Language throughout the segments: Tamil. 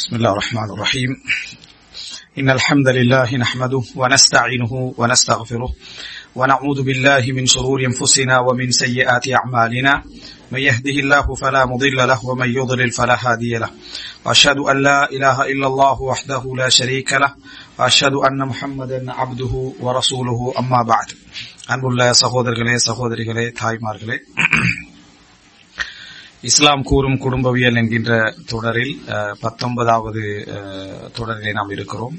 بسم الله الرحمن الرحيم إن الحمد لله نحمده ونستعينه ونستغفره ونعوذ بالله من شرور أنفسنا ومن سيئات أعمالنا من يهده الله فلا مضل له ومن يضلل فلا هادي له وأشهد أن لا إله إلا الله وحده لا شريك له وأشهد أن محمدا عبده ورسوله أما بعد அன்புள்ள சகோதரர்களே சகோதரிகளே தாய்மார்களே இஸ்லாம் கூறும் குடும்பவியல் என்கின்ற தொடரில் பத்தொன்பதாவது தொடரிலே நாம் இருக்கிறோம்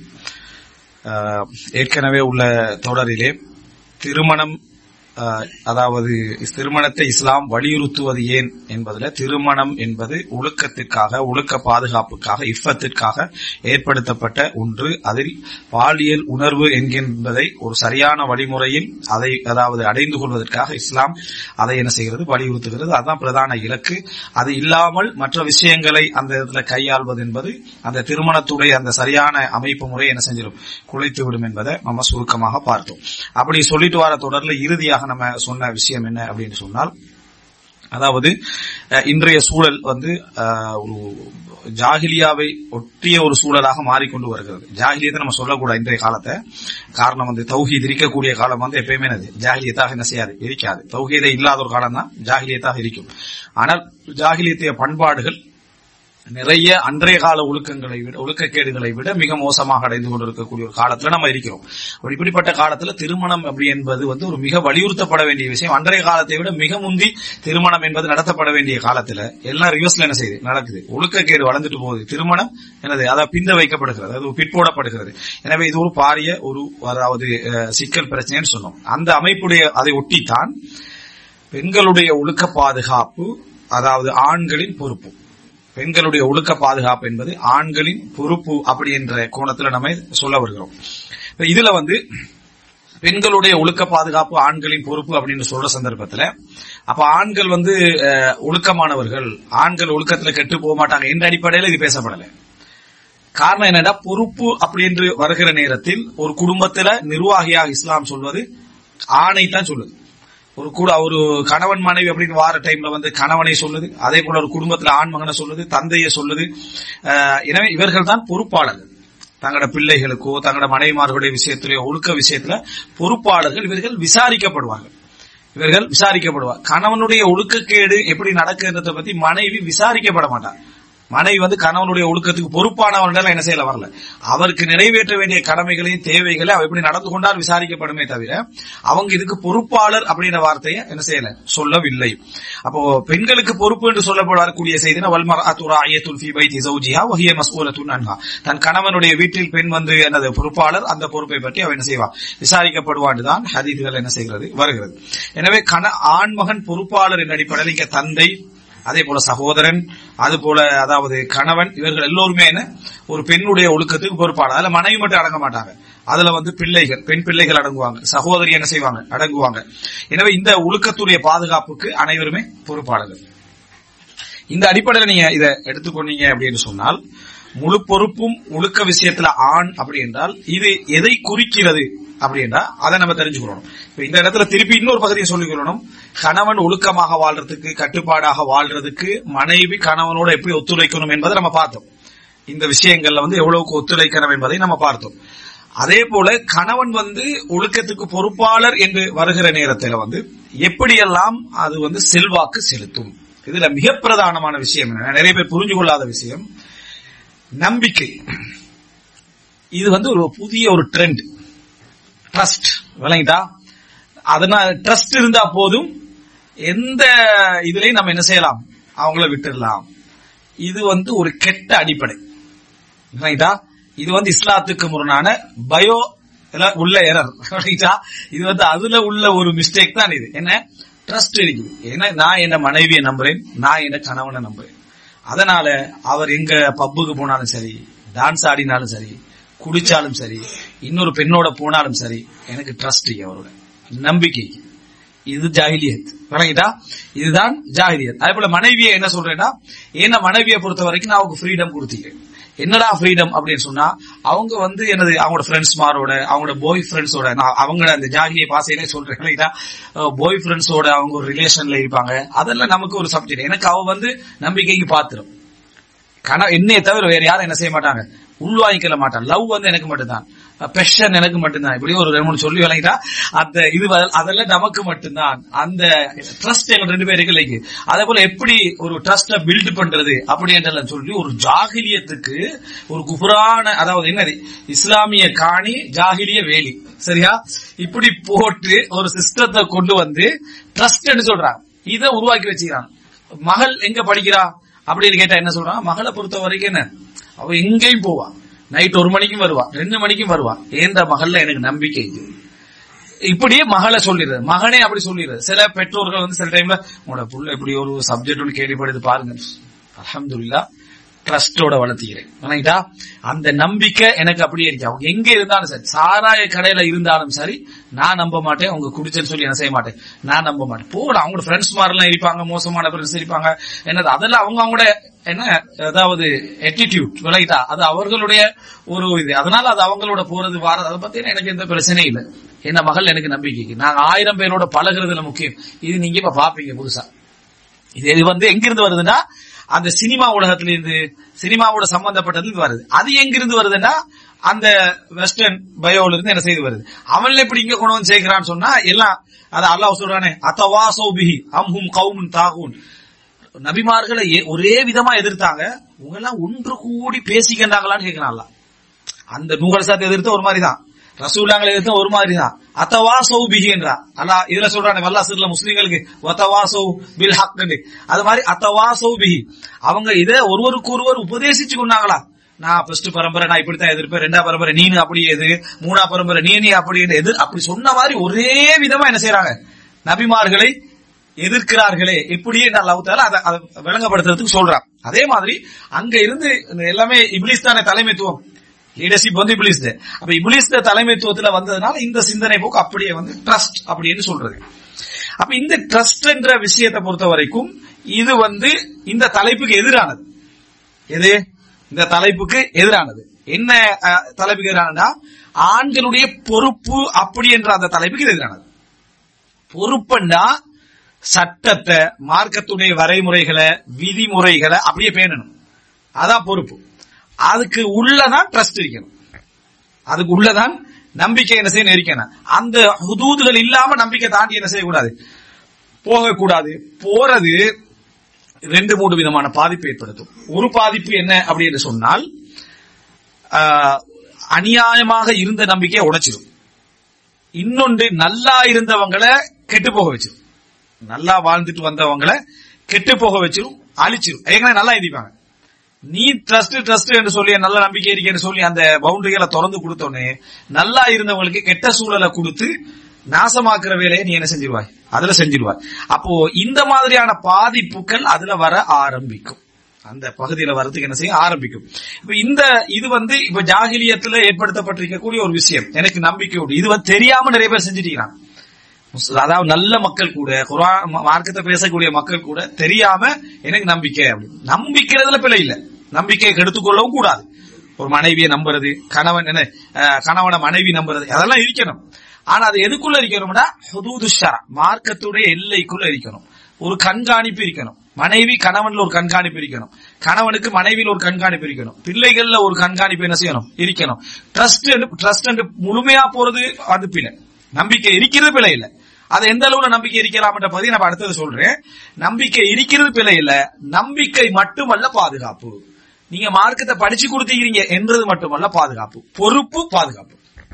ஏற்கனவே உள்ள தொடரிலே திருமணம் அதாவது திருமணத்தை இஸ்லாம் வலியுறுத்துவது ஏன் என்பதில் திருமணம் என்பது ஒழுக்கத்திற்காக ஒழுக்க பாதுகாப்புக்காக இஃபத்திற்காக ஏற்படுத்தப்பட்ட ஒன்று அதில் பாலியல் உணர்வு என்கின்றதை ஒரு சரியான வழிமுறையில் அதை அதாவது அடைந்து கொள்வதற்காக இஸ்லாம் அதை என்ன செய்கிறது வலியுறுத்துகிறது அதுதான் பிரதான இலக்கு அது இல்லாமல் மற்ற விஷயங்களை அந்த இடத்துல கையாள்வது என்பது அந்த திருமணத்துடைய அந்த சரியான அமைப்பு முறை என்ன செஞ்சிடும் குலைத்து விடும் என்பதை நம்ம சுருக்கமாக பார்த்தோம் அப்படி சொல்லிட்டு வர தொடர்ல இறுதியாக நம்ம சொன்ன விஷயம் என்ன அப்படின்னு சொன்னால் அதாவது இன்றைய சூழல் வந்து ஒரு ஜாகிலியாவை ஒட்டிய ஒரு சூழலாக மாறிக்கொண்டு வருகிறது ஜாகிலியத்தை நம்ம சொல்லக்கூடாது இன்றைய காலத்தை காரணம் வந்து தௌஹீத் இருக்கக்கூடிய காலம் வந்து எப்பயுமே அது ஜாகிலியத்தாக என்ன செய்யாது இருக்காது தௌஹீதே இல்லாத ஒரு காலம் தான் ஜாகிலியத்தாக இருக்கும் ஆனால் ஜாகிலியத்திய பண்பாடுகள் நிறைய அன்றைய கால ஒழுக்கங்களை விட ஒழுக்கக்கேடுகளை விட மிக மோசமாக அடைந்து கொண்டிருக்கக்கூடிய ஒரு காலத்துல நம்ம இருக்கிறோம் இப்படிப்பட்ட காலத்துல திருமணம் அப்படி என்பது வந்து ஒரு மிக வலியுறுத்தப்பட வேண்டிய விஷயம் அன்றைய காலத்தை விட மிக முந்தி திருமணம் என்பது நடத்தப்பட வேண்டிய காலத்துல எல்லாம் ரிவர்ஸ்ல என்ன செய்யுது நடக்குது ஒழுக்கக்கேடு வளர்ந்துட்டு போகுது திருமணம் என்னது அதை பிந்த வைக்கப்படுகிறது அது பிற்போடப்படுகிறது எனவே இது ஒரு பாரிய ஒரு அதாவது சிக்கல் பிரச்சனைன்னு சொன்னோம் அந்த அமைப்புடைய அதை ஒட்டித்தான் பெண்களுடைய ஒழுக்க பாதுகாப்பு அதாவது ஆண்களின் பொறுப்பு பெண்களுடைய ஒழுக்க பாதுகாப்பு என்பது ஆண்களின் பொறுப்பு அப்படி என்ற கோணத்துல நம்ம சொல்ல வருகிறோம் இதுல வந்து பெண்களுடைய ஒழுக்க பாதுகாப்பு ஆண்களின் பொறுப்பு அப்படின்னு சொல்ற சந்தர்ப்பத்துல அப்ப ஆண்கள் வந்து ஒழுக்கமானவர்கள் ஆண்கள் ஒழுக்கத்துல கெட்டு போக மாட்டாங்க என்ற அடிப்படையில இது பேசப்படல காரணம் என்னன்னா பொறுப்பு அப்படி என்று வருகிற நேரத்தில் ஒரு குடும்பத்துல நிர்வாகியாக இஸ்லாம் சொல்வது ஆணை தான் சொல்லுது ஒரு கூட ஒரு கணவன் மனைவி அப்படின்னு வார டைம்ல வந்து கணவனை சொல்லுது அதே போல ஒரு குடும்பத்துல ஆண் மகனை சொல்லுது தந்தையை சொல்லுது எனவே இவர்கள் தான் பொறுப்பாளர்கள் தங்களோட பிள்ளைகளுக்கோ தங்களோட மனைவிமார்களுடைய விஷயத்திலேயோ ஒழுக்க விஷயத்துல பொறுப்பாளர்கள் இவர்கள் விசாரிக்கப்படுவார்கள் இவர்கள் விசாரிக்கப்படுவார் கணவனுடைய ஒழுக்கக்கேடு எப்படி நடக்குன்றதை பத்தி மனைவி விசாரிக்கப்பட மாட்டார் மனைவி வந்து கணவனுடைய ஒழுக்கத்துக்கு பொறுப்பானவர்கள் என்ன செய்யல வரல அவருக்கு நிறைவேற்ற வேண்டிய கடமைகளையும் தேவைகளை அவ எப்படி நடந்து கொண்டால் விசாரிக்கப்படுமே தவிர அவங்க இதுக்கு பொறுப்பாளர் அப்படின்ற வார்த்தையை என்ன செய்யல சொல்லவில்லை அப்போ பெண்களுக்கு பொறுப்பு என்று சொல்லப்படக்கூடிய செய்தினா வல்மர் அத்துராயத்துல் ஃபி பைத்தி சௌஜிஹா வஹிய மஸ்ஊலத்துன் அன்ஹா தன் கணவனுடைய வீட்டில் பெண் வந்து என்னது பொறுப்பாளர் அந்த பொறுப்பை பற்றி அவ என்ன செய்வா விசாரிக்கப்படுவான் தான் ஹதீதுகள் என்ன செய்கிறது வருகிறது எனவே கண ஆண்மகன் பொறுப்பாளர் என்ற அடிப்படையில் இங்க தந்தை அதே போல சகோதரன் அது போல அதாவது கணவன் இவர்கள் எல்லோருமே என்ன ஒரு பெண்ணுடைய ஒழுக்கத்துக்கு பொறுப்பாளர் அதுல மனைவி மட்டும் அடங்க மாட்டாங்க அதுல வந்து பிள்ளைகள் பெண் பிள்ளைகள் அடங்குவாங்க சகோதரி என்ன செய்வாங்க அடங்குவாங்க எனவே இந்த ஒழுக்கத்துடைய பாதுகாப்புக்கு அனைவருமே பொறுப்பாளர்கள் இந்த அடிப்படையில் நீங்க இதை எடுத்துக்கொண்டீங்க அப்படின்னு சொன்னால் முழு பொறுப்பும் ஒழுக்க விஷயத்துல ஆண் அப்படி என்றால் இது எதை குறிக்கிறது அப்படின்னா அதை நம்ம தெரிஞ்சுக்கணும் இந்த இடத்துல திருப்பி இன்னொரு பகுதியை சொல்லிக்கொள்ளணும் கணவன் ஒழுக்கமாக வாழ்றதுக்கு கட்டுப்பாடாக வாழ்றதுக்கு மனைவி கணவனோட எப்படி ஒத்துழைக்கணும் என்பதை நம்ம பார்த்தோம் இந்த விஷயங்கள்ல வந்து எவ்வளவுக்கு ஒத்துழைக்கணும் என்பதை நம்ம பார்த்தோம் அதே போல கணவன் வந்து ஒழுக்கத்துக்கு பொறுப்பாளர் என்று வருகிற நேரத்தில் வந்து எப்படியெல்லாம் அது வந்து செல்வாக்கு செலுத்தும் இதுல மிக பிரதானமான விஷயம் என்ன நிறைய பேர் புரிஞ்சு கொள்ளாத விஷயம் நம்பிக்கை இது வந்து ஒரு புதிய ஒரு ட்ரெண்ட் ட்ரஸ்ட் விளங்கிட்டா அதனால ட்ரஸ்ட் இருந்தா போதும் எந்த இதுலயும் நம்ம என்ன செய்யலாம் அவங்கள விட்டுடலாம் இது வந்து ஒரு கெட்ட அடிப்படை விளங்கிட்டா இது வந்து இஸ்லாத்துக்கு முரணான பயோ உள்ள எரர் இது வந்து அதுல உள்ள ஒரு மிஸ்டேக் தான் இது என்ன ட்ரஸ்ட் இருக்குது ஏன்னா நான் என்ன மனைவியை நம்புறேன் நான் என்ன கணவனை நம்புறேன் அதனால அவர் எங்க பப்புக்கு போனாலும் சரி டான்ஸ் ஆடினாலும் சரி குடிச்சாலும் சரி இன்னொரு பெண்ணோட போனாலும் சரி எனக்கு ட்ரஸ்ட் அவரோட நம்பிக்கை இது ஜாகிலியத் விளங்கிட்டா இதுதான் ஜாகிலியத் அதே போல மனைவியை என்ன சொல்றேன்னா என்ன மனைவியை பொறுத்த வரைக்கும் நான் அவங்க ஃப்ரீடம் கொடுத்தீங்க என்னடா ஃப்ரீடம் அப்படின்னு சொன்னா அவங்க வந்து எனது அவங்களோட ஃப்ரெண்ட்ஸ் மாரோட அவங்களோட பாய் ஃப்ரெண்ட்ஸோட நான் அவங்க அந்த ஜாகிய பாசையிலே சொல்றேன் பாய் ஃப்ரெண்ட்ஸோட அவங்க ஒரு ரிலேஷன்ல இருப்பாங்க அதெல்லாம் நமக்கு ஒரு சப்ஜெக்ட் எனக்கு அவ வந்து நம்பிக்கைக்கு பாத்துரும் கன என்னைய தவிர வேற யாரும் என்ன செய்ய மாட்டாங்க உள்வாங்கிக்கல மாட்டான் லவ் வந்து எனக்கு மட்டும்தான் பெஷன் எனக்கு மட்டும்தான் இப்படி ஒரு ரெண்டு மூணு சொல்லி விளங்கிட்டா அந்த இது வ- அதெல்லாம் நமக்கு மட்டும்தான் அந்த ட்ரஸ்ட் எங்க ரெண்டு பேருக்கு இல்லைக்கு அதே போல எப்படி ஒரு ட்ரஸ்ட பில்ட் பண்றது அப்படின்றலாம் சொல்லி ஒரு ஜாகிலியத்துக்கு ஒரு குபுரான அதாவது என்னது இஸ்லாமிய காணி ஜாகிலிய வேலி சரியா இப்படி போட்டு ஒரு சிஸ்டத்தை கொண்டு வந்து ட்ரஸ்ட்னு சொல்றாங்க இதை உருவாக்கி வச்சுக்கிறாங்க மகள் எங்க படிக்கிறா அப்படின்னு கேட்டா என்ன சொல்றான் மகளை பொறுத்த வரைக்கும் என்ன அவ எங்கேயும் போவா நைட் ஒரு மணிக்கும் வருவா ரெண்டு மணிக்கும் வருவா ஏந்த மகள்ல எனக்கு நம்பிக்கை இது இப்படியே மகளை சொல்லிடுறது மகனே அப்படி சொல்லிடுறது சில பெற்றோர்கள் வந்து சில டைம்ல உங்களோட புள்ள இப்படி ஒரு சப்ஜெக்ட் ஒன்று கேள்விப்படுது பாருங்க அல்ஹம்துலில்லாஹ் ட்ரஸ்டோட வளர்த்திக்கிறேன் விளங்கிட்டா அந்த நம்பிக்கை எனக்கு அப்படியே இருக்கு அவங்க எங்க இருந்தாலும் சரி சாராய கடையில இருந்தாலும் சரி நான் நம்ப மாட்டேன் அவங்க குடிச்சேன்னு சொல்லி என்ன செய்ய மாட்டேன் நான் நம்ப மாட்டேன் போட அவங்க ஃப்ரெண்ட்ஸ் மாதிரிலாம் இருப்பாங்க மோசமான ஃப்ரெண்ட்ஸ் இருப்பாங்க என்னது அதெல்லாம் அவங்க அவங்களோட என்ன அதாவது attitude விளங்கிட்டா அது அவர்களுடைய ஒரு இது அதனால அது அவங்களோட போறது வாரது அதை பத்தி எனக்கு எந்த பிரச்சனையும் இல்லை என்ன மகள் எனக்கு நம்பிக்கை நாங்க ஆயிரம் பேரோட பழகுறதுல முக்கியம் இது நீங்க இப்ப பாப்பீங்க புதுசா இது இது வந்து எங்கிருந்து வருதுன்னா அந்த சினிமா உலகத்துல இருந்து சினிமாவோட சம்பந்தப்பட்டது இது வருது அது எங்கிருந்து வருதுன்னா அந்த வெஸ்டர்ன் பயோல இருந்து என்ன செய்து வருது அவன்ல எப்படி இங்க கொண்டு வந்து சேர்க்கிறான்னு சொன்னா எல்லாம் அது அல்லாஹ் சொல்றானே அத்தவா சௌபிஹி அம்ஹும் கவுமுன் தாகூன் நபிமார்களை ஏ- ஒரே விதமா எதிர்த்தாங்க உங்க எல்லாம் ஒன்று கூடி பேசிக்கின்றாங்களான்னு கேட்கிறான் அல்லாஹ். அந்த நூகல் சாத்தை எதிர்த்து ஒரு மாதிரி தான் ரசூலாங்களை எதிர்த்து ஒரு மாதிரி தான் அத்தவா சௌபிஹி என்றா அல்லா இதுல சொல்றானே வல்லா சிறுல முஸ்லீம்களுக்கு ஒத்தவா சௌ பில் ஹக் அது மாதிரி அத்தவா சௌபிஹி அவங்க இதை ஒருவருக்கு ஒருவர் உபதேசிச்சு கொண்டாங்களா நான் ஃபர்ஸ்ட் பரம்பரை நான் இப்படித்தான் எதிர்ப்பேன் ரெண்டா பரம்பரை நீனு அப்படி எது மூணா பரம்பரை நீ நீ அப்படி எது எதிர் அப்படி சொன்ன மாதிரி ஒரே விதமா என்ன செய்யறாங்க நபிமார்களை எதிர்க்கிறார்களே இப்படியே நான் லவுத்தால அதை அதை விளங்கப்படுத்துறதுக்கு சொல்றான் அதே மாதிரி அங்க இருந்து இந்த எல்லாமே இப்லீஸ் தானே தலைமைத்துவம் லீடர்ஷிப் வந்து இப்லீஸ் அப்ப இப்லீஸ் தலைமைத்துவத்துல வந்ததுனால இந்த சிந்தனை போக்கு அப்படியே வந்து ட்ரஸ்ட் அப்படின்னு சொல்றது அப்ப இந்த ட்ரஸ்ட் என்ற விஷயத்தை பொறுத்த வரைக்கும் இது வந்து இந்த தலைப்புக்கு எதிரானது எது இந்த தலைப்புக்கு எதிரானது என்ன அஹ், தலைப்புக்கு எதிரானதுன்னா ஆண்களுடைய பொறுப்பு அப்படி என்ற அந்த தலைப்புக்கு இது எதிரானது பொறுப்புன்னா சட்டத்தை மார்க்கத்துடைய வரைமுறைகளை விதிமுறைகளை அப்படியே பேணணும் அதான் பொறுப்பு அதுக்கு உள்ளதான் ட்ரஸ்ட் இருக்கணும் அதுக்கு உள்ளதான் நம்பிக்கை என்ன செய்யணும் இருக்கணும் அந்த ஹுதூதுகள் இல்லாம நம்பிக்கை தாண்டி என்ன செய்யக்கூடாது போகக்கூடாது போறது ரெண்டு மூணு விதமான பாதிப்பு ஏற்படுத்தும் ஒரு பாதிப்பு என்ன அப்படின்னு சொன்னால் ஆஹ், அநியாயமாக இருந்த நம்பிக்கையை உடைச்சிடும் இன்னொன்று நல்லா இருந்தவங்களை கெட்டு போக வச்சிடும் நல்லா வாழ்ந்துட்டு வந்தவங்களை கெட்டு போக வச்சிடும் அழிச்சிடும் ஏற்கனவே நல்லா எழுதிப்பாங்க நீ ட்ரஸ்ட் ட்ரஸ்ட் என்று சொல்லி நல்ல நம்பிக்கை இருக்கேன்னு சொல்லி அந்த பவுண்டரிகளை திறந்து கொடுத்தோன்னே நல்லா இருந்தவங்களுக்கு கெட்ட சூழலை கொடுத்து நாசமாக்குற வேலையை நீ என்ன செஞ்சிருவாய் அதுல செஞ்சிருவாய் அப்போ இந்த மாதிரியான பாதிப்புகள் அதுல வர ஆரம்பிக்கும் அந்த பகுதியில வரதுக்கு என்ன செய்ய ஆரம்பிக்கும் இப்ப இந்த இது வந்து இப்ப ஜாகிலியத்துல ஏற்படுத்தப்பட்டிருக்கக்கூடிய ஒரு விஷயம் எனக்கு நம்பிக்கை உண்டு இது வந்து தெரியாம நிறைய பேர் செஞ்சுட்டீங்க முஸ்- அதாவது நல்ல மக்கள் கூட குரான் ம- மார்க்கத்தை பேசக்கூடிய மக்கள் கூட தெரியாம எனக்கு நம்பிக்கை அப்படின்னு நம்பிக்கிறதுல பிழை இல்ல நம்பிக்கையை கெடுத்துக்கொள்ளவும் கூடாது ஒரு மனைவியை நம்புறது கணவன் என்ன அஹ், கணவனை மனைவி நம்புறது அதெல்லாம் இருக்கணும் ஆனா அது எதுக்குள்ள இருக்கணும்னா ஹுதூது ஷரா மார்க்கத்துடைய எல்லைக்குள்ள இருக்கணும் ஒரு கண்காணிப்பு இருக்கணும் மனைவி கணவன்ல ஒரு கண்காணிப்பு இருக்கணும் கணவனுக்கு மனைவியில் ஒரு கண்காணிப்பு இருக்கணும் பிள்ளைகள்ல ஒரு கண்காணிப்பு என்ன செய்யணும் இருக்கணும் ட்ரஸ்ட் ட்ரஸ்ட் முழுமையா போறது அது பிழை நம்பிக்கை இருக்கிறது பிழை இல்ல அது எந்த அளவுல நம்பிக்கை இருக்கலாம்ன்ற பத்தி நான் அடுத்தது சொல்றேன் நம்பிக்கை இருக்கிறது பிழை இல்ல நம்பிக்கை மட்டுமல்ல பாதுகாப்பு நீங்க மார்க்கத்தை படிச்சு கொடுத்தீங்க என்றது மட்டுமல்ல பாதுகாப்பு பொறுப்பு பாதுகாப்பு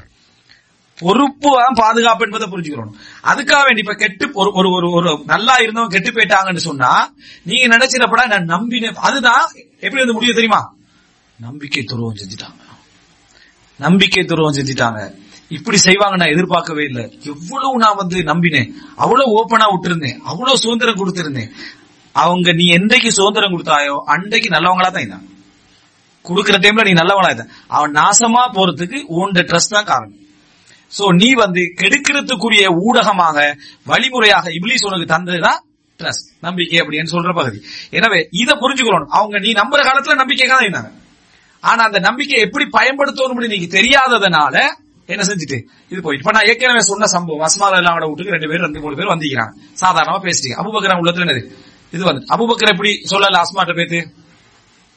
பொறுப்பு தான் பாதுகாப்பு என்பதை புரிஞ்சுக்கிறோம் அதுக்காக வேண்டி இப்ப கெட்டு ஒரு ஒரு ஒரு ஒரு நல்லா இருந்தவங்க கெட்டு போயிட்டாங்கன்னு சொன்னா நீங்க நினைச்சிடப்படா நான் நம்பினேன் அதுதான் எப்படி வந்து முடியும் தெரியுமா நம்பிக்கை துரோகம் செஞ்சுட்டாங்க நம்பிக்கை துரோகம் செஞ்சுட்டாங்க இப்படி செய்வாங்க நான் எதிர்பார்க்கவே இல்லை எவ்வளவு நான் வந்து நம்பினேன் அவ்வளவு ஓப்பனா விட்டுருந்தேன் அவ்வளவு சுதந்திரம் கொடுத்திருந்தேன் அவங்க நீ என்றைக்கு சுதந்திரம் கொடுத்தாயோ அன்றைக்கு நல்லவங்களா தான் இருந்தாங்க கொடுக்கிற டைம்ல நீ நல்லவங்களா இருந்த அவன் நாசமா போறதுக்கு உன் ட்ரஸ்ட் தான் காரணம் சோ நீ வந்து கெடுக்கிறதுக்குரிய ஊடகமாக வழிமுறையாக இப்லீஸ் உனக்கு தந்ததுதான் ட்ரஸ்ட் நம்பிக்கை அப்படின்னு சொல்ற பகுதி எனவே இதை புரிஞ்சுக்கணும் அவங்க நீ நம்புற காலத்துல நம்பிக்கைக்காக தான் இருந்தாங்க ஆனா அந்த நம்பிக்கை எப்படி பயன்படுத்தணும் நீங்க தெரியாததுனால என்ன செஞ்சுட்டு இது போயிட்டு இப்ப நான் ஏற்கனவே சொன்ன சம்பவம் அஸ்மால் அல்லாவோட வீட்டுக்கு ரெண்டு பேர் ரெண்டு மூணு பேர் வந்திக்கிறாங்க சாதாரணமா பேசிட்டீங்க அபுபக்கர் உள்ளத்துல என்னது இது வந்து அபுபக்கர் எப்படி சொல்லல அஸ்மாட்ட பேத்து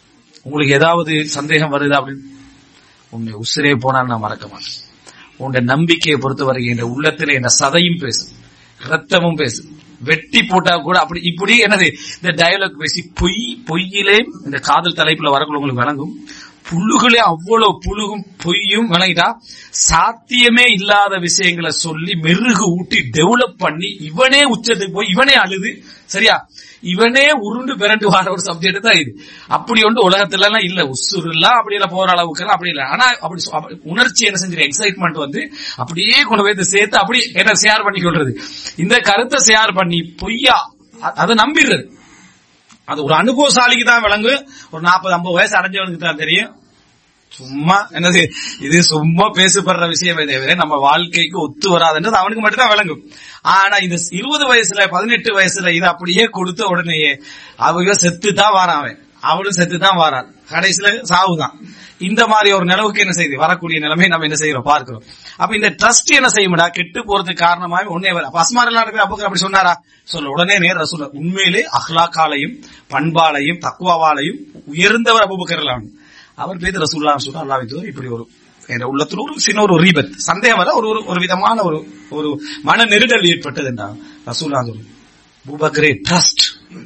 உங்களுக்கு ஏதாவது சந்தேகம் வருதா அப்படின்னு உன்னை உசிரே போனால் நான் மறக்க மாட்டேன் உன்னுடைய நம்பிக்கையை பொறுத்தவரை என்ற உள்ளத்துல என்ன சதையும் பேசும் ரத்தமும் பேசும் வெட்டி போட்டா கூட அப்படி இப்படி என்னது இந்த டயலாக் பேசி பொய் பொய்யிலே இந்த காதல் தலைப்புல வரக்குள்ள உங்களுக்கு விளங்கும் புல்லுகளே அவ்வளவு புழுகும் பொய்யும் விளங்கிட்டா சாத்தியமே இல்லாத விஷயங்களை சொல்லி மெருகு ஊட்டி டெவலப் பண்ணி இவனே உச்சத்துக்கு போய் இவனே அழுது சரியா இவனே உருண்டு பிறண்டு வர ஒரு சப்ஜெக்ட் தான் இது அப்படி ஒன்று உலகத்துல எல்லாம் இல்ல உசுறு எல்லாம் அப்படி எல்லாம் போற அளவுக்கு எல்லாம் அப்படி இல்ல ஆனா அப்படி சொ- அப்படி உணர்ச்சி என்ன செஞ்சிரு எக்ஸைட்மெண்ட் வந்து அப்படியே கொண்டு போய் இதை சேர்த்து அப்படி என்ன ஷேர் பண்ணி கொள்றது இந்த கருத்தை ஷேர் பண்ணி பொய்யா அ- அதை நம்பிடுறது அது ஒரு அனுபவசாலிக்கு தான் விளங்கு ஒரு நாற்பது ஐம்பது வயசு அடைஞ்சவனுக்கு தான் தெரியும் சும்மா என்னது இது சும்மா பேசப்படுற விஷயமே தவிர நம்ம வாழ்க்கைக்கு ஒத்து வராதுன்றது அவனுக்கு மட்டும்தான் விளங்கும் ஆனா இது இருபது வயசுல பதினெட்டு வயசுல இது அப்படியே கொடுத்த உடனேயே அவங்க செத்து தான் வாரான் அவன் அவளும் செத்து தான் வாரான் கடைசியில சாவுதான் இந்த மாதிரி ஒரு நிலவுக்கு என்ன செய்யுது வரக்கூடிய நிலைமை நம்ம என்ன செய்யறோம் பார்க்கிறோம் அப்ப இந்த ட்ரஸ்ட் என்ன செய்யும்டா கெட்டு போறதுக்கு காரணமாவே ஒன்னே வர பஸ்மாரெல்லாம் இருக்கிற அப்போ அப்படி சொன்னாரா சொல்ல உடனே நேர் ரசூல உண்மையிலே அஹ்லாக்காலையும் பண்பாலையும் தக்குவாவாலையும் உயர்ந்தவர் அபுபக்கர்லாம் அவர் பேர் ரசூல்லா சொல்ல அல்லாஹ் தூர் இப்படி ஒரு என்ற உள்ளத்துல ஒரு சின்ன ஒரு ரீபத் சந்தேகம் வர ஒரு ஒரு- ஒரு விதமான ஒரு ஒரு மன நெருடல் ஏற்பட்டது என்றாங்க ரசூல்லா சொல்லு பூபக்கரே ட்ரஸ்ட்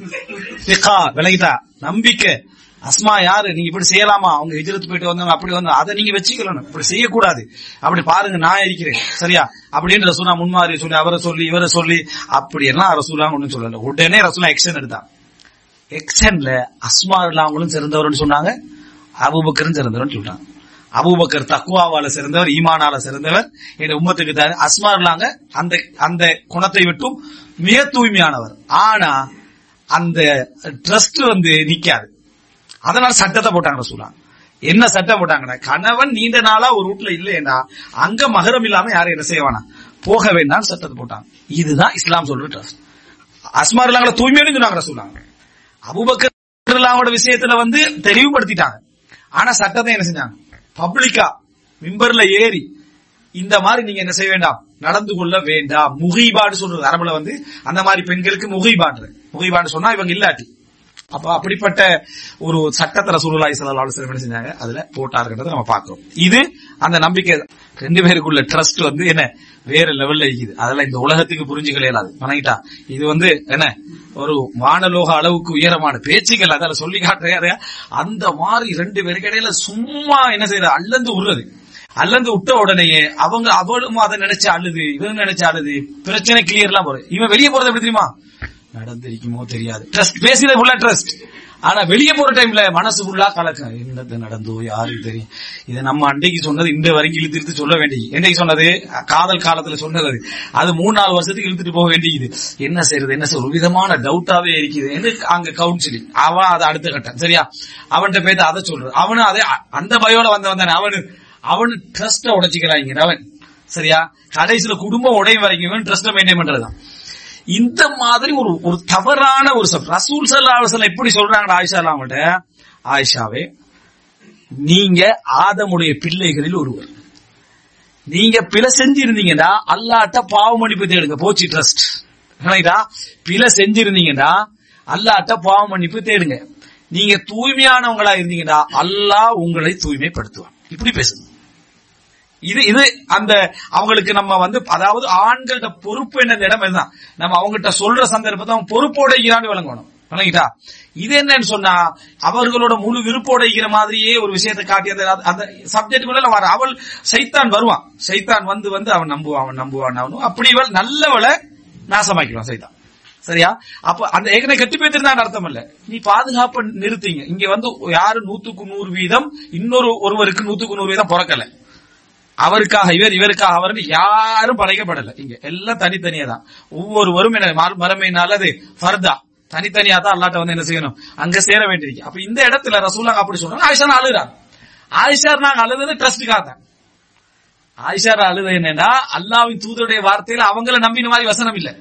விலகிட்டா நம்பிக்கை அஸ்மா யாரு நீங்க இப்படி செய்யலாமா அவங்க ஹிஜ்ரத் போயிட்டு வந்தவங்க அப்படி வந்து அதை நீங்க வச்சுக்கணும் இப்படி செய்யக்கூடாது அப்படி பாருங்க நான் இருக்கிறேன் சரியா அப்படின்னு ரசூலா முன்மாறி சொல்லி அவரை சொல்லி இவரை சொல்லி அப்படி எல்லாம் ரசூலா ஒண்ணும் சொல்லல உடனே ரசூலா எக்ஷன் எடுத்தான் எக்ஷன்ல அஸ்மா அவங்களும் சிறந்தவர்னு சொன்னாங்க அபூபக்கரும் சிறந்தவர்னு சொல்றாங்க அபூபக்கர் தக்குவாவால சிறந்தவர் ஈமானால சிறந்தவர் என் உம்மத்துக்கு தான் அஸ்மா இல்லாங்க அந்த அந்த குணத்தை விட்டும் மிக தூய்மையானவர் ஆனா அந்த ட்ரஸ்ட் வந்து நிக்காது அதனால சட்டத்தை போட்டாங்க சொல்றாங்க என்ன சட்டம் போட்டாங்கன்னா கணவன் நீண்ட நாளா ஒரு வீட்டுல இல்லையா அங்க மகரம் இல்லாம யாரும் என்ன செய்ய வேணாம் போக வேண்டாம் சட்டத்தை போட்டாங்க இதுதான் இஸ்லாம் சொல்ற ட்ரஸ்ட் அஸ்மா இல்லாங்கள தூய்மையான சொன்னாங்க சொல்றாங்க அபுபக்கர் இல்லாமோட விஷயத்துல வந்து தெளிவுபடுத்திட்டாங்க ஆனா சட்டத்தை என்ன செஞ்சாங்க பப்ளிக்கா மிம்பர்ல ஏறி இந்த மாதிரி நீங்க என்ன செய்ய வேண்டாம் நடந்து கொள்ள வேண்டாம் முகிபாடு சொல்றது அரபுல வந்து அந்த மாதிரி பெண்களுக்கு முகிபாடு முகிபாடு சொன்னா இவங்க இல்லாட்டி அப்ப அப்படிப்பட்ட ஒரு சட்டத்தை ரசூலுல்லாஹி ஸல்லல்லாஹு அலைஹி வஸல்லம் என்ன செஞ்சாங்க அதுல போட்டாருன்றதை நம்ம பார்க்கிறோம் இது அந்த நம்பிக்கை ரெண்டு பேருக்குள்ள ட்ரஸ்ட் வந்து என்ன வேற லெவல்ல இருக்குது அதெல்லாம் இந்த உலகத்துக்கு புரிஞ்சுக்கல இயலாது வணங்கிட்டா இது வந்து என்ன ஒரு வானலோக அளவுக்கு உயரமான பேச்சுக்கள் அதால சொல்லி காட்டுற அந்த மாதிரி ரெண்டு பேருக்கு இடையில சும்மா என்ன செய்யற அல்லந்து விடுறது அல்லந்து விட்ட உடனேயே அவங்க அவளும் அதை நினைச்சு அழுது இவன் நினைச்சு அழுது பிரச்சனை கிளியர்லாம் போறது இவன் வெளியே போறது எப்படி தெரியுமா நடந்திருக்குமோ தெரியாது ட்ரஸ்ட் பேசினது ஃபுல்லா ட்ரஸ்ட் ஆனா வெளியே போற டைம்ல மனசு ஃபுல்லா கலக்கம் என்னது நடந்தோ யாருக்கு தெரியும் இதை நம்ம அன்றைக்கு சொன்னது இந்த வரைக்கும் இழுத்து இழுத்து சொல்ல வேண்டியது என்னைக்கு சொன்னது காதல் காலத்துல சொன்னது அது. அது மூணு நாலு வருஷத்துக்கு இழுத்துட்டு போக வேண்டியது என்ன செய்யறது என்ன செய்ய ஒரு விதமான டவுட்டாவே இருக்குது என்று அங்க கவுன்சிலிங் அவன் அதை அடுத்த கட்டம் சரியா அவன்கிட்ட பேத்து அதை சொல்றது அவனு அதே அந்த பயோட வந்த வந்தானே அவனு அவனு ட்ரஸ்ட உடைச்சிக்கிறாங்க அவன் சரியா கடைசியில குடும்பம் உடையும் வரைக்கும் ட்ரஸ்ட மெயின்டைன் பண்றதுதான் இந்த மாதிரி ஒரு ஒரு தவறான ஒரு சொல் ரசூல் சல்லா அலுவலம் எப்படி சொல்றாங்க ஆயிஷா அவங்கள்ட்ட ஆயிஷாவே நீங்க ஆதமுடைய பிள்ளைகளில் ஒருவர் நீங்க பிழை செஞ்சிருந்தீங்கன்னா அல்லாட்ட பாவ மன்னிப்பு தேடுங்க போச்சு ட்ரஸ்ட் பிழை செஞ்சிருந்தீங்கன்னா அல்லாட்ட பாவ மன்னிப்பு தேடுங்க நீங்க தூய்மையானவங்களா இருந்தீங்கன்னா அல்லாஹ் உங்களை தூய்மைப்படுத்துவான் இப்படி பேசுங்க இது இது அந்த அவங்களுக்கு நம்ம வந்து அதாவது ஆண்கள்ட்ட பொறுப்பு என்ன இடம் இதுதான் நம்ம அவங்ககிட்ட சொல்ற சந்தர்ப்பத்தை அவங்க பொறுப்போட ஈரான்னு விளங்கணும் விளங்கிட்டா இது என்னன்னு சொன்னா அவர்களோட முழு விருப்போட ஈகிற மாதிரியே ஒரு விஷயத்தை காட்டி அந்த அந்த சப்ஜெக்டுக்குள்ள வர அவள் சைத்தான் வருவான் சைத்தான் வந்து வந்து அவன் நம்புவான் அவன் நம்புவான் அவனும் அப்படி இவள் நல்லவளை நாசமாக்கிடுவான் சைத்தான் சரியா அப்ப அந்த ஏற்கனவே கெட்டு போயிருந்தான் அர்த்தம் இல்ல நீ பாதுகாப்ப நிறுத்திங்க இங்க வந்து யாரு நூத்துக்கு நூறு வீதம் இன்னொரு ஒருவருக்கு நூத்துக்கு நூறு வீதம் பிறக்கல அவருக்காக இவர் இவருக்காக அவர் யாரும் படைக்கப்படல இங்க எல்லாம் தனித்தனியா தான் ஒவ்வொருவரும் என்ன மர- மரமையினால அது ஃபர்தா தனித்தனியா தான் அல்லாட்ட வந்து என்ன செய்யணும் அங்க சேர வேண்டியிருக்கு அப்ப இந்த இடத்துல ரசூலா அப்படி சொல்றாங்க ஆயிஷா அழுகிறாங்க ஆயிஷா நாங்க அழுது ட்ரஸ்டுக்காக தான் ஆயிஷா அழுது என்னன்னா அல்லாவின் தூதருடைய வார்த்தையில அவங்கள நம்பின மாதிரி வசனம் இல்ல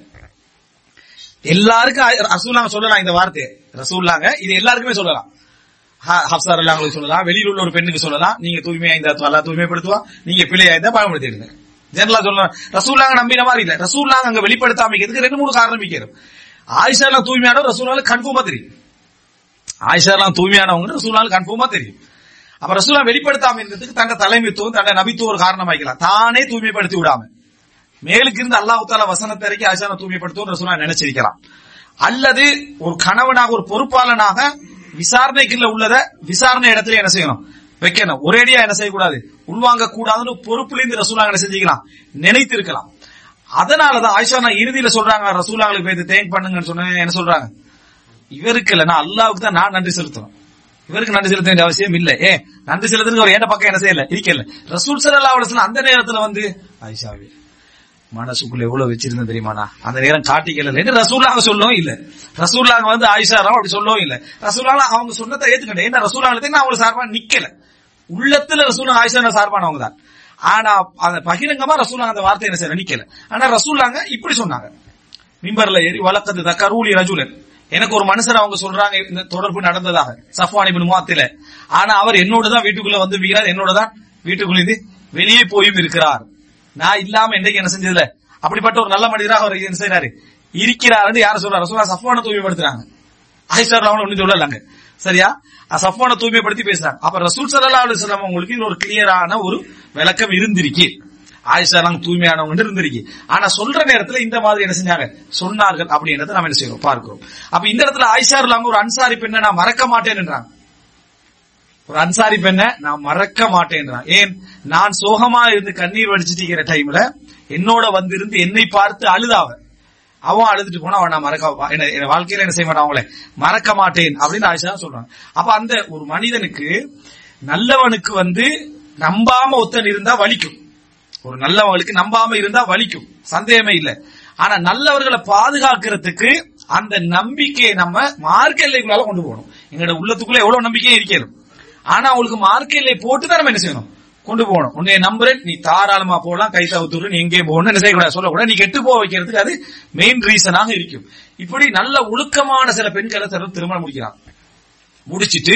எல்லாருக்கும் ஆ- ரசூலாங்க சொல்லலாம் இந்த வார்த்தையை ரசூல்லாங்க இது எல்லாருக்குமே சொல்லலாம் ஹ- ஹப்சார் அல்லாங்களுக்கு சொல்லலாம் வெளியில் உள்ள ஒரு பெண்ணுக்கு சொல்லலாம் நீங்க தூய்மையா இந்த அல்லா தூய்மைப்படுத்துவா நீங்க பிள்ளையா இருந்தா பயன்படுத்திடுங்க ஜெனரலா சொல்லலாம் ரசூல்லாங்க நம்பின மாதிரி இல்ல ரசூல்லாங்க அங்க வெளிப்படுத்தாம இருக்கிறதுக்கு ரெண்டு மூணு காரணம் இருக்கிறது ஆயிஷா எல்லாம் தூய்மையான ரசூலால கன்ஃபார்மா தெரியும் ஆயிஷாலாம் தூய்மையானவங்க ரசூலால் கன்ஃபார்மா தெரியும் அப்ப ரசூலா வெளிப்படுத்தாம இருந்ததுக்கு தன்னை தலைமைத்துவம் தன்னை நபித்துவம் ஒரு காரணமாக்கலாம் தானே தூய்மைப்படுத்தி விடாம மேலுக்கு இருந்து அல்லாஹ் தாலா வசனத்தை இறக்கி ஆயிஷா தூய்மைப்படுத்தும் ரசூலா நினைச்சிருக்கலாம் அல்லது ஒரு கணவனாக ஒரு பொறுப்பாளனாக விசாரணைக்குள்ள உள்ளத விசாரணை இடத்துல என்ன செய்யணும் வைக்கணும் ஒரேடியா என்ன செய்யக்கூடாது உள்வாங்க கூடாதுன்னு பொறுப்புல இருந்து ரசூலா என்ன செஞ்சுக்கலாம் நினைத்திருக்கலாம் அதனாலதான் ஆயிஷா நான் இறுதியில சொல்றாங்க ரசூலாங்களுக்கு போய் தேங்க் பண்ணுங்கன்னு சொன்ன என்ன சொல்றாங்க இவருக்கு இல்ல நான் அல்லாவுக்கு தான் நான் நன்றி செலுத்தணும் இவருக்கு நன்றி செலுத்த வேண்டிய அவசியம் இல்ல ஏ நன்றி செலுத்துறதுக்கு ஒரு ஏன பக்கம் என்ன செய்யல இருக்கல ரசூல் சல்லா அலுவலம் அந்த நேரத்துல வந்து ஆயிஷாவே மனசுக்குள்ள எவ்வளவு வச்சிருந்தேன் தெரியுமாண்ணா அந்த நேரம் காட்டிக்கல என்று ரசூல்லாங்க சொல்லவும் இல்ல ரசூல்லாங்க வந்து ஆயிஷாராம் அப்படி சொல்லவும் இல்ல ரசூலாங்க அவங்க சொன்னதை ஏத்துக்கிட்டேன் ஏன்னா ரசூலாங்களுக்கு நான் அவங்களுக்கு சார்பா நிக்கல உள்ளத்துல ரசூலா ஆயிஷா சார்பானவங்க தான் ஆனா அந்த பகிரங்கமா ரசூலாங்க அந்த வார்த்தை என்ன செய்ய நிக்கல ஆனா ரசூலாங்க இப்படி சொன்னாங்க மிம்பர்ல ஏறி வழக்கத்து தக்கரூலி ரஜுலன் எனக்கு ஒரு மனுஷர் அவங்க சொல்றாங்க இந்த தொடர்பு நடந்ததாக சஃப்வான் இபின் முவாத்தில ஆனா அவர் என்னோட தான் வீட்டுக்குள்ள வந்து வீரார் என்னோட தான் வீட்டுக்குள்ள இருந்து வெளியே போயும் இருக்கிறார் நான் இல்லாம என்னைக்கு என்ன செஞ்சதுல அப்படிப்பட்ட ஒரு நல்ல மனிதராக அவர் என்ன செய்யறாரு இருக்கிறாருன்னு யார சொல்றாரு ரசூலா சஃப்வான தூய்மைப்படுத்துறாங்க ஆயிஷா அவனை ஒண்ணு சொல்லலாங்க சரியா சஃப்வான தூய்மைப்படுத்தி பேசுறாங்க அப்ப ரசூல் சல்லா அலுவலாம் உங்களுக்கு இது ஒரு கிளியரான ஒரு விளக்கம் இருந்திருக்கு ஆயிஷா நாங்க தூய்மையானவங்க இருந்திருக்கு ஆனா சொல்ற நேரத்துல இந்த மாதிரி என்ன செஞ்சாங்க சொன்னார்கள் அப்படின்றத நம்ம என்ன செய்யறோம் பார்க்கிறோம் அப்ப இந்த இடத்துல ஆயிஷா இல்லாம ஒரு அன்சாரி பெண்ணை நான் மறக்க மாட்டேன்ன்றாங்க ஒரு அன்சாரி பெண்ணை நான் மறக்க மாட்டேன்றான் ஏன் நான் சோகமா இருந்து கண்ணீர் வடிச்சிட்டு டைம்ல என்னோட வந்திருந்து என்னை பார்த்து அழுதாவ அவன் அழுதுட்டு போனா அவன் நான் மறக்க என்ன என் வாழ்க்கையில என்ன செய்ய மாட்டான் அவங்களே மறக்க மாட்டேன் அப்படின்னு ஆயிஷா சொல்றாங்க அப்ப அந்த ஒரு மனிதனுக்கு நல்லவனுக்கு வந்து நம்பாம ஒத்தன் இருந்தா வலிக்கும் ஒரு நல்லவங்களுக்கு நம்பாம இருந்தா வலிக்கும் சந்தேகமே இல்ல ஆனா நல்லவர்களை பாதுகாக்கிறதுக்கு அந்த நம்பிக்கையை நம்ம மார்க்க எல்லைக்குள்ளால கொண்டு போகணும் எங்களோட உள்ளத்துக்குள்ள எவ்வளவு நம்பிக்கையும் இருக்கிறது ஆனா அவங்களுக்கு மார்க்க எல்லை போட்டு தான் நம்ம என்ன செய்யணும் கொண்டு போகணும் உன்னை நம்புறேன் நீ தாராளமா போகலாம் கை தவுத்துரு நீ எங்கே போகணும் என்ன செய்யக்கூடாது சொல்லக்கூடாது நீ கெட்டு போக வைக்கிறதுக்கு அது மெயின் ரீசனாக இருக்கும் இப்படி நல்ல ஒழுக்கமான சில பெண்களை திருமணம் முடிக்கிறான் முடிச்சிட்டு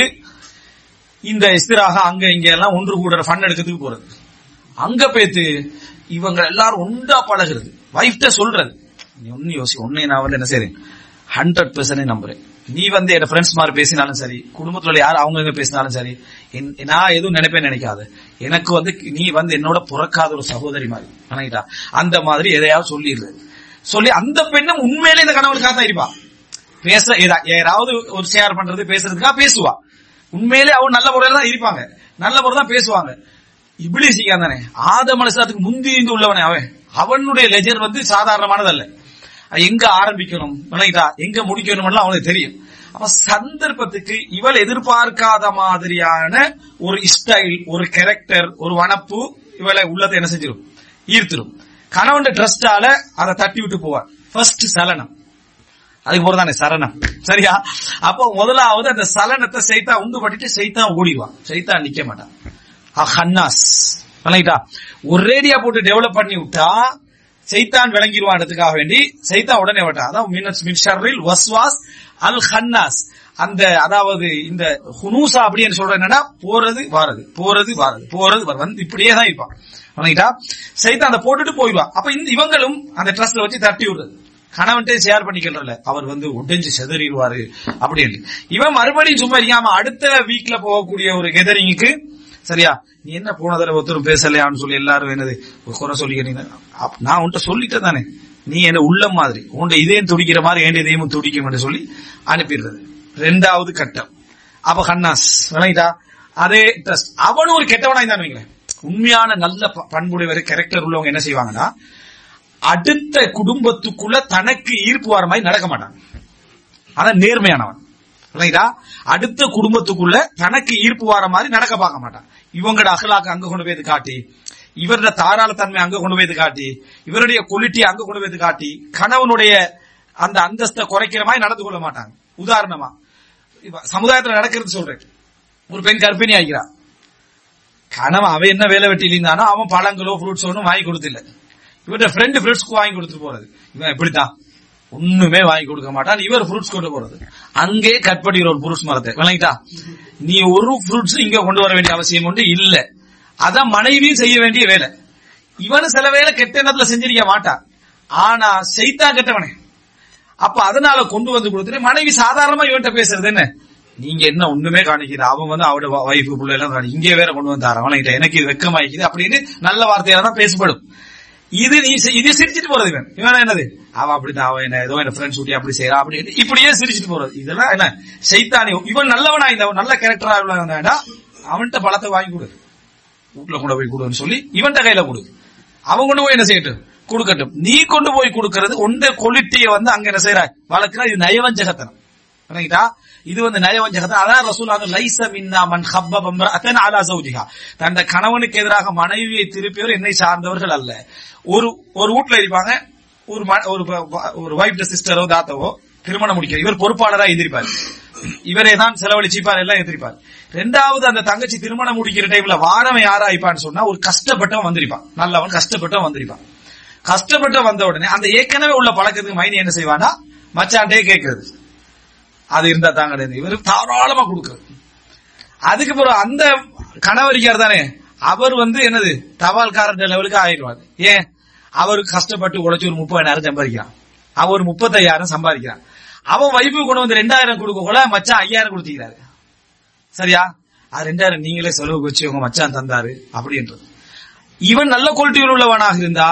இந்த இஸ்திராக அங்க இங்க எல்லாம் ஒன்று கூட ஃபன் எடுக்கிறதுக்கு போறது அங்க பேத்து இவங்க எல்லாரும் ஒன்றா பழகுறது வைஃப்ட சொல்றது நீ ஒன்னு யோசி ஒன்னே நான் வந்து என்ன செய்றேன் ஹண்ட்ரட் பெர்சன்ட் நம்புறேன் நீ வந்து என் ஃப்ரெண்ட்ஸ் மாதிரி பேசினாலும் சரி குடும்பத்துல யார் அவங்க எங்க பேசினாலும் சரி நான் எதுவும் நினைப்பேன் நினைக்காது எனக்கு வந்து நீ வந்து என்னோட பிறக்காத ஒரு சகோதரி மாதிரி நினைக்கிட்டா அந்த மாதிரி எதையாவது சொல்லிடுறது சொல்லி அந்த பெண்ணும் உண்மையிலே இந்த கணவனுக்காக தான் இருப்பா பேச யாராவது ஒரு ஷேர் பண்றது பேசுறதுக்காக பேசுவா உண்மையிலே அவன் நல்ல முறையில தான் இருப்பாங்க நல்ல முறை தான் பேசுவாங்க இப்படி சிக்கான் தானே ஆத மனசுக்கு முந்தி உள்ளவனே அவன் அவனுடைய லெஜர் வந்து சாதாரணமானதல்ல எங்க ஆரம்பிக்கணும் விளங்கிட்டா எங்க முடிக்கணும் அவனுக்கு தெரியும் அப்ப சந்தர்ப்பத்துக்கு இவள் எதிர்பார்க்காத மாதிரியான ஒரு ஸ்டைல் ஒரு கேரக்டர் ஒரு வனப்பு இவளை உள்ளத்தை என்ன செஞ்சிடும் ஈர்த்திடும் கணவன் ட்ரஸ்டால அதை தட்டி விட்டு போவார் ஃபர்ஸ்ட் சலனம் அதுக்கு போறதானே சரணம் சரியா அப்போ முதலாவது அந்த சலனத்தை சைத்தா உண்டு பண்ணிட்டு சைத்தா ஓடிடுவான் சைத்தா நிக்க மாட்டான் ஹன்னாஸ் விளங்கிட்டா ஒரேடியா போட்டு டெவலப் பண்ணி விட்டா சைத்தான் விளங்கிடுவான்றதுக்காக வேண்டி சைத்தான் உடனே விட்டான் அதான் மினஸ் மின்ஷரில் வஸ்வாஸ் அல் ஹன்னாஸ் அந்த அதாவது இந்த ஹுனூசா அப்படின்னு சொல்ற என்னன்னா போறது வாரது போறது வாரது போறது வந்து இப்படியே தான் இருப்பான் வணங்கிட்டா சைத்தான் அந்த போட்டுட்டு போயிடுவான் அப்ப இந்த இவங்களும் அந்த ட்ரஸ்ட்ல வச்சு தட்டி விடுறது கணவன்ட்டே ஷேர் பண்ணிக்கல அவர் வந்து உடைஞ்சு செதறிடுவாரு அப்படின்னு இவன் மறுபடியும் சும்மா இருக்காம அடுத்த வீக்ல போகக்கூடிய ஒரு கெதரிங்க்கு சரியா நீ என்ன போன தடவை ஒருத்தரும் பேசலையான்னு சொல்லி எல்லாரும் என்னது குறை சொல்லிக்கிறீங்க நான் உன்ட்ட சொல்லிட்டேன் தானே நீ என்ன உள்ள மாதிரி உன்ட இதயம் துடிக்கிற மாதிரி என் இதயமும் துடிக்கும் என்று சொல்லி அனுப்பிடுறது ரெண்டாவது கட்டம் அப்ப ஹன்னாஸ் விளங்கிட்டா அதே ட்ரஸ்ட் அவனும் ஒரு கெட்டவனா இருந்தான்னு வைங்களேன் உண்மையான நல்ல பண்புடையவர் கேரக்டர் உள்ளவங்க என்ன செய்வாங்கன்னா அடுத்த குடும்பத்துக்குள்ள தனக்கு ஈர்ப்பு வர மாதிரி நடக்க மாட்டான் அதான் நேர்மையானவன் ரைட்டா அடுத்த குடும்பத்துக்குள்ள தனக்கு ஈர்ப்பு வர மாதிரி நடக்க பார்க்க மாட்டான் இவங்களோட அகலாக்கு அங்க கொண்டு போய் காட்டி இவரோட தாராளத்தன்மை அங்க கொண்டு போய் காட்டி இவருடைய குவாலிட்டி அங்க கொண்டு போய் காட்டி கணவனுடைய அந்த அந்தஸ்தை குறைக்கிற மாதிரி நடந்து கொள்ள மாட்டாங்க உதாரணமா சமுதாயத்துல நடக்கிறது சொல்றேன் ஒரு பெண் கர்ப்பிணி ஆகிறான் கணவன் அவன் என்ன வேலை வெட்டி இருந்தானோ அவன் பழங்களோ ஃப்ரூட்ஸோ ஒன்றும் வாங்கி கொடுத்தில்ல இவர்கிட்ட ஃப்ரெண்டு ஃப்ரூட்ஸ்க்கு வாங்கி கொடுத்துட்டு போறது இவன் எப்படித்தான் ஒண்ணுமே வாங்கி கொடுக்க மாட்டான் இவர் ஃப்ரூட்ஸ் கொண்டு போறது அங்கே கட் பண்ணிக்கிற ஒரு புருஷ் மரத்தை விளங்கிட்டா நீ ஒரு ஃப்ரூட்ஸ் இங்க கொண்டு வர வேண்டிய அவசியம் ஒன்று இல்ல அதான் மனைவியும் செய்ய வேண்டிய வேலை இவனு சில வேலை கெட்ட எண்ணத்துல செஞ்சிருக்க மாட்டான் ஆனா செய்தா கெட்டவனே அப்ப அதனால கொண்டு வந்து கொடுத்துட்டு மனைவி சாதாரணமா இவன்கிட்ட பேசுறது என்ன நீங்க என்ன ஒண்ணுமே காணிக்கிற அவன் வந்து அவட வைஃபு பிள்ளை எல்லாம் காணி இங்கே வேற கொண்டு வந்தாரு அவன்கிட்ட எனக்கு இது வெக்கமாயிக்குது அப்படின்னு நல்ல வார்த்தையால தான் பேசப்படும் இது நீ சி- இது சிரிச்சிட்டு போறது இவன் இவன் என்னது அவன் அப்படிதான் அவன் என்ன ஏதோ என்ன ஃப்ரெண்ட்ஸ் ஊட்டி அப்படி செய்யறான் அப்படி இப்படியே சிரிச்சிட்டு போறது இதெல்லாம் என்ன சைத்தானி இவன் நல்லவனா இந்த நல்ல கேரக்டரா உள்ளவனா அவன்கிட்ட பழத்தை வாங்கி கொடு வீட்டுல கொண்டு போய் கொடுன்னு சொல்லி இவன்கிட்ட கையில கொடு அவன் கொண்டு போய் என்ன செய்யட்டும் கொடுக்கட்டும் நீ கொண்டு போய் கொடுக்கறது உண்ட கொலிட்டிய வந்து அங்க என்ன செய்யற வளர்க்கிற இது நயவஞ்சகத்தனம் சரிங்களா இது வந்து நயவஞ்சகத்தனம் அதான் ரசூலாக லைச மின்னா மன் ஹப்பப இம்ரஅத்தன் அலா ஜௌஜிஹா தன் கணவனுக்கு எதிராக மனைவியை திருப்பியவர் என்னை சார்ந்தவர்கள் அல்ல ஒரு ஒரு வீட்டுல இருப்பாங்க ஒரு ம- ஒரு ப- ஒரு வைஃப் சிஸ்டரோ தாத்தாவோ திருமணம் முடிக்கிற இவர் பொறுப்பாளரா எதிர்ப்பார் இவரே தான் செலவழிச்சிப்பார் எல்லாம் எதிர்ப்பார் ரெண்டாவது அந்த தங்கச்சி திருமணம் முடிக்கிற டைம்ல வாரவன் யாரா ஆயிப்பான்னு சொன்னா ஒரு கஷ்டப்பட்டவன் வந்திருப்பான் நல்லவன் கஷ்டப்பட்டவன் வந்திருப்பான் கஷ்டப்பட்டு வந்த உடனே அந்த ஏற்கனவே உள்ள பழக்கத்துக்கு மைனி என்ன செய்வானா மச்சான்டே கேட்கறது அது இருந்தா தாங்க இவரு தாராளமா கொடுக்கறது அதுக்கு பிறகு அந்த கணவரிக்கார் தானே அவர் வந்து என்னது தபால்காரர் லெவலுக்கு ஆயிடுவார் ஏன் அவர் கஷ்டப்பட்டு உழைச்சு ஒரு முப்பதாயிரம் சம்பாதிக்கிறான் அவர் ஒரு முப்பத்தையாயிரம் சம்பாதிக்கிறான் அவன் வைப்பு கொண்டு வந்து ரெண்டாயிரம் கொடுக்க கூட மச்சான் ஐயாயிரம் கொடுத்துக்கிறாரு சரியா அது ரெண்டாயிரம் நீங்களே செலவுக்கு வச்சு உங்க மச்சான் தந்தாரு அப்படின்றது இவன் நல்ல குவாலிட்டியில் உள்ளவனாக இருந்தா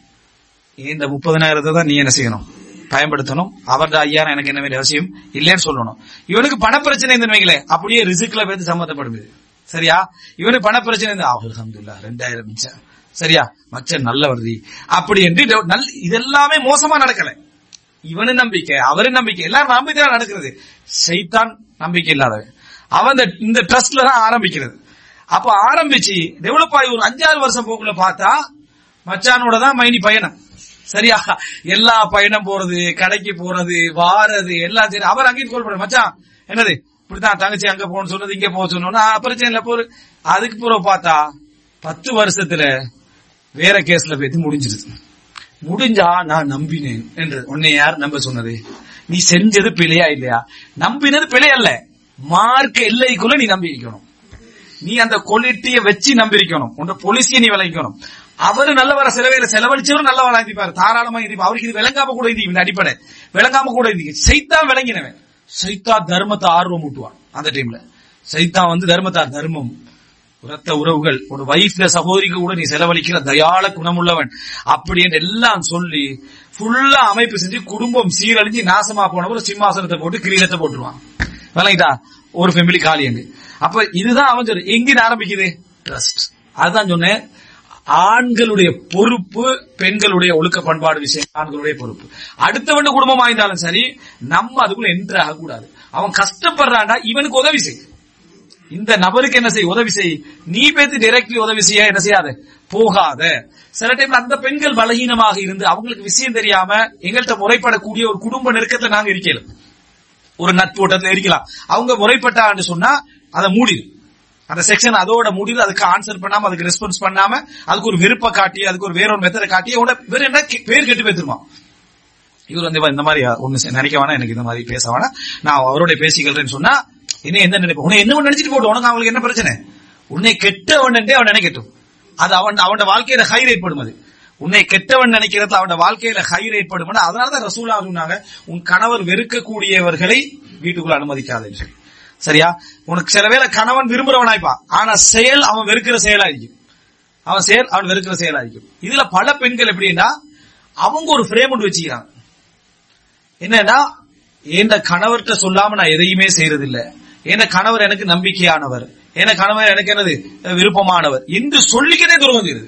இந்த முப்பதனாயிரத்தை தான் நீ என்ன செய்யணும் பயன்படுத்தணும் அவர்த ஐயாயிரம் எனக்கு என்ன வேண்டிய அவசியம் இல்லைன்னு சொல்லணும் இவனுக்கு பண பிரச்சனை இந்த வைங்களே அப்படியே ரிசுக்ல பேருந்து சம்மந்தப்படுது சரியா இவனுக்கு பண பிரச்சனை இருந்தா அல்ஹம்துலில்லாஹ் ரெண்டாயிரம் மிச்சம் சரியா மச்சன் நல்ல வருதி அப்படி என்று இது நல் இதெல்லாமே மோசமா நடக்கல இவனு நம்பிக்கை அவரு நம்பிக்கை எல்லாரும் நம்பிக்கை தான் நடக்கிறது சைத்தான் நம்பிக்கை இல்லாதவன் அவன் இந்த- இந்த ட்ரஸ்ட்ல தான் ஆரம்பிக்கிறது அப்ப ஆரம்பிச்சு டெவலப் ஆகி ஒரு அஞ்சாறு வருஷம் போக்குள்ள பார்த்தா மச்சானோட தான் மைனி பயணம் சரியா எல்லா பயணம் போறது கடைக்கு போறது வாரது எல்லாம் சரி அவர் அங்கேயும் கோல் பண்ண மச்சான் என்னது இப்படித்தான் தங்கச்சி அங்க போகணும்னு சொன்னது இங்க போக சொன்னோம்னா பிரச்சனை இல்ல போரு அதுக்கு பிறகு பார்த்தா பத்து வருஷத்துல வேற கேஸ்ல போய் முடிஞ்சிருது முடிஞ்சா நான் நம்பினேன் என்று உன்னை யார் நம்ப சொன்னது நீ செஞ்சது பிழையா இல்லையா நம்பினது பிழை அல்ல மார்க்க எல்லைக்குள்ள நீ நம்பி இருக்கணும் நீ அந்த கொலிட்டிய வச்சு நம்பியிருக்கணும் உன் பொலிசிய நீ விளைவிக்கணும் அவரு நல்லவர செலவையில செலவழிச்சவரும் நல்லவரா இருப்பாரு தாராளமா இருப்பார் அவருக்கு இது விளங்காம கூட இருக்கு இந்த அடிப்படை விளங்காம கூட இருக்கு சைத்தான் விளங்கினவன் சைத்தா தர்மத்தை ஆர்வம் ஊட்டுவான் அந்த டைம்ல சைத்தான் வந்து தர்மத்தா தர்மம் உரத்த உறவுகள் ஒரு வைஃப்ல சகோதரிக்கு கூட நீ செலவழிக்கிற தயாள குணமுள்ளவன் அப்படி என்று எல்லாம் சொல்லி ஃபுல்லா அமைப்பு செஞ்சு குடும்பம் சீரழிஞ்சு நாசமா போனவர் சிம்மாசனத்தை போட்டு கிரீடத்தை போட்டுருவான் விளங்கிட்டா ஒரு ஃபேமிலி காலி என்று அப்ப இதுதான் அவன் சொல்லு எங்கிருந்து ஆரம்பிக்குது ட்ரஸ்ட் அதுதான் சொன்னேன் ஆண்களுடைய பொறுப்பு பெண்களுடைய ஒழுக்க பண்பாடு விஷயம் ஆண்களுடைய பொறுப்பு அடுத்தவன் குடும்பம் ஆயிருந்தாலும் சரி நம்ம அதுக்குள்ள என்ட்ரு ஆகக்கூடாது அவன் கஷ்டப்படுறான்டா இவனுக்கு உதவி செய் இந்த நபருக்கு என்ன செய் உதவி செய் நீ பேத்து டைரக்ட்லி உதவி செய்ய என்ன செய்யாத போகாத சில டைம்ல அந்த பெண்கள் பலகீனமாக இருந்து அவங்களுக்கு விஷயம் தெரியாம எங்கள்கிட்ட முறைப்படக்கூடிய ஒரு குடும்ப நெருக்கத்துல நாங்க இருக்கல ஒரு நட்போட்டத்துல இருக்கலாம் அவங்க முறைப்பட்டான்னு சொன்னா அதை மூடிடு அந்த செக்ஷன் அதோட முடிது அதுக்கு ஆன்சர் பண்ணாம அதுக்கு ரெஸ்பான்ஸ் பண்ணாம அதுக்கு ஒரு வெறுப்பை காட்டி அதுக்கு ஒரு வேற ஒரு மெத்தடை காட்டி அவனோட வேற என்ன கே- பேர் கெட்டு பேத்துருவான் இவர் வந்து இந்த மாதிரி ஒண்ணு செ- நினைக்க வேணாம் எனக்கு இந்த மாதிரி பேச வேணாம் நான் அவரோட பேசிக்கிறேன்னு சொன்னா என்ன என்ன நினைப்பேன் உன்னை என்ன நினைச்சிட்டு போட்டு உனக்கு அவங்களுக்கு என்ன பிரச்சனை உன்னை கெட்டவன் அவன் நினைக்கட்டும் அது அவன் அவன் வாழ்க்கையில ஹை ரேட் படும் அது உன்னை கெட்டவன் நினைக்கிறது அவன் வாழ்க்கையில ஹை ரேட் படும் அதனாலதான் ரசூலா சொன்னாங்க உன் கணவர் வெறுக்கக்கூடியவர்களை வீட்டுக்குள்ள அனுமதிக்காதுன்னு சொல்லி சரியா உனக்கு சில வேளை கணவன் விரும்புறவனாய்ப்பான் ஆனா செயல் அவன் வெறுக்கிற செயலா இருக்கும் அவன் செயல் அவன் வெறுக்கிற செயலா இருக்கும் இதுல பல பெண்கள் எப்படின்னா அவங்க ஒரு ஃப்ரேம் ஒன்று வச்சுக்கிறாங்க என்னன்னா என் கணவர்கிட்ட சொல்லாம நான் எதையுமே செய்யறது இல்ல என் கணவர் எனக்கு நம்பிக்கையானவர் என் கணவர் எனக்கு என்னது விருப்பமானவர் என்று சொல்லிக்கதே துரோகம் செய்யறது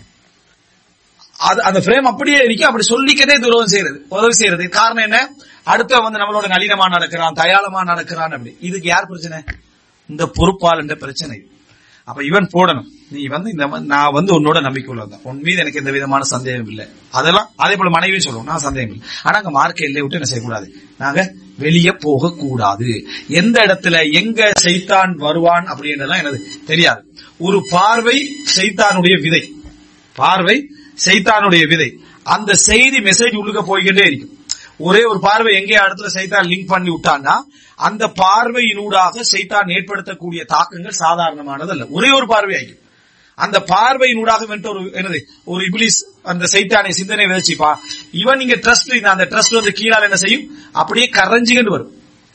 அது அந்த ஃப்ரேம் அப்படியே இருக்கு அப்படி சொல்லிக்கதே துரோகம் செய்யறது உதவி செய்யறது காரணம் என்ன அடுத்த வந்து நம்மளோட நளினமா நடக்கிறான் தயாளமா நடக்கிறான் அப்படி இதுக்கு யார் பிரச்சனை இந்த பொறுப்பாளன்ற பிரச்சனை அப்ப இவன் போடணும் நீ வந்து இந்த மாதிரி நான் வந்து உன்னோட நம்பிக்கை உள்ளதான் உன் மீது எனக்கு எந்த விதமான சந்தேகம் இல்லை அதெல்லாம் அதே போல மனைவியும் சொல்லுவோம் நான் சந்தேகம் இல்லை ஆனா அங்க மார்க்க எல்லை விட்டு என்ன செய்யக்கூடாது நாங்க வெளியே போக கூடாது எந்த இடத்துல எங்க செய்தான் வருவான் அப்படின்றலாம் எனக்கு தெரியாது ஒரு பார்வை செய்தானுடைய விதை பார்வை செய்தானுடைய விதை அந்த செய்தி மெசேஜ் உள்ளுக்க போய்கிட்டே இருக்கும் ஒரே ஒரு பார்வை எங்கே இடத்துல சைத்தான் லிங்க் பண்ணி விட்டான்னா அந்த பார்வையினூடாக சைத்தான் ஏற்படுத்தக்கூடிய தாக்கங்கள் சாதாரணமானது அல்ல ஒரே ஒரு பார்வை ஆகும் அந்த பார்வையினூடாக வந்துட்டு ஒரு என்னது ஒரு இபிலிஸ் அந்த சைத்தானை சிந்தனை விதைச்சிப்பா இவன் நீங்க ட்ரஸ்ட் அந்த ட்ரஸ்ட் வந்து கீழால என்ன செய்யும் அப்படியே கரைஞ்சிக்கிட்டு வரும்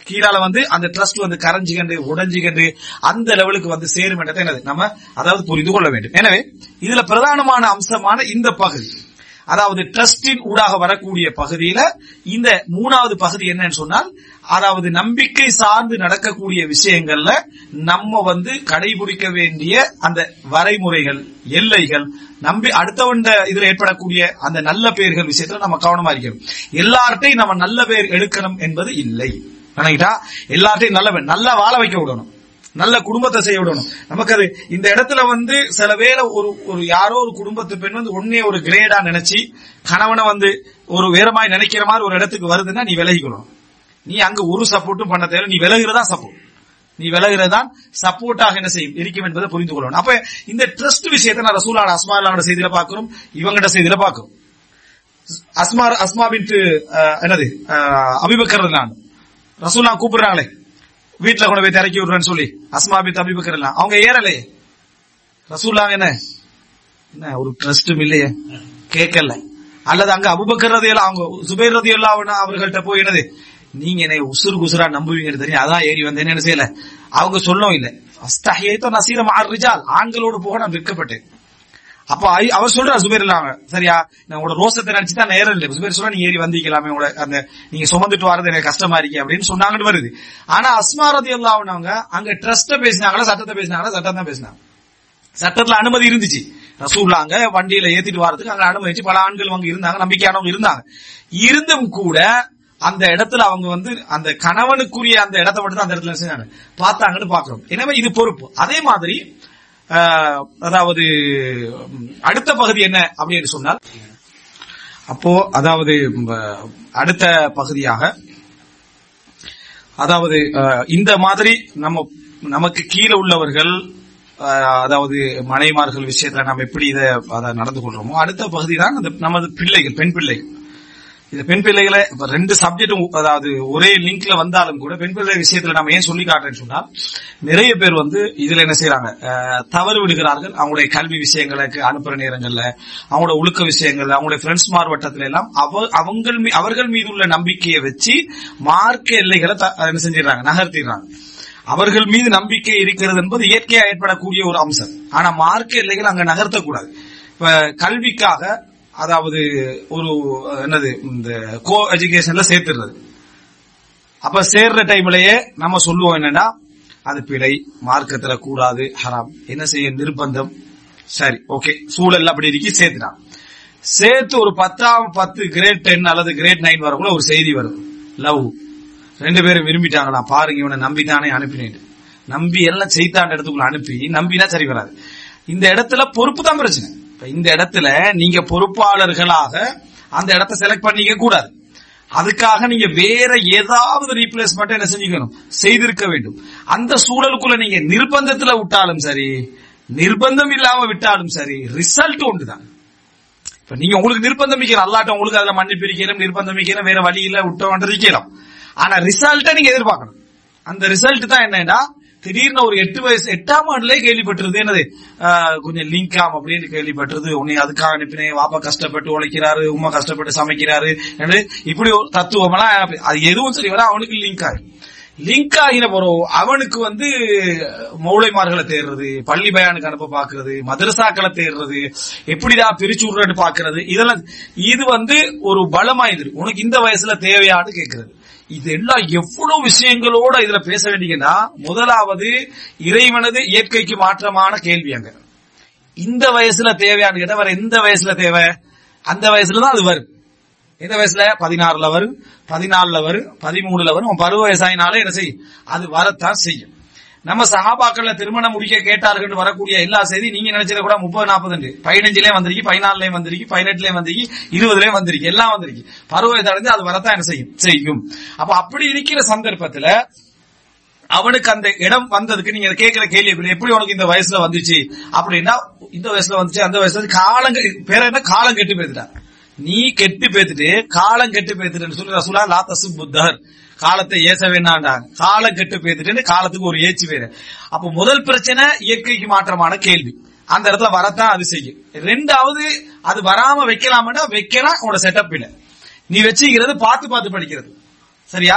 கீழால வந்து அந்த ட்ரஸ்ட் வந்து கரைஞ்சிக்கண்டு உடைஞ்சிக்கண்டு அந்த லெவலுக்கு வந்து சேரும் என்றதை என்னது நம்ம அதாவது புரிந்து கொள்ள வேண்டும் எனவே இதுல பிரதானமான அம்சமான இந்த பகுதி அதாவது ட்ரஸ்டின் ஊடாக வரக்கூடிய பகுதியில இந்த மூணாவது பகுதி என்னன்னு சொன்னால் அதாவது நம்பிக்கை சார்ந்து நடக்கக்கூடிய விஷயங்கள்ல நம்ம வந்து கடைபிடிக்க வேண்டிய அந்த வரைமுறைகள் எல்லைகள் நம்பி அடுத்தவன் இதுல ஏற்படக்கூடிய அந்த நல்ல பெயர்கள் விஷயத்துல நம்ம கவனமா இருக்கணும் எல்லார்ட்டையும் நம்ம நல்ல பெயர் எடுக்கணும் என்பது இல்லை நினைக்கிட்டா எல்லார்ட்டையும் நல்ல பெயர் நல்லா வாழ வைக்க விடணும் நல்ல குடும்பத்தை செய்ய விடணும் நமக்கு அது இந்த இடத்துல வந்து சில வேளை ஒரு ஒரு யாரோ ஒரு குடும்பத்து பெண் வந்து ஒன்னே ஒரு கிரேடா நினைச்சு கணவனை வந்து ஒரு வேறமாய் நினைக்கிற மாதிரி ஒரு இடத்துக்கு வருதுன்னா நீ விலகிக்கணும் நீ அங்க ஒரு சப்போர்ட்டும் பண்ண தேவை நீ விலகிறதா சப்போர்ட் நீ விலகிறதான் சப்போர்ட்டாக என்ன செய்யும் இருக்கும் என்பதை புரிந்து கொள்ளணும் அப்ப இந்த ட்ரஸ்ட் விஷயத்தை நான் ரசூலான அஸ்மாலான செய்தியில பாக்குறோம் இவங்கட செய்தியில பாக்குறோம் அஸ்மா அஸ்மா பின் என்னது அபிபக்கர் நான் ரசூலா கூப்பிடுறாங்களே வீட்டுல கொண்டு போய் திறக்கி விடுறேன்னு சொல்லி அஸ்மா பின் அபிபக்கர் எல்லாம் அவங்க ஏறலையே ரசூலாங்க என்ன என்ன ஒரு ட்ரஸ்டும் இல்லையே கேட்கல அல்லது அங்க அபுபக்கர் ரதியெல்லாம் அவங்க சுபேர் ரதியெல்லாம் அவர்கள்ட்ட போய் என்னது நீங்க என்னை உசுறு குசுரா நம்புவீங்கன்னு தெரியும் அதான் ஏறி வந்தேன்னு என்ன செய்யல அவங்க சொல்லவும் இல்லை அஸ்தஹியத்தோ நசீரம் ரிஜால் ஆண்களோடு போக நான் விற்கப்பட்டேன் அப்ப அவர் சொல்றாரு சுபேர் இல்லாம சரியா நான் உங்களோட ரோசத்தை நினைச்சு தான் நேரம் இல்லை சுபேர் சொல்ல நீ ஏறி வந்திக்கலாமே உங்களோட அந்த நீங்க சுமந்துட்டு வரது எனக்கு கஷ்டமா இருக்கே அப்படின்னு சொன்னாங்கன்னு வருது ஆனா அஸ்மா ரதி அவங்க அங்க ட்ரஸ்ட பேசினாங்களா சட்டத்தை பேசினாங்களா சட்டம் தான் பேசினாங்க சட்டத்துல அனுமதி இருந்துச்சு ரசூல்லாங்க வண்டியில ஏத்திட்டு வரதுக்கு அங்க அனுமதிச்சு பல ஆண்கள் அங்க இருந்தாங்க நம்பிக்கையானவங்க இருந்தாங்க இருந்தும் கூட அந்த இடத்துல அவங்க வந்து அந்த கணவனுக்குரிய அந்த இடத்தை மட்டும் தான் அந்த இடத்துல செஞ்சாங்க பார்த்தாங்கன்னு பாக்குறோம் எனவே இது பொறுப்பு அதே மாதிரி அதாவது அடுத்த பகுதி என்ன அப்படின்னு சொன்னால் அப்போ அதாவது அடுத்த பகுதியாக அதாவது இந்த மாதிரி நம்ம நமக்கு கீழே உள்ளவர்கள் அதாவது மனைமார்கள் விஷயத்துல நம்ம எப்படி இதை அதை நடந்து கொள்றோமோ அடுத்த பகுதி தான் நமது பிள்ளைகள் பெண் பிள்ளைகள் இந்த பெண் பிள்ளைகளை ரெண்டு சப்ஜெக்டும் அதாவது ஒரே லிங்க்ல வந்தாலும் கூட பெண் பிள்ளை விஷயத்துல நம்ம ஏன் சொல்லி காட்டுறேன்னு சொன்னா நிறைய பேர் வந்து இதுல என்ன செய்யறாங்க தவறு விடுகிறார்கள் அவங்களுடைய கல்வி விஷயங்களுக்கு அனுப்புற நேரங்கள்ல அவங்களோட ஒழுக்க விஷயங்கள்ல அவங்களுடைய ஃப்ரெண்ட்ஸ் மார்வட்டத்துல எல்லாம் அவங்கள் அவர்கள் மீது உள்ள நம்பிக்கையை வச்சு மார்க்க எல்லைகளை என்ன செஞ்சிடறாங்க நகர்த்திடுறாங்க அவர்கள் மீது நம்பிக்கை இருக்கிறது என்பது இயற்கையா ஏற்படக்கூடிய ஒரு அம்சம் ஆனா மார்க்க எல்லைகள் அங்க நகர்த்தக்கூடாது இப்ப கல்விக்காக அதாவது ஒரு என்னது இந்த கோ எஜுகேஷன்ல சேர்த்துறது அப்ப சேர்ற டைம்லயே நம்ம சொல்லுவோம் என்னன்னா அது பிழை மார்க்கத்துல கூடாது ஹராம் என்ன செய்ய நிர்பந்தம் சரி ஓகே சூழல் அப்படி இருக்கு சேர்த்துட்டான் சேர்த்து ஒரு பத்தாம் பத்து கிரேட் டென் அல்லது கிரேட் நைன் வரக்குள்ள ஒரு செய்தி வரும் லவ் ரெண்டு பேரும் விரும்பிட்டாங்களா பாருங்க இவனை நம்பித்தானே அனுப்பினேன் நம்பி எல்லாம் செய்தாண்ட இடத்துக்குள்ள அனுப்பி நம்பினா சரி வராது இந்த இடத்துல பொறுப்பு தான் பிரச்சனை இப்ப இந்த இடத்துல நீங்க பொறுப்பாளர்களாக அந்த இடத்தை செலக்ட் பண்ணிக்க கூடாது அதுக்காக நீங்க வேற ஏதாவது ரீப்ளேஸ்மெண்ட் என்ன செஞ்சுக்கணும் செய்திருக்க வேண்டும் அந்த சூழலுக்குள்ள நீங்க நிர்பந்தத்துல விட்டாலும் சரி நிர்பந்தம் இல்லாம விட்டாலும் சரி ரிசல்ட் ஒன்றுதான் இப்ப நீங்க உங்களுக்கு நிர்பந்தம் வைக்கலாம் அல்லாட்ட உங்களுக்கு அதுல மன்னிப்பு இருக்கணும் நிர்பந்தம் வைக்கணும் வேற வழி இல்ல விட்டோம் இருக்கலாம் ஆனா ரிசல்ட்டை நீங்க எதிர்பார்க்கணும் அந்த ரிசல்ட் தான் என்னன்னா திடீர்னு ஒரு எட்டு வயசு எட்டாம் ஆண்டுலயே கேள்விப்பட்டிருது என்னது கொஞ்சம் லிங்காம் அப்படின்னு கேள்விப்பட்டிருது உன்னை அதுக்காக அனுப்பினேன் வாப்பா கஷ்டப்பட்டு உழைக்கிறாரு உமா கஷ்டப்பட்டு சமைக்கிறாரு இப்படி ஒரு தத்துவம் எல்லாம் அது எதுவும் சரி வர அவனுக்கு லிங்க் ஆகும் லிங்க் ஆகின பிறகு அவனுக்கு வந்து மௌளைமார்களை தேடுறது பள்ளி பயானுக்கு அனுப்ப பாக்குறது மதரசாக்களை தேடுறது எப்படிதான் பிரிச்சு விடுறன்னு பாக்குறது இதெல்லாம் இது வந்து ஒரு பலமாயுது உனக்கு இந்த வயசுல தேவையான்னு கேட்கறது இது எல்லாம் எவ்வளவு விஷயங்களோட இதுல பேச வேண்டியதுன்னா முதலாவது இறைவனது இயற்கைக்கு மாற்றமான கேள்வி அங்க இந்த வயசுல தேவையான்னு கேட்டா வேற எந்த வயசுல தேவை அந்த வயசுல தான் அது வரும் எந்த வயசுல பதினாறுல வரும் பதினாலுல வரும் பதிமூணுல வரும் பருவ வயசாயினாலே என்ன செய்யும் அது வரத்தான் செய்யும் நம்ம சகாபாக்கள்ல திருமணம் முடிக்க கேட்டார்கள் வரக்கூடிய எல்லா செய்தி நீங்க நினைச்சத கூட முப்பது நாற்பது பதினஞ்சுலயும் வந்திருக்கு பதினாலுலயும் வந்திருக்கு பதினெட்டுலயும் வந்திருக்கு இருபதுலயும் வந்திருக்கு எல்லாம் வந்திருக்கு பருவ அடைஞ்சு அது வரத்தான் என்ன செய்யும் செய்யும் அப்ப அப்படி இருக்கிற சந்தர்ப்பத்துல அவனுக்கு அந்த இடம் வந்ததுக்கு நீங்க கேட்கிற கேள்வி எப்படி உனக்கு இந்த வயசுல வந்துச்சு அப்படின்னா இந்த வயசுல வந்துச்சு அந்த வயசுல காலம் பேர என்ன காலம் கெட்டு போயிட்டான் நீ கெட்டு பேத்துட்டு காலம் கெட்டு பேத்துட்டு சொல்லி ரசூலா லாத்தசு புத்தர் காலத்தை ஏச வேணாண்டாங்க காலம் கெட்டு பேத்துட்டு காலத்துக்கு ஒரு ஏச்சு வேறு அப்ப முதல் பிரச்சனை இயற்கைக்கு மாற்றமான கேள்வி அந்த இடத்துல வரத்தான் அது செய்யும் ரெண்டாவது அது வராம வைக்கலாம்னா வைக்கலாம் உன்னோட செட்டப் இல்ல நீ வச்சுக்கிறது பார்த்து பார்த்து படிக்கிறது சரியா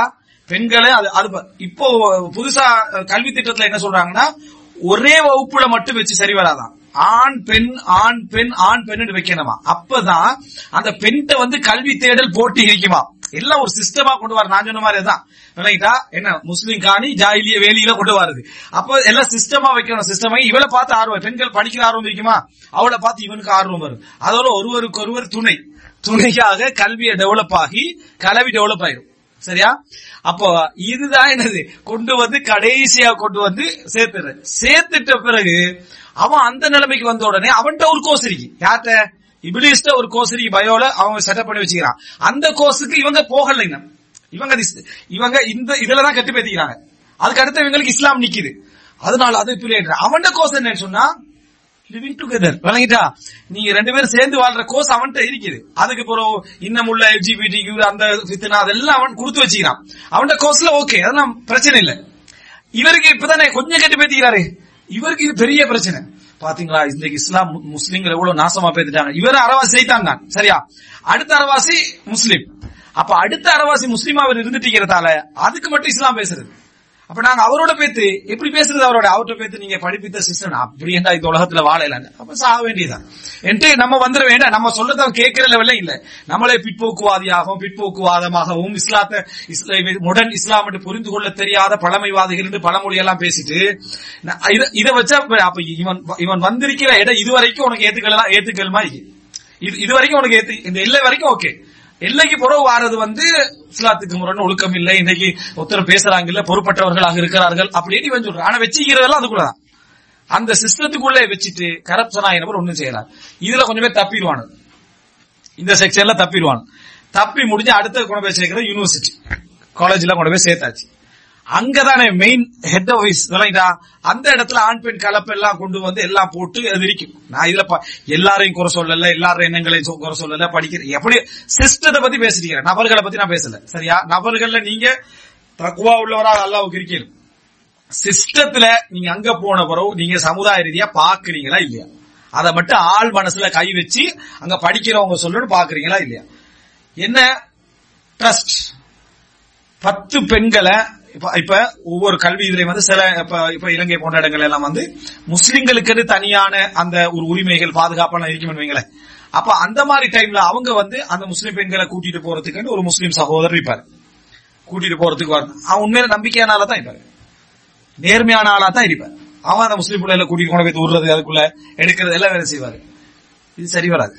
பெண்களை அது அது ப- இப்போ புதுசா அஹ், கல்வி திட்டத்துல என்ன சொல்றாங்கன்னா ஒரே வகுப்புல மட்டும் வச்சு சரி வராதான் ஆண் பெண் ஆண் பெண் ஆண் பெண் வைக்கணுமா அப்பதான் அந்த பெண்கிட்ட வந்து கல்வி தேடல் போட்டி இருக்குமா எல்லாம் ஒரு சிஸ்டமா கொண்டு வர நான் சொன்ன மாதிரி தான் விளங்கிட்டா என்ன முஸ்லீம் காணி ஜாயிலிய வேலியில கொண்டு வருது அப்ப எல்லாம் சிஸ்டமா வைக்கணும் சிஸ்டமா இவளை பார்த்து ஆர்வம் பெண்கள் படிக்கிற ஆர்வம் இருக்குமா அவளை பார்த்து இவனுக்கு ஆர்வம் வரும் அதோட ஒருவருக்கு ஒருவர் துணை துணையாக கல்வியை டெவலப் ஆகி கல்வி டெவலப் ஆயிரும் சரியா அப்போ இதுதான் என்னது கொண்டு வந்து கடைசியா கொண்டு வந்து சேர்த்துற சேர்த்துட்ட பிறகு அவன் அந்த நிலைமைக்கு வந்த உடனே அவன்கிட்ட ஒரு கோர்ஸ் இருக்கு யார்கிட்ட இபிலிஸ்ட ஒரு கோர்ஸ் இருக்கு பயோல அவன் செட்டப் பண்ணி வச்சுக்கிறான் அந்த கோர்ஸுக்கு இவங்க போகல இன்னும் இவங்க this- இவங்க இந்த இதுலதான் கட்டி பேத்திக்கிறாங்க அதுக்கு அடுத்து இவங்களுக்கு இஸ்லாம் நிக்குது அதனால அது பிள்ளை அவன்கிட்ட கோர்ஸ் என்னன்னு சொன்னா லிவிங் டுகெதர் விளங்கிட்டா நீங்க ரெண்டு பேரும் சேர்ந்து வாழ்ற கோர்ஸ் அவன்கிட்ட இருக்குது அதுக்கு பிறகு இன்னும் உள்ள எல்ஜிபிடி அந்த ஃபித்னா அதெல்லாம் அவன் கொடுத்து வச்சுக்கிறான் அவன்கிட்ட கோர்ஸ்ல ஓகே அதெல்லாம் பிரச்சனை இல்ல இவருக்கு இப்பதானே கொஞ்சம் கட்டி பேத்திக்கிறாரு இவருக்கு இது பெரிய பிரச்சனை பாத்தீங்களா இந்த இஸ்லாம் மு- முஸ்லிம்கள் எவ்வளவு நாசமா பேத்துட்டாங்க இவர் அரவாசி செய்தான் தான் சரியா அடுத்த அரவாசி முஸ்லிம் அப்ப அடுத்த அரவாசி முஸ்லீம் அவர் இருந்துட்டீங்கிறதால அதுக்கு மட்டும் இஸ்லாம் பேசுறது அப்ப நாங்க அவரோட பேத்து எப்படி பேசுறது அவரோட அவர்கிட்ட பேத்து நீங்க படிப்பித்த சிஸ்டம் அப்படி என்ன இந்த உலகத்துல வாழல அப்ப சாக வேண்டியதுதான் என்று நம்ம வந்துட வேண்டாம் நம்ம சொல்றத அவன் கேட்கிற லெவல்ல இல்ல நம்மளே பிற்போக்குவாதியாகவும் பிற்போக்குவாதமாகவும் இஸ்லாத்தை இஸ்லா- முடன் இஸ்லாம் என்று புரிந்து கொள்ள தெரியாத பழமைவாதிகள் என்று பழமொழி எல்லாம் பேசிட்டு ந- இத- இத வச்சா அப்ப- அப்ப இவன் இவன் வந்திருக்கிற இடம் இதுவரைக்கும் உனக்கு ஏத்துக்கலாம் ஏத்துக்கலுமா இது இது வரைக்கும் உனக்கு ஏத்து இந்த எல்லை வரைக்கும் ஓகே எல்லைக்கு புறவு வாரது வந்து இஸ்லாத்துக்கு முரண் ஒழுக்கம் இல்லை இன்னைக்கு ஒருத்தர் பேசுறாங்க இல்ல பொறுப்பட்டவர்களாக இருக்கிறார்கள் அப்படின்னு இவன் சொல்றான் ஆனா வச்சுக்கிறதெல்லாம் அதுக்குள்ளதான் அந்த சிஸ்டத்துக்குள்ளே வச்சுட்டு கரப்ஷனா நபர் ஒண்ணும் செய்யறார் இதுல கொஞ்சம் பேர் தப்பிடுவானு இந்த செக்ஷன்ல தப்பிடுவான் தப்பி முடிஞ்சு அடுத்த கொண்டு போய் சேர்க்கிறது யூனிவர்சிட்டி காலேஜ்ல கொண்டு போய் சேர்த்தாச்சு அங்கதானே மெயின் ஹெட் ஆபீஸ் விளங்கிட்டா அந்த இடத்துல ஆண் பெண் கலப்பு எல்லாம் கொண்டு வந்து எல்லாம் போட்டு அது இருக்கும் நான் இதுல ப- எல்லாரையும் குறை சொல்லல எல்லாரும் எண்ணங்களையும் சொ- குறை சொல்லல படிக்கிற எப்படி சிஸ்டத்தை பத்தி பேசிட்டு நபர்களை பத்தி நான் பேசல சரியா நபர்கள்ல நீங்க தக்குவா உள்ளவராக அல்லாவுக்கு இருக்கீங்க சிஸ்டத்துல நீங்க அங்க போன பிறகு நீங்க சமுதாய ரீதியா பாக்குறீங்களா இல்லையா அதை மட்டும் ஆள் மனசுல கை வச்சு அங்க படிக்கிறவங்க சொல்லணும் பாக்குறீங்களா இல்லையா என்ன ட்ரஸ்ட் பத்து பெண்களை இப்ப இப்ப ஒவ்வொரு கல்வி இதுலயும் வந்து சில இப்ப இப்ப இலங்கை போன்ற இடங்கள் எல்லாம் வந்து முஸ்லிம்களுக்கு தனியான அந்த ஒரு உரிமைகள் பாதுகாப்பான இருக்கும் வைங்களேன் அப்ப அந்த மாதிரி டைம்ல அவங்க வந்து அந்த முஸ்லிம் பெண்களை கூட்டிட்டு போறதுக்கு ஒரு முஸ்லிம் சகோதரர் இருப்பாரு கூட்டிட்டு போறதுக்கு வரணும் அவன் உண்மையில நம்பிக்கையான தான் இருப்பாரு நேர்மையான ஆளா தான் இருப்பார் அவன் அந்த முஸ்லீம் பிள்ளைல கூட்டிட்டு கொண்டு போய் விடுறது அதுக்குள்ள எடுக்கிறது எல்லாம் வேலை செய்வாரு இது சரி வராது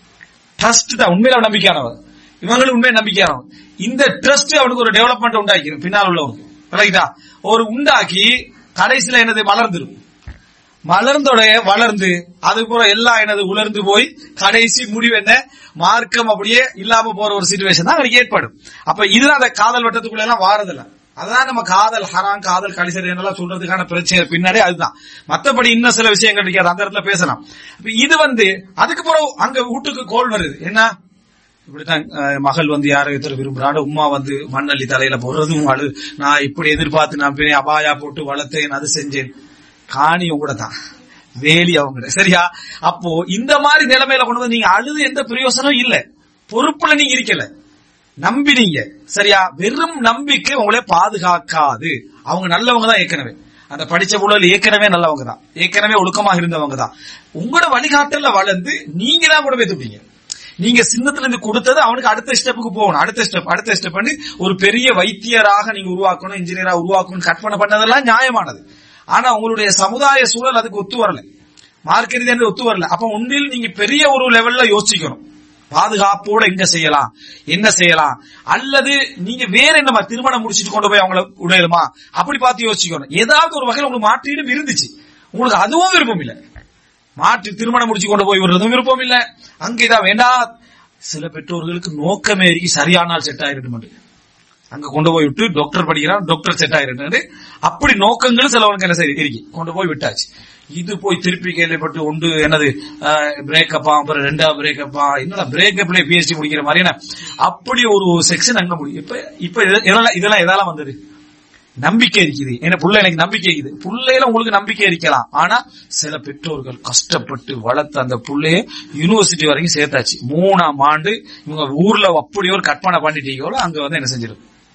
ட்ரஸ்ட் தான் உண்மையில அவன் நம்பிக்கையானவர் இவங்களும் உண்மையை நம்பிக்கையானவன் இந்த ட்ரஸ்ட் அவனுக்கு ஒரு டெவலப்மெண்ட் உண்டாக்கிடும் பின்னால் உள்ளவனுக்கு விளங்கிட்டா ஒரு உண்டாக்கி கடைசியில என்னது மலர்ந்துடும் மலர்ந்தோட வளர்ந்து அது போல எல்லாம் எனது உலர்ந்து போய் கடைசி முடிவு என்ன மார்க்கம் அப்படியே இல்லாம போற ஒரு சுச்சுவேஷன் தான் அவனுக்கு ஏற்படும் அப்ப இதுதான் அந்த காதல் வட்டத்துக்குள்ள எல்லாம் வாரதில்ல அதான் நம்ம காதல் ஹராம் காதல் கலிசர் என்னெல்லாம் சொல்றதுக்கான பிரச்சனை பின்னாடி அதுதான் மத்தபடி இன்னும் சில விஷயங்கள் இருக்காது அந்த இடத்துல பேசலாம் அப்ப இது வந்து அதுக்கு பிறகு அங்க வீட்டுக்கு கோல் வருது என்ன இப்படித்தான் அஹ், மகள் வந்து யாரை எத்தனை விரும்புறாங்க உமா வந்து மண்ணள்ளி தலையில போடுறதும் அழு நான் இப்படி எதிர்பார்த்து நான் போய் அபாயா போட்டு வளர்த்தேன் அது செஞ்சேன் காணி உங்களோட தான் வேலி அவங்க சரியா அப்போ இந்த மாதிரி நிலைமையில கொண்டு வந்து நீங்க அழுது எந்த பிரயோசனம் இல்ல பொறுப்புல நீங்க இருக்கல நம்பினீங்க சரியா வெறும் நம்பிக்கை உங்களை பாதுகாக்காது அவங்க நல்லவங்க தான் ஏற்கனவே அந்த படிச்ச ஊழல் ஏற்கனவே நல்லவங்க தான் ஏற்கனவே ஒழுக்கமாக இருந்தவங்க தான் உங்களோட வழிகாட்டல்ல வளர்ந்து நீங்க தான் கூட போய் துப்பீங்க நீங்க சின்னத்துல இருந்து கொடுத்தது அவனுக்கு அடுத்த ஸ்டெப்புக்கு போகணும் அடுத்த ஸ்டெப் அடுத்த ஸ்டெப் பண்ணி ஒரு பெரிய வைத்தியராக நீங்க உருவாக்கணும் இன்ஜினியரா உருவாக்கணும் கற்பனை பண்ணதெல்லாம் நியாயமானது ஆனா உங்களுடைய சமுதாய சூழல் அதுக்கு ஒத்து வரல மார்க் ரீதியாக ஒத்து வரல அப்ப உண்மையில் நீங்க பெரிய ஒரு லெவல்ல யோசிக்கணும் பாதுகாப்போட எங்க செய்யலாம் என்ன செய்யலாம் அல்லது நீங்க வேற என்னமா திருமணம் முடிச்சிட்டு கொண்டு போய் அவங்கள உடையலுமா அப்படி பார்த்து யோசிக்கணும் ஏதாவது ஒரு வகையில் உங்களுக்கு மாற்றீடும் இருந்துச்சு உங்களுக்கு அதுவும் விருப்பம் இல்லை மாற்றி திருமணம் முடிச்சு கொண்டு போய் விடுறதும் விருப்பம் இல்ல அங்க இதான் வேண்டாம் சில பெற்றோர்களுக்கு நோக்கமே இருக்கு சரியான நாள் செட் ஆயிருக்கு அங்க கொண்டு போய் விட்டு டாக்டர் படிக்கிறான் டாக்டர் செட் ஆயிருக்கு அப்படி நோக்கங்கள் சிலவனுக்கு என்ன செய்யுது இருக்கு கொண்டு போய் விட்டாச்சு இது போய் திருப்பி கேள்விப்பட்டு ஒன்று என்னது பிரேக்கப்பா அப்புறம் ரெண்டாவது பிரேக்கப்பா என்னடா பிரேக்கப்ல பிஎஸ்டி முடிக்கிற மாதிரி என்ன அப்படி ஒரு செக்ஷன் அங்க முடியும் இப்ப இப்ப இத- இதெல்லாம் இதெல்லாம் எதால வந்தது நம்பிக்கை இருக்குது ஏன்னா புள்ள எனக்கு நம்பிக்கை இருக்குது புள்ளையில உங்களுக்கு நம்பிக்கை இருக்கலாம் ஆனா சில பெற்றோர்கள் கஷ்டப்பட்டு வளர்த்த அந்த புள்ளைய யூனிவர்சிட்டி வரைக்கும் சேர்த்தாச்சு மூணாம் ஆண்டு இவங்க ஊர்ல அப்படி ஒரு கற்பனை பண்ணிட்டீங்களோ அங்க வந்து என்ன செஞ்சிடும்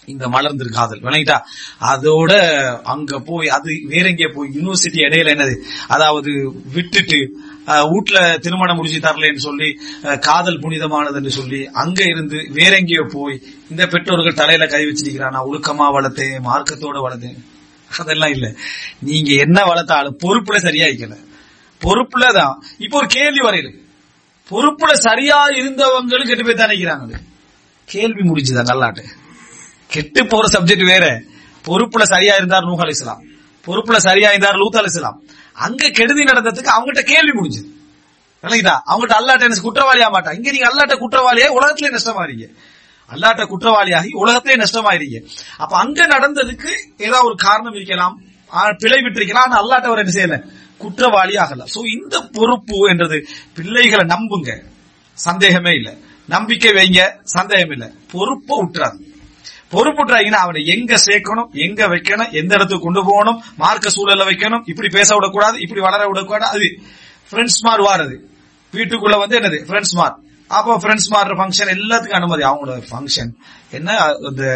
இந்த மலர்ந்திரு காதல் விளங்கிட்டா அதோட அங்க போய் அது வேற எங்கே போய் யூனிவர்சிட்டி இடையில என்னது அதாவது விட்டுட்டு அஹ், வீட்ல திருமணம் முடிச்சு தரலன்னு சொல்லி அஹ், காதல் புனிதமானதுன்னு சொல்லி அங்க இருந்து வேற எங்கேயோ போய் இந்த பெற்றோர்கள் தலையில கை வச்சிருக்கிறான் நான் ஒழுக்கமா வளர்த்தேன் மார்க்கத்தோட வளர்த்தேன் அதெல்லாம் இல்ல நீங்க என்ன வளர்த்தாலும் பொறுப்புல சரியா இருக்கல பொறுப்புல தான் இப்போ ஒரு கேள்வி வரையில பொறுப்புல சரியா இருந்தவங்களும் கெட்டு போய் தான் நினைக்கிறாங்க கேள்வி முடிஞ்சுதான் நல்லாட்டு கெட்டு போற சப்ஜெக்ட் வேற பொறுப்புல சரியா இருந்தார் நூஹ் அலிஸ்லாம் பொறுப்புல சரியா இருந்தார் லூத் அலிஸ்லாம் அங்க கெடுதி நடந்ததுக்கு அவங்ககிட்ட கேள்வி முடிஞ்சது விளங்கிட்டா அவங்ககிட்ட அல்லாட்ட என்ன குற்றவாளியா மாட்டா இங்க நீங்க அல்லாட்ட குற்றவாளியா உலகத்திலே நஷ்டமாறீங்க அல்லாட்ட குற்றவாளியாகி உலகத்திலே நஷ்டமாயிருங்க அப்ப அங்க நடந்ததுக்கு ஏதாவது ஒரு காரணம் இருக்கலாம் ஆ, பிழை விட்டிருக்கலாம் ஆனா அல்லாட்ட அவர் என்ன செய்யல குற்றவாளி ஆகல சோ இந்த பொறுப்பு என்றது பிள்ளைகளை நம்புங்க சந்தேகமே இல்ல நம்பிக்கை வைங்க சந்தேகம் இல்ல பொறுப்பை விட்டுறாது பொறுப்புட்டாங்கன்னா அவனை எங்க சேர்க்கணும் எங்க வைக்கணும் எந்த இடத்துக்கு கொண்டு போகணும் மார்க்க சூழல்ல வைக்கணும் இப்படி பேச விடக்கூடாது இப்படி வளர விடக்கூடாது அது ஃப்ரெண்ட்ஸ் மார் வாரது வீட்டுக்குள்ள வந்து என்னது ஃப்ரெண்ட்ஸ் மார் அப்போ ஃப்ரெண்ட்ஸ் மார் ஃபங்க்ஷன் எல்லாத்துக்கும் அனுமதி அவங்களோட ஃபங்க்ஷன் என்ன இந்த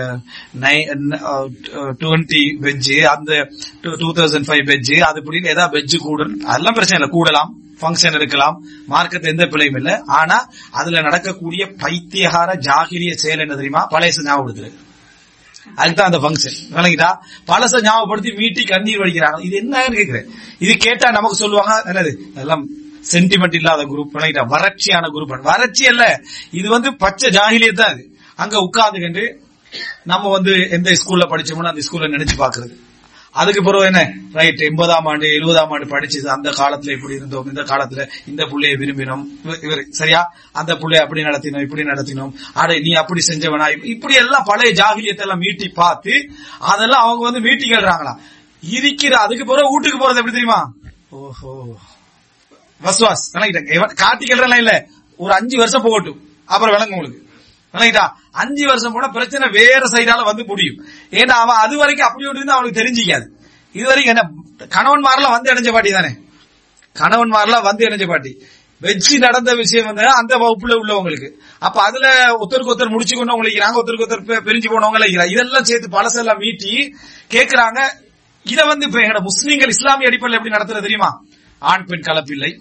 டுவெண்ட்டி பெஜ் அந்த டூ தௌசண்ட் ஃபைவ் பெஜ் அது இப்படின்னு ஏதாவது பெஜ் கூடும் அதெல்லாம் பிரச்சனை இல்லை கூடலாம் ஃபங்க்ஷன் இருக்கலாம் மார்க்கத்து எந்த பிழையும் இல்ல ஆனா அதுல நடக்கக்கூடிய பைத்தியகார ஜாகிரிய செயல் என்ன தெரியுமா பழைய ஞாபகப்படுத்துறது அதுதான் அந்த ஃபங்க்ஷன் விளங்கிட்டா பழச ஞாபகப்படுத்தி மீட்டி கண்ணீர் வடிக்கிறாங்க இது என்னன்னு கேக்குறேன் இது கேட்டா நமக்கு சொல்லுவாங்க என்னது எல்லாம் சென்டிமெண்ட் இல்லாத குரூப் விளங்கிட்டா வறட்சியான குரூப் வறட்சி அல்ல இது வந்து பச்சை ஜாகிலியே தான் இது அங்க உட்கார்ந்துக்கிட்டு நம்ம வந்து எந்த ஸ்கூல்ல படிச்சோமோ அந்த ஸ்கூல்ல நினைச்சு பாக்குறது அதுக்கு பிறகு என்ன ரைட் எண்பதாம் ஆண்டு எழுபதாம் ஆண்டு படிச்சது அந்த காலத்துல இப்படி இருந்தோம் இந்த காலத்துல இந்த புள்ளைய விரும்பினோம் இவ- இவரு சரியா அந்த புள்ளைய அப்படி நடத்தினோம் இப்படி நடத்தினோம் அடே நீ அப்படி செஞ்சவனா இப்படி எல்லாம் பழைய ஜாகிலியத்தை எல்லாம் மீட்டி பார்த்து அதெல்லாம் அவங்க வந்து மீட்டி கேள்றாங்களாம் இருக்கிற அதுக்கு பிறகு வீட்டுக்கு போறது எப்படி தெரியுமா ஓஹோ வஸ்வாஸ் விளங்கிட்டாங்க எவன் காட்டி கேள்றலாம் இல்ல ஒரு அஞ்சு வருஷம் போகட்டும் அப்புறம் விளங்கும் உங்களுக்கு விளங்கிட்டா அஞ்சு வருஷம் போனா பிரச்சனை வேற சைடால வந்து முடியும் ஏன்னா அவன் அது வரைக்கும் அப்படி ஒன்று இருந்தா அவனுக்கு தெரிஞ்சிக்காது இது வரைக்கும் என்ன கணவன் மாரெல்லாம் வந்து இணைஞ்ச பாட்டி தானே கணவன் மாரெல்லாம் வந்து இணைஞ்ச பாட்டி வெஜ்ஜி நடந்த விஷயம் வந்து அந்த வகுப்புல உள்ளவங்களுக்கு அப்ப அதுல ஒருத்தருக்கு ஒருத்தர் முடிச்சு கொண்டவங்க இருக்கிறாங்க ஒருத்தருக்கு ஒருத்தர் பி- பிரிஞ்சு போனவங்க இருக்கிறாங்க இதெல்லாம் சேர்த்து பழசெல்லாம் மீட்டி கேக்குறாங்க இத வந்து இப்ப எங்கட முஸ்லீம்கள் இஸ்லாமிய அடிப்படையில் எப்படி நடத்துறது தெரியுமா ஆண் பெண் கலப்பில்லை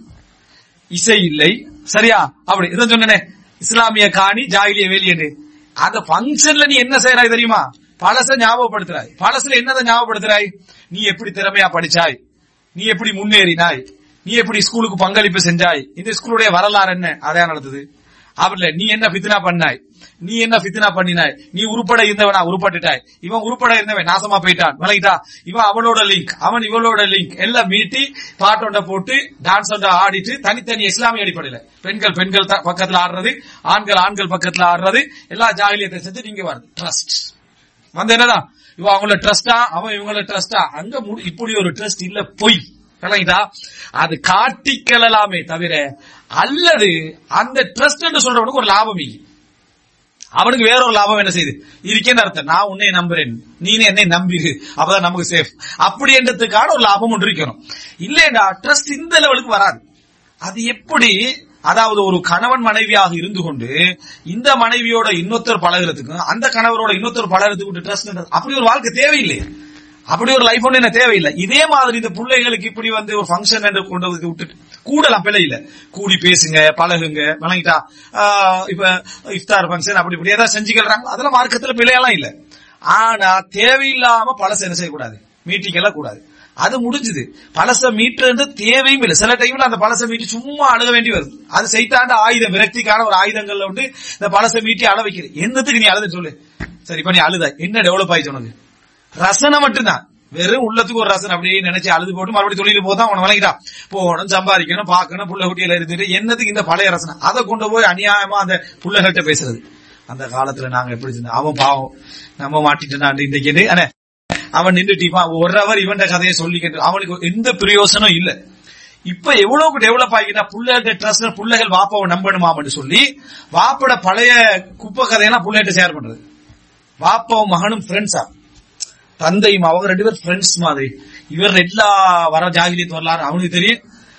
இசை இல்லை சரியா அப்படி இதான் சொன்னனே இஸ்லாமிய காணி ஜாகிலிய வேலியன்னு அந்த ஃபங்க்ஷன்ல நீ என்ன செய்யறாய் தெரியுமா பழச ஞாபகப்படுத்துறாய் பழசுல என்னதை ஞாபகப்படுத்துறாய் நீ எப்படி திறமையா படிச்சாய் நீ எப்படி முன்னேறினாய் நீ எப்படி ஸ்கூலுக்கு பங்களிப்பு செஞ்சாய் இந்த ஸ்கூலுடைய வரலாறு என்ன அதையா நடந்தது அவர்ல நீ என்ன ஃபித்னா பண்ணாய் நீ என்ன ஃபித்னா பண்ணினாய் நீ உருப்பட இருந்தவனா உருப்பட்டுட்டாய் இவன் உருப்பட இருந்தவன் நாசமா போயிட்டான் விலகிட்டா இவன் அவனோட லிங்க் அவன் இவளோட லிங்க் எல்லாம் மீட்டி பாட்டோட போட்டு டான்ஸ் ஒன்றை ஆடிட்டு தனித்தனி இஸ்லாமிய அடிப்படையில பெண்கள் பெண்கள் த- பக்கத்துல ஆடுறது ஆண்கள் ஆண்கள் பக்கத்துல ஆடுறது எல்லா ஜாகிலியத்தை செஞ்சு நீங்க வருது ட்ரஸ்ட் வந்து என்னதான் இவன் அவங்கள ட்ரஸ்டா அவன் இவங்கள ட்ரஸ்டா அங்க மு- இப்படி ஒரு ட்ரஸ்ட் இல்ல பொய் விளங்கிட்டா அது காட்டிக்கலாமே தவிர அல்லது அந்த ட்ரஸ்ட் என்று சொல்றவனுக்கு ஒரு லாபம் இல்லை அவனுக்கு வேற ஒரு லாபம் என்ன செய்யுது இருக்கேன்னு அர்த்தம் நான் உன்னை நம்புறேன் நீ என்னை நம்பிடு அப்பதான் நமக்கு சேஃப் அப்படி என்றதுக்கான ஒரு லாபம் ஒன்று இருக்கணும் இல்லையா ட்ரஸ்ட் இந்த லெவலுக்கு வராது அது எப்படி அதாவது ஒரு கணவன் மனைவியாக இருந்து கொண்டு இந்த மனைவியோட இன்னொருத்தர் பழகுறதுக்கும் அந்த கணவரோட இன்னொருத்தர் பழகுறதுக்கு ட்ரஸ்ட் அப்படி ஒரு வாழ்க்கை தேவையில்லை அப்படி ஒரு லைஃப் ஒண்ணு என்ன தேவையில்லை இதே மாதிரி இந்த பிள்ளைகளுக்கு இப்படி வந்து ஒரு ஃபங்க்ஷன் என்று கொண்டு வந்து விட்டுட்டு கூடலாம் பிள்ளை இல்ல கூடி பேசுங்க பழகுங்க வணங்கிட்டா ஆஹ் இப்ப இஃப்தார் ஃபங்க்ஷன் அப்படி இப்படி ஏதாவது செஞ்சுக்கிறாங்க அதெல்லாம் மார்க்கத்துல பிள்ளையெல்லாம் இல்ல ஆனா தேவையில்லாம பழச என்ன செய்யக்கூடாது மீட்டிங் எல்லாம் கூடாது அது முடிஞ்சது பழச மீட்டுறது தேவையும் இல்லை சில டைம்ல அந்த பழச மீட்டி சும்மா அழுக வேண்டி வருது அது செய்தாண்ட ஆயுதம் விரக்திக்கான ஒரு ஆயுதங்கள்ல வந்து இந்த பழச மீட்டி அழ வைக்கிறது என்னத்துக்கு நீ அழுது சொல்லு சரி இப்ப நீ அழுத என்ன டெவலப் ஆயிடுச்சு உனக்கு ரசனை மட்டும்தான் வெறும் உள்ளத்துக்கு ஒரு ரசனை அப்படியே நினைச்சு அழுது போட்டு மறுபடியும் தொழில் போதான் அவனை வழங்கிட்டான் போகணும் சம்பாதிக்கணும் பார்க்கணும் புள்ள குட்டியில இருந்துட்டு என்னதுக்கு இந்த பழைய ரசனை அதை கொண்டு போய் அநியாயமா அந்த புள்ளகிட்ட பேசுறது அந்த காலத்துல நாங்க எப்படி இருந்தோம் அவன் பாவம் நம்ம மாட்டிட்டு இன்றைக்கு அண்ணே அவன் நின்றுட்டிப்பான் ஒரு அவர் இவன் கதையை சொல்லிக்கிட்டு அவனுக்கு எந்த பிரயோசனம் இல்ல இப்ப எவ்வளவுக்கு டெவலப் ஆகிட்டா புள்ளைகிட்ட ட்ரஸ்ட் புள்ளைகள் வாப்பாவை நம்பணுமாம்னு சொல்லி வாப்போட பழைய குப்பை கதையெல்லாம் புள்ளைகிட்ட ஷேர் பண்றது வாப்பாவும் மகனும் ஃப்ரெண்ட்ஸா தந்தையும் அவங்க ரெண்டு பேரும் ஃப்ரெண்ட்ஸ் மாதிரி இவர் எல்லா வர ஜாகிலியத்து வரலாறு அவனுக்கு தெரியும்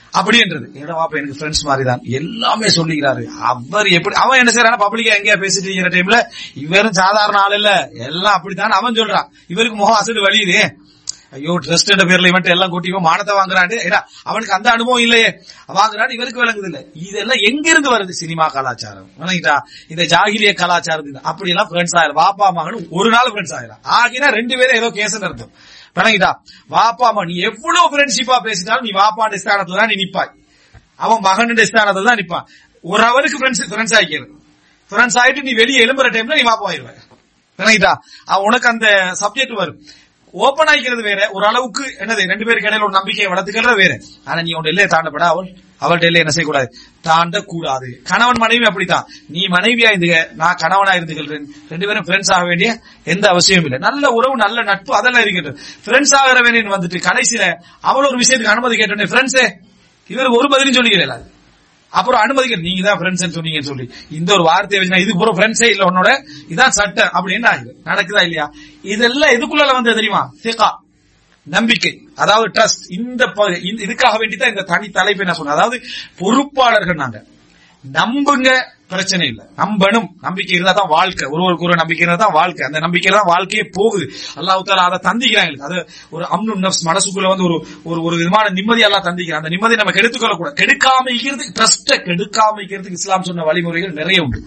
அப்படின்றது என்னோட வாப்பா எனக்கு ஃப்ரெண்ட்ஸ் மாதிரி தான் எல்லாமே சொல்லிக்கிறாரு அவர் எப்படி அவன் என்ன செய்யறான் பப்ளிக்கா எங்கேயா பேசிட்டு இருக்கிற டைம்ல இவரும் சாதாரண ஆள் இல்ல எல்லாம் அப்படித்தான் அவன் சொல்றான் இவருக்கு முகம் அசடு வலியுது ஐயோ ட்ரஸ்ட் என்ற பேர்ல இவன்ட்டு எல்லாம் கூட்டி இவன் மானத்தை வாங்குறான் ஏன்னா அவனுக்கு அந்த அனுபவம் இல்லையே வாங்குறான் இவருக்கு விளங்குது இல்ல இதெல்லாம் எங்க இருந்து வருது சினிமா கலாச்சாரம் விளங்கிட்டா இந்த ஜாகிலிய கலாச்சாரம் இது. அப்படி எல்லாம் ஃப்ரெண்ட்ஸ் ஆயிரம் வாப்பா மகன் ஒரு நாள் ஃப்ரெண்ட்ஸ் ஆயிரம் ஆகினா ரெண்டு பேரும் ஏதோ கேஸ் அர்த்தம் விளங்கிட்டா வாப்பா மகன் நீ எவ்வளவு ஃப்ரெண்ட்ஷிப்பா பேசினாலும் நீ வாப்பாண்ட ஸ்தானத்துல தான் நீ நிப்பாய் அவன் மகனுடைய ஸ்தானத்துல தான் நிப்பான் ஒரு அவருக்கு ஃப்ரெண்ட்ஸ் ஃப்ரெண்ட்ஸ் ஆகிக்கிறது ஃப்ரெண்ட்ஸ் ஆயிட்டு நீ வெளியே எழும்புற டைம்ல நீ வாப்பா ஆயிடுவ விளங்கிட்டா அவன் உனக்கு அந்த சப்ஜெக்ட் வரும் ஓபன் ஆகிக்கிறது வேற ஒரு அளவுக்கு என்னது ரெண்டு பேருக்கு இடையில ஒரு நம்பிக்கையை வளர்த்துக்கிறது வேற ஆனா நீ உன் எல்லையை தாண்டப்பட அவள் அவள்கிட்ட எல்லையை என்ன செய்யக்கூடாது தாண்ட கூடாது கணவன் மனைவி அப்படித்தான் நீ மனைவியா இருந்துக நான் கணவனா இருந்துகிறேன் ரெண்டு பேரும் ஃப்ரெண்ட்ஸ் ஆக வேண்டிய எந்த அவசியமும் இல்லை நல்ல உறவு நல்ல நட்பு அதெல்லாம் இருக்கட்டும் ஃப்ரெண்ட்ஸ் ஆகிற வேண்டிய வந்துட்டு கடைசியில அவள் ஒரு விஷயத்துக்கு அனுமதி கேட்டோன்னே ஃப்ரெண்ட்ஸே இவருக்கு ஒரு பதிலும் சொல்லிக்கல அது அப்புறம் அனுமதிக்க நீங்க தான் ஃப்ரெண்ட்ஸ் சொன்னீங்கன்னு சொல்லி இந்த ஒரு வார்த்தையை வச்சு இதுக்கு பூரா ஃப்ரெண்ட்ஸே இல்ல உன்னோட இதான் சட்டம் அப்படின்னு ஆகுது நடக்குதா இல்லையா இதெல்லாம் எதுக்குள்ள வந்தது தெரியுமா சிகா நம்பிக்கை அதாவது ட்ரஸ்ட் இந்த ப- இந்த- இதுக்காக வேண்டிதான் இந்த தனி தலைப்பு என்ன சொன்ன அதாவது பொறுப்பாளர்கள் நாங்க நம்புங்க பிரச்சனை இல்ல நம்பணும் நம்பிக்கை இருந்தா தான் வாழ்க்கை ஒருவருக்கு ஒரு நம்பிக்கை இருந்தா தான் வாழ்க்கை அந்த நம்பிக்கையில தான் வாழ்க்கையே போகுது அல்லாஹ் தாலா அதை தந்திக்கிறாங்க எங்களுக்கு. அது ஒரு அம்னு நப்ஸ் மனசுக்குள்ள வந்து ஒரு ஒரு ஒரு விதமான நிம்மதி எல்லாம் தந்திக்கிறான் அந்த நிம்மதியை நம்ம கெடுத்துக்கொள்ள கூடாது கெடுக்காம இருக்கிறதுக்கு ட்ரஸ்ட கெடுக்காம இருக்கிறதுக்கு இஸ்லாம் சொன்ன வழிமுறைகள் நிறைய உண்டு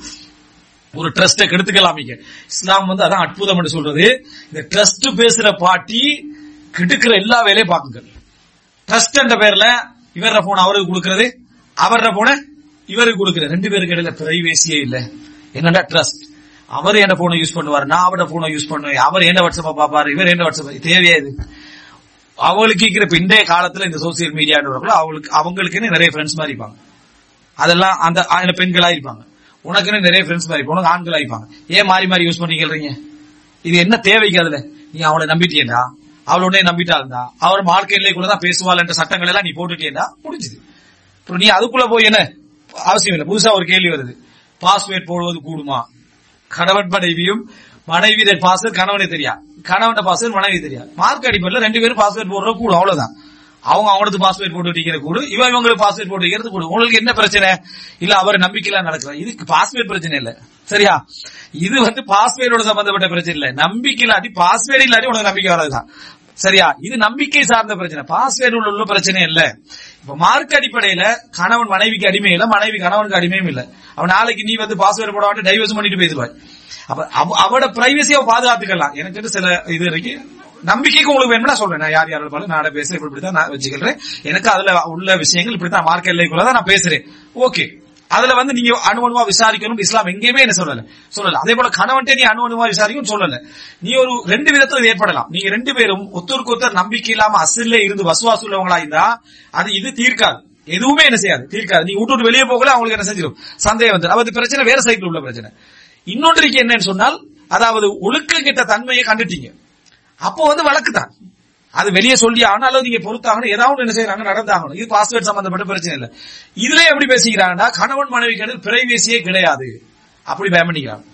ஒரு ட்ரஸ்ட கெடுத்துக்கலாமீங்க இஸ்லாம் வந்து அதான் அற்புதம் என்று சொல்றது இந்த ட்ரஸ்ட் பேசுற பாட்டி கெடுக்கிற எல்லா வேலையும் பாக்குங்க ட்ரஸ்ட் என்ற பேர்ல இவர போன் அவருக்கு கொடுக்கறது அவர போன இவருக்கு கொடுக்கறது ரெண்டு பேருக்கு இடையில பிரைவேசியே இல்ல என்னடா ட்ரஸ்ட் அவர் என்ன போனை யூஸ் பண்ணுவார் நான் அவரோட போனை யூஸ் பண்ணுவேன் அவர் என்ன வாட்ஸ்அப்ப பாப்பாரு இவர் என்ன வாட்ஸ்அப் தேவையா இது அவங்களுக்கு இருக்கிற இப்ப இன்றைய காலத்துல இந்த சோசியல் மீடியான்றவர்கள் அவங்களுக்கு அவங்களுக்குன்னு நிறைய ஃப்ரெண்ட்ஸ் மாதிரி இருப்பாங்க அதெல்லாம் அந்த அந்த பெண்களா இருப்பாங்க உனக்குன்னு நிறைய ஃப்ரெண்ட்ஸ் மாதிரி இருப்பாங்க உனக்கு ஆண்களா இருப்பாங்க ஏன் மாறி மாறி யூஸ் பண்ணிக்கிறீங்க இது என்ன தேவைக்கு அதுல நீ அவளை நம்பிட்டியேடா அவள் உடனே நம்பிட்டா இருந்தா அவர் மார்க்கெட்ல கூட தான் பேசுவாள் என்ற சட்டங்கள் எல்லாம் நீ போட்டுட்டேடா முடிஞ்சுது அப்புறம் நீ அதுக்குள்ள போய் என்ன அவசியம் இல்லை புதுசா ஒரு கேள்வி வருது பாஸ்வேர்ட் போடுவது கூடுமா கணவன் மனைவியும் மனைவி பாஸ்வேர்ட் கணவனே தெரியா கணவன் பாஸ்வேர்ட் மனைவி தெரியாது மார்க் அடிப்படையில் ரெண்டு பேரும் பாஸ்வேர்ட் போடுற கூடும் அவ்வளவுதான் அவங்க அவங்களுக்கு பாஸ்வேர்ட் போட்டு வைக்கிற கூடு இவன் இவங்களுக்கு பாஸ்வேர்ட் போட்டு வைக்கிறது கூடு உங்களுக்கு என்ன பிரச்சனை இல்ல அவர் நம்பிக்கையில நடக்கலாம் இதுக்கு பாஸ்வேர்ட் பிரச்சனை இல்ல சரியா இது வந்து பாஸ்வேர்டோட சம்பந்தப்பட்ட பிரச்சனை இல்ல நம்பிக்கை இல்லாட்டி பாஸ்வேர்டு இல்லாட்டி உனக்கு நம்பிக்கை வராதுதான் சரியா இது நம்பிக்கை சார்ந்த பிரச்சனை பாஸ்வேர்டு உள்ள பிரச்சனை இல்ல இப்ப மார்க் அடிப்படையில கணவன் மனைவிக்கு அடிமை இல்ல மனைவி கணவனுக்கு அடிமையும் இல்ல அவன் நாளைக்கு நீ வந்து பாஸ்வேர்டு போட மாட்டே டைவர்ஸ் பண்ணிட்டு பேசுவாய் அப்ப அவ- அவட பிரைவசியை பாதுகாத்துக்கலாம் எனக்கு வந்து சில இது இருக்கு நம்பிக்கைக்கு உங்களுக்கு வேணும்னா சொல்றேன் நான் யார் யாரோட பாலும் நான் பேசுறேன் இப்படி இப்படித்தான் நான் வச்சுக்கிறேன் எனக்கு அதுல உள்ள விஷயங்கள் இப்படித்தான் மார்க் எல்லைக்குள்ள தான் நான் பேசுறேன் ஓகே அதுல வந்து நீங்க அணுவணுவா விசாரிக்கணும் இஸ்லாம் எங்கேயுமே என்ன சொல்லல சொல்லல அதே போல கணவன்ட்டே நீ அணுவணுவா விசாரிக்கணும் சொல்லல நீ ஒரு ரெண்டு விதத்துல இது ஏற்படலாம் நீங்க ரெண்டு பேரும் ஒருத்தருக்கு ஒருத்தர் நம்பிக்கை இல்லாம அசில்ல இருந்து வசுவாசு உள்ளவங்களா இருந்தா அது இது தீர்க்காது எதுவுமே என்ன செய்யாது தீர்க்காது நீ விட்டு விட்டு வெளியே போகல அவங்களுக்கு என்ன செஞ்சிடும் சந்தேகம் வந்து அது பிரச்சனை வேற சைக்கிள் உள்ள பிரச்சனை இன்னொன்று இருக்கு என்னன்னு சொன்னால் அதாவது ஒழுக்க கிட்ட தன்மையை கண்டுட்டீங்க அப்போ வந்து வழக்கு தான் அது வெளியே சொல்லி ஆகணும் அல்லது நீங்க பொறுத்தாகணும் ஏதாவது ஒண்ணு என்ன செய்யறாங்க நடந்தாகணும் இது பாஸ்வேர்ட் சம்பந்தப்பட்ட பிரச்சனை இல்ல இதுல எப்படி பேசிக்கிறாங்கன்னா கணவன் மனைவிக்கு பிரைவேசியே கிடையாது அப்படி பயமணிக்கிறாங்க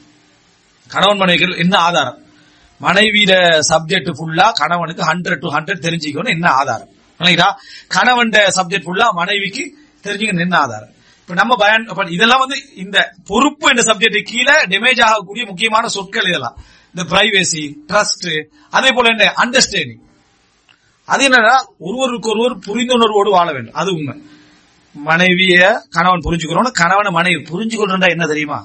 கணவன் மனைவிகள் என்ன ஆதாரம் மனைவியிட சப்ஜெக்ட் ஃபுல்லா கணவனுக்கு ஹண்ட்ரட் டு ஹண்ட்ரட் தெரிஞ்சுக்கணும் என்ன ஆதாரம் இல்லைங்களா கணவன் சப்ஜெக்ட் ஃபுல்லா மனைவிக்கு தெரிஞ்சுக்கணும் என்ன ஆதாரம் இப்ப நம்ம பயன் அப்ப இதெல்லாம் வந்து இந்த பொறுப்பு என்ற சப்ஜெக்ட் கீழே டேமேஜ் ஆகக்கூடிய முக்கியமான சொற்கள் இதெல்லாம் இந்த பிரைவேசி ட்ரஸ்ட் அதே போல என்ன அண்டர்ஸ்டாண்டிங் அது என்னன்னா ஒருவருக்கு ஒருவர் புரிந்துணர்வோடு வாழ வேண்டும் அது உண்மை மனைவிய கணவன் புரிஞ்சுக்கிறோம் கணவனை மனைவி புரிஞ்சுக்கொள்றா என்ன தெரியுமா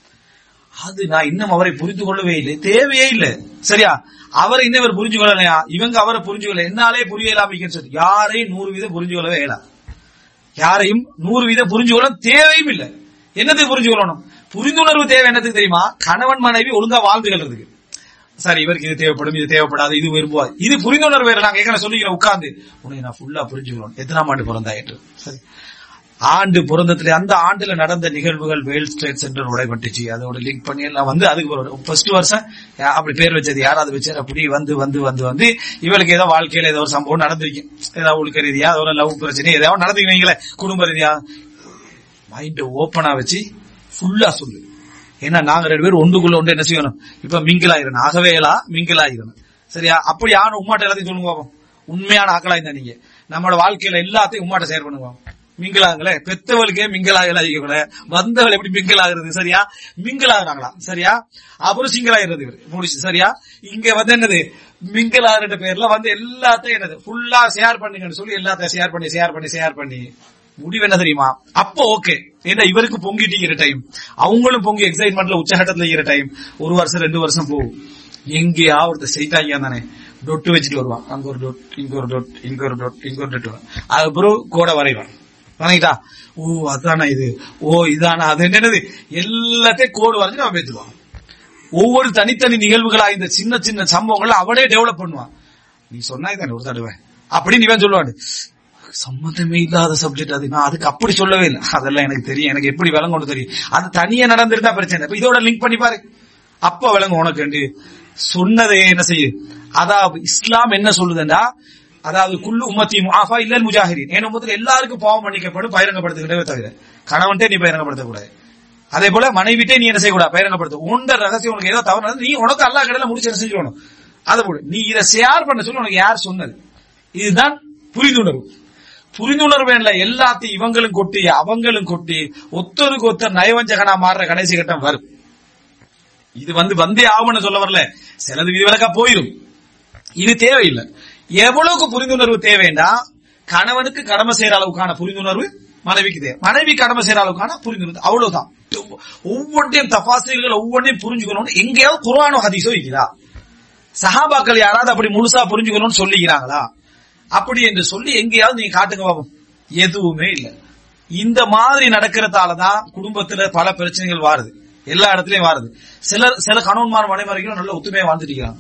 அது நான் இன்னும் அவரை புரிந்து கொள்ளவே இல்லை தேவையே இல்லை சரியா அவரை இன்னும் இவர் புரிஞ்சு கொள்ளலையா இவங்க அவரை புரிஞ்சு கொள்ள என்னாலே புரியலாமிக்கன்னு சொல்லி யாரையும் நூறு வீதம் புரிஞ்சு கொள்ளவே இயலா யாரையும் நூறு வீதம் புரிஞ்சு கொள்ள தேவையும் இல்லை என்னத்துக்கு புரிஞ்சு கொள்ளணும் புரிந்துணர்வு தேவை என்னத்துக்கு தெரியுமா கணவன் மனைவி ஒழுங்கா வாழ்ந்துகிறதுக்கு சரி இவருக்கு இது தேவைப்படும் இது தேவைப்படாது இது விரும்புவார் இது புரிந்துணர்வு வேற நாங்க ஏற்கனவே சொல்லிக்கிறேன் உட்கார்ந்து உன்னை நான் ஃபுல்லா புரிஞ்சுக்கணும் எத்தனாம் ஆண்டு பிறந்தா என்று சரி ஆண்டு பிறந்ததுல அந்த ஆண்டுல நடந்த நிகழ்வுகள் வேல் ஸ்ட்ரேட் சென்டர் உடைபட்டுச்சு அதோட லிங்க் பண்ணி எல்லாம் வந்து அதுக்கு ஃபர்ஸ்ட் வருஷம் யா- அப்படி பேர் வச்சது யாராவது வச்சாரு அப்படி வந்து வந்து வந்து வந்து இவளுக்கு ஏதோ வாழ்க்கையில ஏதோ ஒரு சம்பவம் நடந்திருக்கு ஏதாவது ஒழுக்க ரீதியா ஏதோ லவ் பிரச்சனை ஏதாவது நடந்துக்கு வைங்களேன் குடும்ப ரீதியா மைண்ட் ஓப்பனா வச்சு ஃபுல்லா சொல்லு ஏன்னா நாங்க ரெண்டு பேரும் ஒன்றுக்குள்ள ஒன்று என்ன செய்யணும் இப்ப மிங்கிள் ஆயிரணும் ஆகவே எல்லாம் மிங்கிள் ஆயிரணும் சரியா அப்படி ஆன உமாட்ட எல்லாத்தையும் சொல்லுங்க பாப்போம் உண்மையான ஆக்களா இருந்தா நீங்க நம்மளோட வாழ்க்கையில எல்லாத்தையும் உமாட்ட ஷேர் பண்ணுவோம் மிங்கிளாங்களே பெத்தவளுக்கே மிங்கிளாகல கூட வந்தவள் எப்படி மிங்கிள் ஆகுறது சரியா மிங்கிள் ஆகுறாங்களா சரியா அப்புறம் சிங்கிள் ஆகிறது இவர் முடிச்சு சரியா இங்க வந்து என்னது மிங்கிள் ஆகுற பேர்ல வந்து எல்லாத்தையும் என்னது ஃபுல்லா ஷேர் பண்ணுங்கன்னு சொல்லி எல்லாத்தையும் ஷேர் பண்ணி ஷேர் பண்ணி ஷேர் பண்ணி முடிவு என்ன தெரியுமா அப்போ ஓகே ஏன்னா இவருக்கு பொங்கிட்டு டைம் அவங்களும் பொங்கி எக்ஸைட்மெண்ட்ல உச்சகட்டத்துல இருக்கிற டைம் ஒரு வருஷம் ரெண்டு வருஷம் போகும் எங்கேயா ஒருத்தர் செய்தாங்க தானே டொட்டு வச்சுட்டு வருவான் அங்க ஒரு டொட் இங்க ஒரு டொட் இங்க ஒரு டொட் இங்க ஒரு டொட் அதுக்கப்புறம் கோடை வரைவான் வணங்கிட்டா ஓ அதானா இது ஓ இதானா அது என்னது எல்லாத்தையும் கோடு வரைஞ்சு அவன் பேத்துவான் ஒவ்வொரு தனித்தனி நிகழ்வுகளா இந்த சின்ன சின்ன சம்பவங்களை அவனே டெவலப் பண்ணுவான் நீ சொன்னா இதானே ஒரு தடவை அப்படின்னு இவன் சொல்லுவான் சம்மந்தமே இல்லாத சப்ஜெக்ட் அது நான் அதுக்கு அப்படி சொல்லவே இல்லை அதெல்லாம் எனக்கு தெரியும் எனக்கு எப்படி விளங்கணும் தெரியும் அது தனியா நடந்துருந்தா பிரச்சனை இப்ப இதோட லிங்க் பண்ணி பாரு அப்ப விளங்கும் உனக்கு வேண்டி சொன்னதை என்ன செய்யுது அதாவது இஸ்லாம் என்ன சொல்லுதுண்டா அதாவது குள்ளு உம்மத்தி ஆஃபா இல்ல முஜாஹிரின் என் உம்மத்துல எல்லாருக்கும் பாவம் மன்னிக்கப்படும் பகிரங்கப்படுத்திக்கிட்டே தவிர கணவன்ட்டே நீ பகிரங்கப்படுத்தக்கூடாது அதே போல மனைவிட்டே நீ என்ன செய்யக்கூடாது பகிரங்கப்படுத்த உண்ட ரகசியம் உனக்கு ஏதோ தவறு நடந்தது, நீ உனக்கு அல்லா கடையில முடிச்சு என்ன செஞ்சிடணும் அதை போல நீ இதை ஷேர் பண்ண சொல்லி உனக்கு யார் சொன்னது இதுதான் புரிந்துணர்வு புரிந்துணர்வு இல்ல எல்லாத்தையும் இவங்களும் கொட்டி அவங்களும் கொட்டி ஒத்தருக்கு ஒத்தர் நயவஞ்சகனா மாறுற கடைசி கட்டம் வரும் இது வந்து வந்தே ஆகும்னு சொல்ல வரல சிலது விதிவிலக்கா போயிடும் இது தேவையில்லை எவ்வளவுக்கு புரிந்துணர்வு தேவைன்னா கணவனுக்கு கடமை செய்யற அளவுக்கான புரிந்துணர்வு மனைவிக்கு தேவை மனைவி கடமை செய்யற அளவுக்கான புரிந்துணர்வு அவ்வளவுதான் ஒவ்வொன்றையும் தபாசில்கள் ஒவ்வொன்றையும் புரிஞ்சுக்கணும்னு எங்கேயாவது குரானோ ஹதீஸோ இருக்கிறா சஹாபாக்கள் யாராவது அப்படி முழுசா புரிஞ்சுக்கணும்னு சொல்லிக்கிறாங்களா அப்படி என்று சொல்லி எங்கேயாவது நீங்க காட்டுங்க பாப்போம் எதுவுமே இல்ல இந்த மாதிரி நடக்கிறதாலதான் குடும்பத்துல பல பிரச்சனைகள் வாருது எல்லா இடத்துலயும் வாருது சில சில கணவன்மார் மனைமறைகளும் நல்ல ஒத்துமையா வாழ்ந்துட்டு இருக்காங்க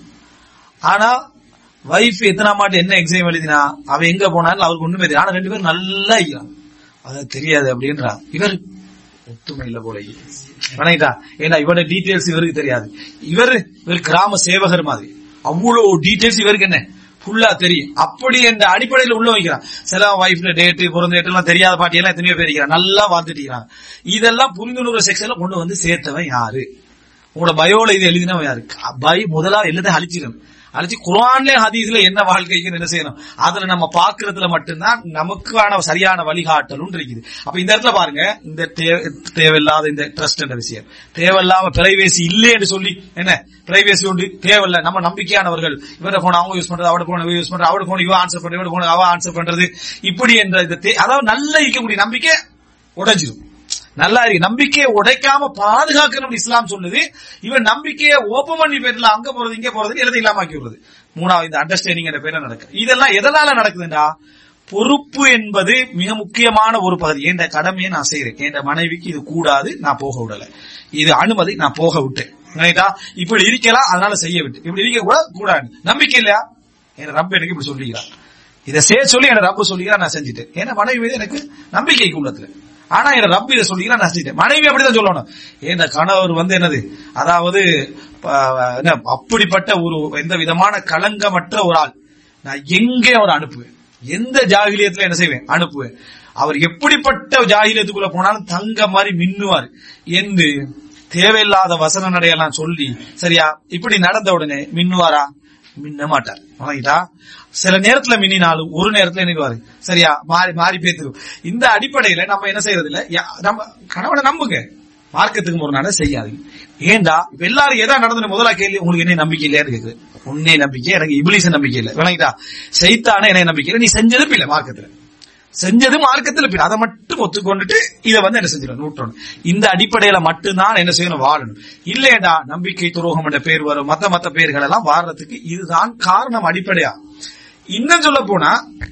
ஆனா வைஃப் எத்தனை மாட்டு என்ன எக்ஸாம் எழுதினா அவ எங்க போனாலும் அவருக்கு ஒண்ணுமே தெரியும் ஆனா ரெண்டு பேரும் நல்லா இருக்கிறான் அது தெரியாது அப்படின்றா இவர் ஒத்துமை இல்ல போல வணங்கிட்டா ஏன்னா இவரோட டீடைல்ஸ் இவருக்கு தெரியாது இவர் இவர் கிராம சேவகர் மாதிரி அவ்வளவு டீடைல்ஸ் இவருக்கு என்ன ஃபுல்லா தெரியும் அப்படி என்ற அடிப்படையில் உள்ள வைக்கிறான் சில வைஃப்ல டேட்டு பிறந்த டேட் எல்லாம் தெரியாத பாட்டி எல்லாம் எத்தனையோ பேர் இருக்கிறான் நல்லா வாழ்ந்துட்டு இருக்கிறாங்க இதெல்லாம் புரிந்துணர்வு செக்ஷன்ல கொண்டு வந்து சேர்த்தவன் யாரு உங்களோட பயோல இது எழுதினவன் யாரு பை முதலா எல்லாத்தையும் அழிச்சிடணும் அழிச்சு குரான்ல ஹதீஸ்ல என்ன வாழ்க்கைக்கு என்ன செய்யணும் அதுல நம்ம பாக்குறதுல மட்டும்தான் நமக்கான சரியான வழிகாட்டலும் இருக்குது அப்ப இந்த இடத்துல பாருங்க இந்த தே- தேவையில்லாத இந்த ட்ரஸ்ட் என்ற விஷயம் தேவையில்லாம பிரைவேசி இல்லைன்னு சொல்லி என்ன பிரைவேசி உண்டு தேவையில்ல நம்ம நம்பிக்கையானவர்கள் இவர போன அவங்க யூஸ் பண்றது அவட போன யூஸ் பண்றது அவட போன இவ ஆன்சர் பண்றது இவட போன அவ ஆன்சர் பண்றது இப்படி என்ற இந்த தே- அதாவது நல்ல இருக்கக்கூடிய நம்பிக்கை உடைஞ்சிடும் நல்லா இருக்கு நம்பிக்கையை உடைக்காம பாதுகாக்கணும் இஸ்லாம் சொல்லுது இவன் நம்பிக்கையை ஓப்பன் பண்ணி பேர்ல அங்க போறது இங்க போறது எழுத இல்லாம ஆக்கி விடுறது மூணாவது இந்த அண்டர்ஸ்டாண்டிங் என்ற பேர்ல நடக்கு இதெல்லாம் எதனால நடக்குதுண்டா பொறுப்பு என்பது மிக முக்கியமான ஒரு பகுதி என்ற கடமையை நான் செய்யறேன் என் மனைவிக்கு இது கூடாது நான் போக விடல இது அனுமதி நான் போக விட்டேன் ரைட்டா இப்படி இருக்கலாம் அதனால செய்ய விட்டு இப்படி இருக்க கூட கூடாது நம்பிக்கை இல்லையா என் ரப்ப எனக்கு இப்படி சொல்லிக்கிறான் இதை செய்ய சொல்லி என் ரப்பு சொல்லிக்கிறா நான் செஞ்சுட்டேன் ஏன்னா மனைவி மீது எனக்கு நம்பிக்கைக்கு உள்ளத்துல ஆனா என் ரப்பு இதை சொல்லிக்கிறா நான் செஞ்சுட்டேன் மனைவி அப்படிதான் சொல்லணும் ஏன் கணவர் வந்து என்னது அதாவது ப- என்ன, அப்படிப்பட்ட ஒரு எந்த விதமான களங்கமற்ற ஒரு ஆள் நான் எங்கே அவர் அனுப்புவேன் எந்த ஜாகிலியத்துல என்ன செய்வேன் அனுப்புவேன் அவர் எப்படிப்பட்ட ஜாகிலியத்துக்குள்ள போனாலும் தங்க மாதிரி மின்னுவார் என்று தேவையில்லாத வசன நடையெல்லாம் சொல்லி சரியா இப்படி நடந்த உடனே மின்னுவாரா மின்ன மாட்டார் வணங்கிட்டா சில நேரத்துல மின்னினாலும் ஒரு நேரத்துல நினைவாரு சரியா மாறி மாறி பேத்துரும் இந்த அடிப்படையில நம்ம என்ன செய்யறது இல்ல யா- நம்ம கணவனை நம்புங்க மார்க்கத்துக்கு ஒரு நாள் செய்யாதீங்க ஏண்டா இப்ப எல்லாரும் எதா நடந்தது முதலா கேள்வி உங்களுக்கு என்ன நம்பிக்கை இல்லையான்னு கேக்குது உன்னே நம்பிக்கை எனக்கு இபிலிச நம்பிக்கை இல்லை விளங்கிட்டா செய்தானே என்ன நம்பிக்கை இல்லை நீ செஞ்சது பிள்ளை மார்க்கத்துல செஞ்சது மார்க்கத்தில் பின் அதை மட்டும் ஒத்துக்கொண்டுட்டு இதை வந்து என்ன செஞ்சிடணும் நூற்றணும் இந்த அடிப்படையில மட்டும்தான் என்ன செய்யணும் வாழணும் இல்லையடா நம்பிக்கை துரோகம் என்ற பேர் வரும் மத்த மத்த பேர்கள் எல்லாம் வாடுறதுக்கு இதுதான் காரணம் அடிப்படையா இன்னும் சொல்ல போனா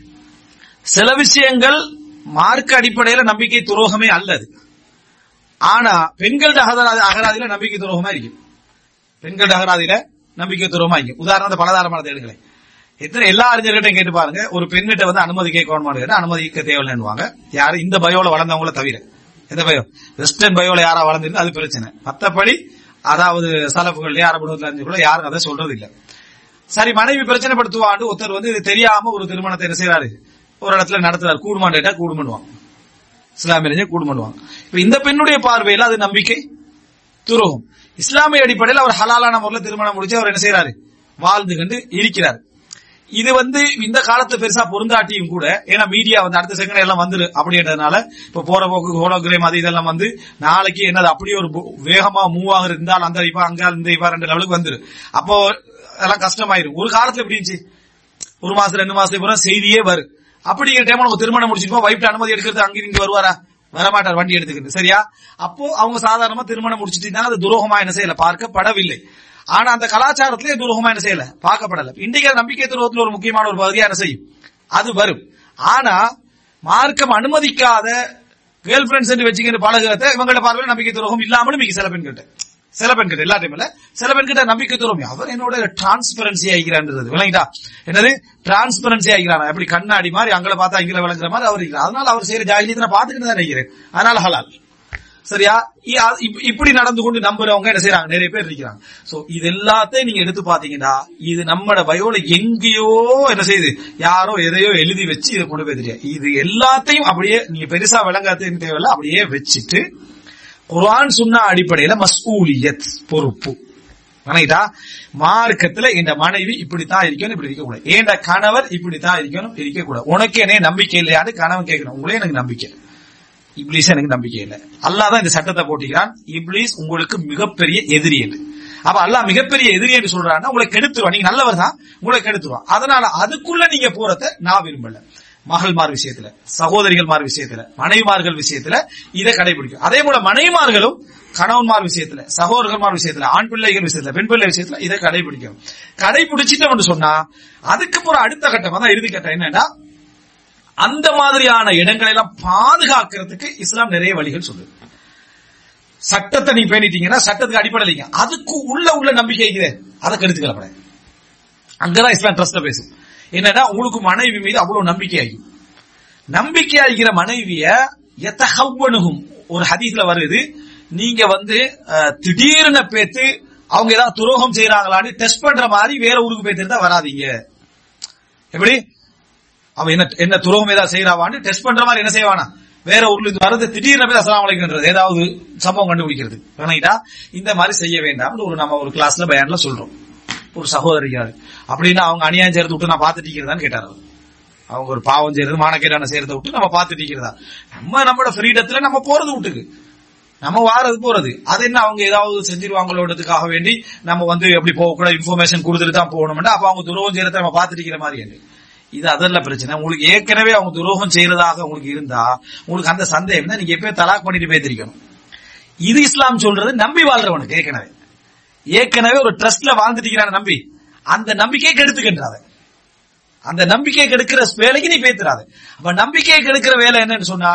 சில விஷயங்கள் மார்க்க அடிப்படையில நம்பிக்கை துரோகமே அல்லது ஆனா பெண்கள் அகராதி அகராதியில நம்பிக்கை துரோகமா இருக்கும் பெண்கள் அகராதியில நம்பிக்கை துரோகமா இருக்கும் உதாரணத்தை பலதாரமான எடுங்களேன் எத்தனை எல்லா அறிஞர்கிட்டையும் கேட்டு பாருங்க ஒரு பெண்கிட்ட வந்து அனுமதி கேட்கணுமான்னு கேட்டா அனுமதிக்க தேவையில்லைன்னுவாங்க யாரு இந்த பயோல வளர்ந்தவங்கள தவிர எந்த பயோ வெஸ்டர்ன் பயோல யாரா வளர்ந்திருந்தா அது பிரச்சனை மத்தபடி அதாவது சலப்புகள் அரபுணத்துல அறிஞர்களோ யாரும் அதை சொல்றது இல்ல சரி மனைவி பிரச்சனைப்படுத்துவாண்டு ஒருத்தர் வந்து இது தெரியாம ஒரு திருமணத்தை என்ன செய்யறாரு ஒரு இடத்துல நடத்துறாரு கூடுமான்னு கேட்டா கூடுமன்னுவாங்க இஸ்லாமிய கூடு பண்ணுவாங்க இப்ப இந்த பெண்ணுடைய பார்வையில அது நம்பிக்கை துரோகம் இஸ்லாமிய அடிப்படையில் அவர் ஹலாலான முறையில் திருமணம் முடிச்சு அவர் என்ன செய்யறாரு வாழ்ந்து கண்டு இருக்கிறார் இது வந்து இந்த காலத்து பெருசா பொருந்தாட்டியும் கூட ஏன்னா மீடியா வந்து அடுத்த செகண்ட் எல்லாம் வந்துரு அப்படின்றதுனால இப்ப போற போக்கு ஹோலோகிராம் அது இதெல்லாம் வந்து நாளைக்கு என்னது அப்படியே ஒரு பு- வேகமா மூவ் ஆக இருந்தால் அந்த இப்ப அங்க இந்த இப்ப ரெண்டு லெவலுக்கு வந்துரு அப்போ எல்லாம் கஷ்டமாயிரும் ஒரு காலத்துல எப்படி இருந்துச்சு ஒரு மாசம் ரெண்டு மாசத்துக்கு அப்புறம் செய்தியே வரும் அப்படிங்கிற டைம் நம்ம திருமணம் முடிச்சிருப்போம் வைஃப்ட் அனுமதி எடுக்கிறது அங்க இங்க வருவாரா வரமாட்டார் வண்டி எடுத்துக்கிட்டு சரியா அப்போ அவங்க சாதாரணமா திருமணம் முடிச்சிட்டு இருந்தாங்க அது துரோகமா என்ன செய்யல பார்க்கப்படவில்லை ஆனா அந்த கலாச்சாரத்திலே துரோகமா என்ன செய்யல பார்க்கப்படல இன்றைக்கு அது நம்பிக்கை துரோகத்துல ஒரு முக்கியமான ஒரு பகுதியா என்ன செய்யும் அது வரும் ஆனா மார்க்கம் அனுமதிக்காத கேர்ள் ஃபிரெண்ட்ஸ் என்று வச்சுக்கிற பழகிறத இவங்களோட பார்வையில் நம்பிக்கை துரோகம் இல்லாமலும் மிக சில பெண் கிட்ட சில பெண் கிட்ட எல்லா டைம்ல சில பெண் கிட்ட நம்பிக்கை துரோகம் அவர் என்னோட டிரான்ஸ்பரன்சி ஆகிறான்றது விளங்கிட்டா என்னது டிரான்ஸ்பரன்சி ஆகிறான் எப்படி கண்ணாடி மாதிரி அங்களை பார்த்தா இங்களை விளங்குற மாதிரி அவர் இருக்கிறார் அதனால அவர் செய்யற ஜாகிலியத்தை நான் பார்த்துக்கிட்டு தான் நினைக்கிறேன் அதனால ஹலால் சரியா இ- அ- இப்- இப்படி நடந்து கொண்டு நம்புறவங்க என்ன செய்யறாங்க நிறைய பேர் இருக்கிறாங்க சோ இது எல்லாத்தையும் நீங்க எடுத்து பாத்தீங்கன்னா இது நம்மட பயோல எங்கேயோ என்ன செய்யுது யாரோ எதையோ எழுதி வச்சு இதை கொண்டு போய் தெரியாது இது எல்லாத்தையும் அப்படியே நீங்க பெருசா விளங்காதேன்னு தேவையில்ல அப்படியே வச்சுட்டு குர்ஆன் சொன்ன அடிப்படையில மஸ்ஊலியத் பொறுப்பு வணங்கிட்டா மார்க்கத்துல இந்த மனைவி இப்படித்தான் இருக்கணும் இப்படி இருக்க கூடாது ஏண்ட கணவர் இப்படித்தான் இருக்கணும் இருக்க கூடாது உனக்கு என்ன நம்பிக்கை இல்லையான்னு கணவன் கேட்கணும் உங்களே எனக்கு நம்பிக்கை இல்லை. இப்ளீஸ் எனக்கு நம்பிக்கை இல்லை அல்லாஹ் தான் இந்த சட்டத்தை போட்டிக்கிறான் இப்ளீஸ் உங்களுக்கு மிகப்பெரிய எதிரி என்று அப்ப அல்லாஹ் மிகப்பெரிய எதிரி என்று சொல்றான்னா உங்களை கெடுத்துருவான் நீங்க நல்லவர் தான் உங்களை கெடுத்துருவான் அதனால அதுக்குள்ள நீங்க போறத நான் விரும்பல மகள்மார் விஷயத்துல சகோதரிகள்மார் விஷயத்துல மனைவிமார்கள் விஷயத்துல இதை கடைபிடிக்கும் அதே போல மனைவிமார்களும் கணவன்மார் விஷயத்துல சகோதரர்கள்மார் விஷயத்துல ஆண் பிள்ளைகள் விஷயத்துல பெண் பிள்ளை விஷயத்துல இதை கடைபிடிக்கும் கடைபிடிச்சிட்டோம்னு சொன்னா அதுக்கப்புறம் அடுத்த கட்டம் தான் இறுதி கட்டம் என்னன்னா அந்த மாதிரியான இடங்களை எல்லாம் பாதுகாக்கிறதுக்கு இஸ்லாம் நிறைய வழிகள் சொல்லுது சட்டத்தை நீங்க பேணிட்டீங்கன்னா சட்டத்துக்கு அடிப்படை இல்லைங்க அதுக்கு உள்ள உள்ள நம்பிக்கை இருக்குது அதை கெடுத்து கிளப்பட அங்கதான் இஸ்லாம் ட்ரஸ்ட பேசும் என்னன்னா உங்களுக்கு மனைவி மீது அவ்வளவு நம்பிக்கை ஆகும் நம்பிக்கை ஆகிற மனைவிய எத்தகவனுகும் ஒரு ஹதீஸ்ல வருது நீங்க வந்து அஹ், திடீர்னு பேத்து அவங்க ஏதாவது துரோகம் செய்யறாங்களான்னு டெஸ்ட் பண்ற மாதிரி வேற ஊருக்கு போய் தெரிந்தா வராதீங்க எப்படி அவன் என்ன என்ன துரோகம் ஏதாவது செய்யறாவான்னு டெஸ்ட் பண்ற மாதிரி என்ன செய்வானா வேற ஊர்ல இருந்து வரது திடீர்னு போய் அஸ்லாம் வலைக்குன்றது ஏதாவது சம்பவம் கண்டுபிடிக்கிறது வேணாயிட்டா இந்த மாதிரி செய்ய வேண்டாம் ஒரு நம்ம ஒரு கிளாஸ்ல பயான்ல சொல்றோம் ஒரு சகோதரிக்காரு அப்படின்னா அவங்க அநியாயம் செய்யறது விட்டு நான் பார்த்துட்டு இருக்கிறதான்னு கேட்டாரு அவர். அவங்க ஒரு பாவம் செய்யறது மானக்கேடான செய்யறதை விட்டு நம்ம பார்த்துட்டு இருக்கிறதா நம்ம நம்மளோட ஃப்ரீடத்துல நம்ம போறது விட்டுக்கு நம்ம வாரது போறது அது என்ன அவங்க ஏதாவது செஞ்சிருவாங்களோன்றதுக்காக வேண்டி நம்ம வந்து எப்படி போகக்கூடாது இன்ஃபர்மேஷன் கொடுத்துட்டு தான் போகணும்னா அப்ப அவங்க துரோகம் செய்யறத நம்ம பார்த்துட்டு இருக்கிற மாதிரி என்று. இது அதல்ல பிரச்சனை உங்களுக்கு ஏற்கனவே அவங்க துரோகம் செய்யறதாக உங்களுக்கு இருந்தா உங்களுக்கு அந்த சந்தேகம் தான் நீங்க எப்பயும் தலாக் பண்ணிட்டு பேத்திருக்கணும் இது இஸ்லாம் சொல்றது நம்பி வாழ்றவனுக்கு ஏற்கனவே ஏற்கனவே ஒரு ட்ரஸ்ட்ல வாழ்ந்துட்டு நம்பி அந்த நம்பிக்கையை கெடுத்துக்கின்றாத அந்த நம்பிக்கையை கெடுக்கிற வேலைக்கு நீ பேத்துறாத அப்ப நம்பிக்கையை கெடுக்கிற வேலை என்னன்னு சொன்னா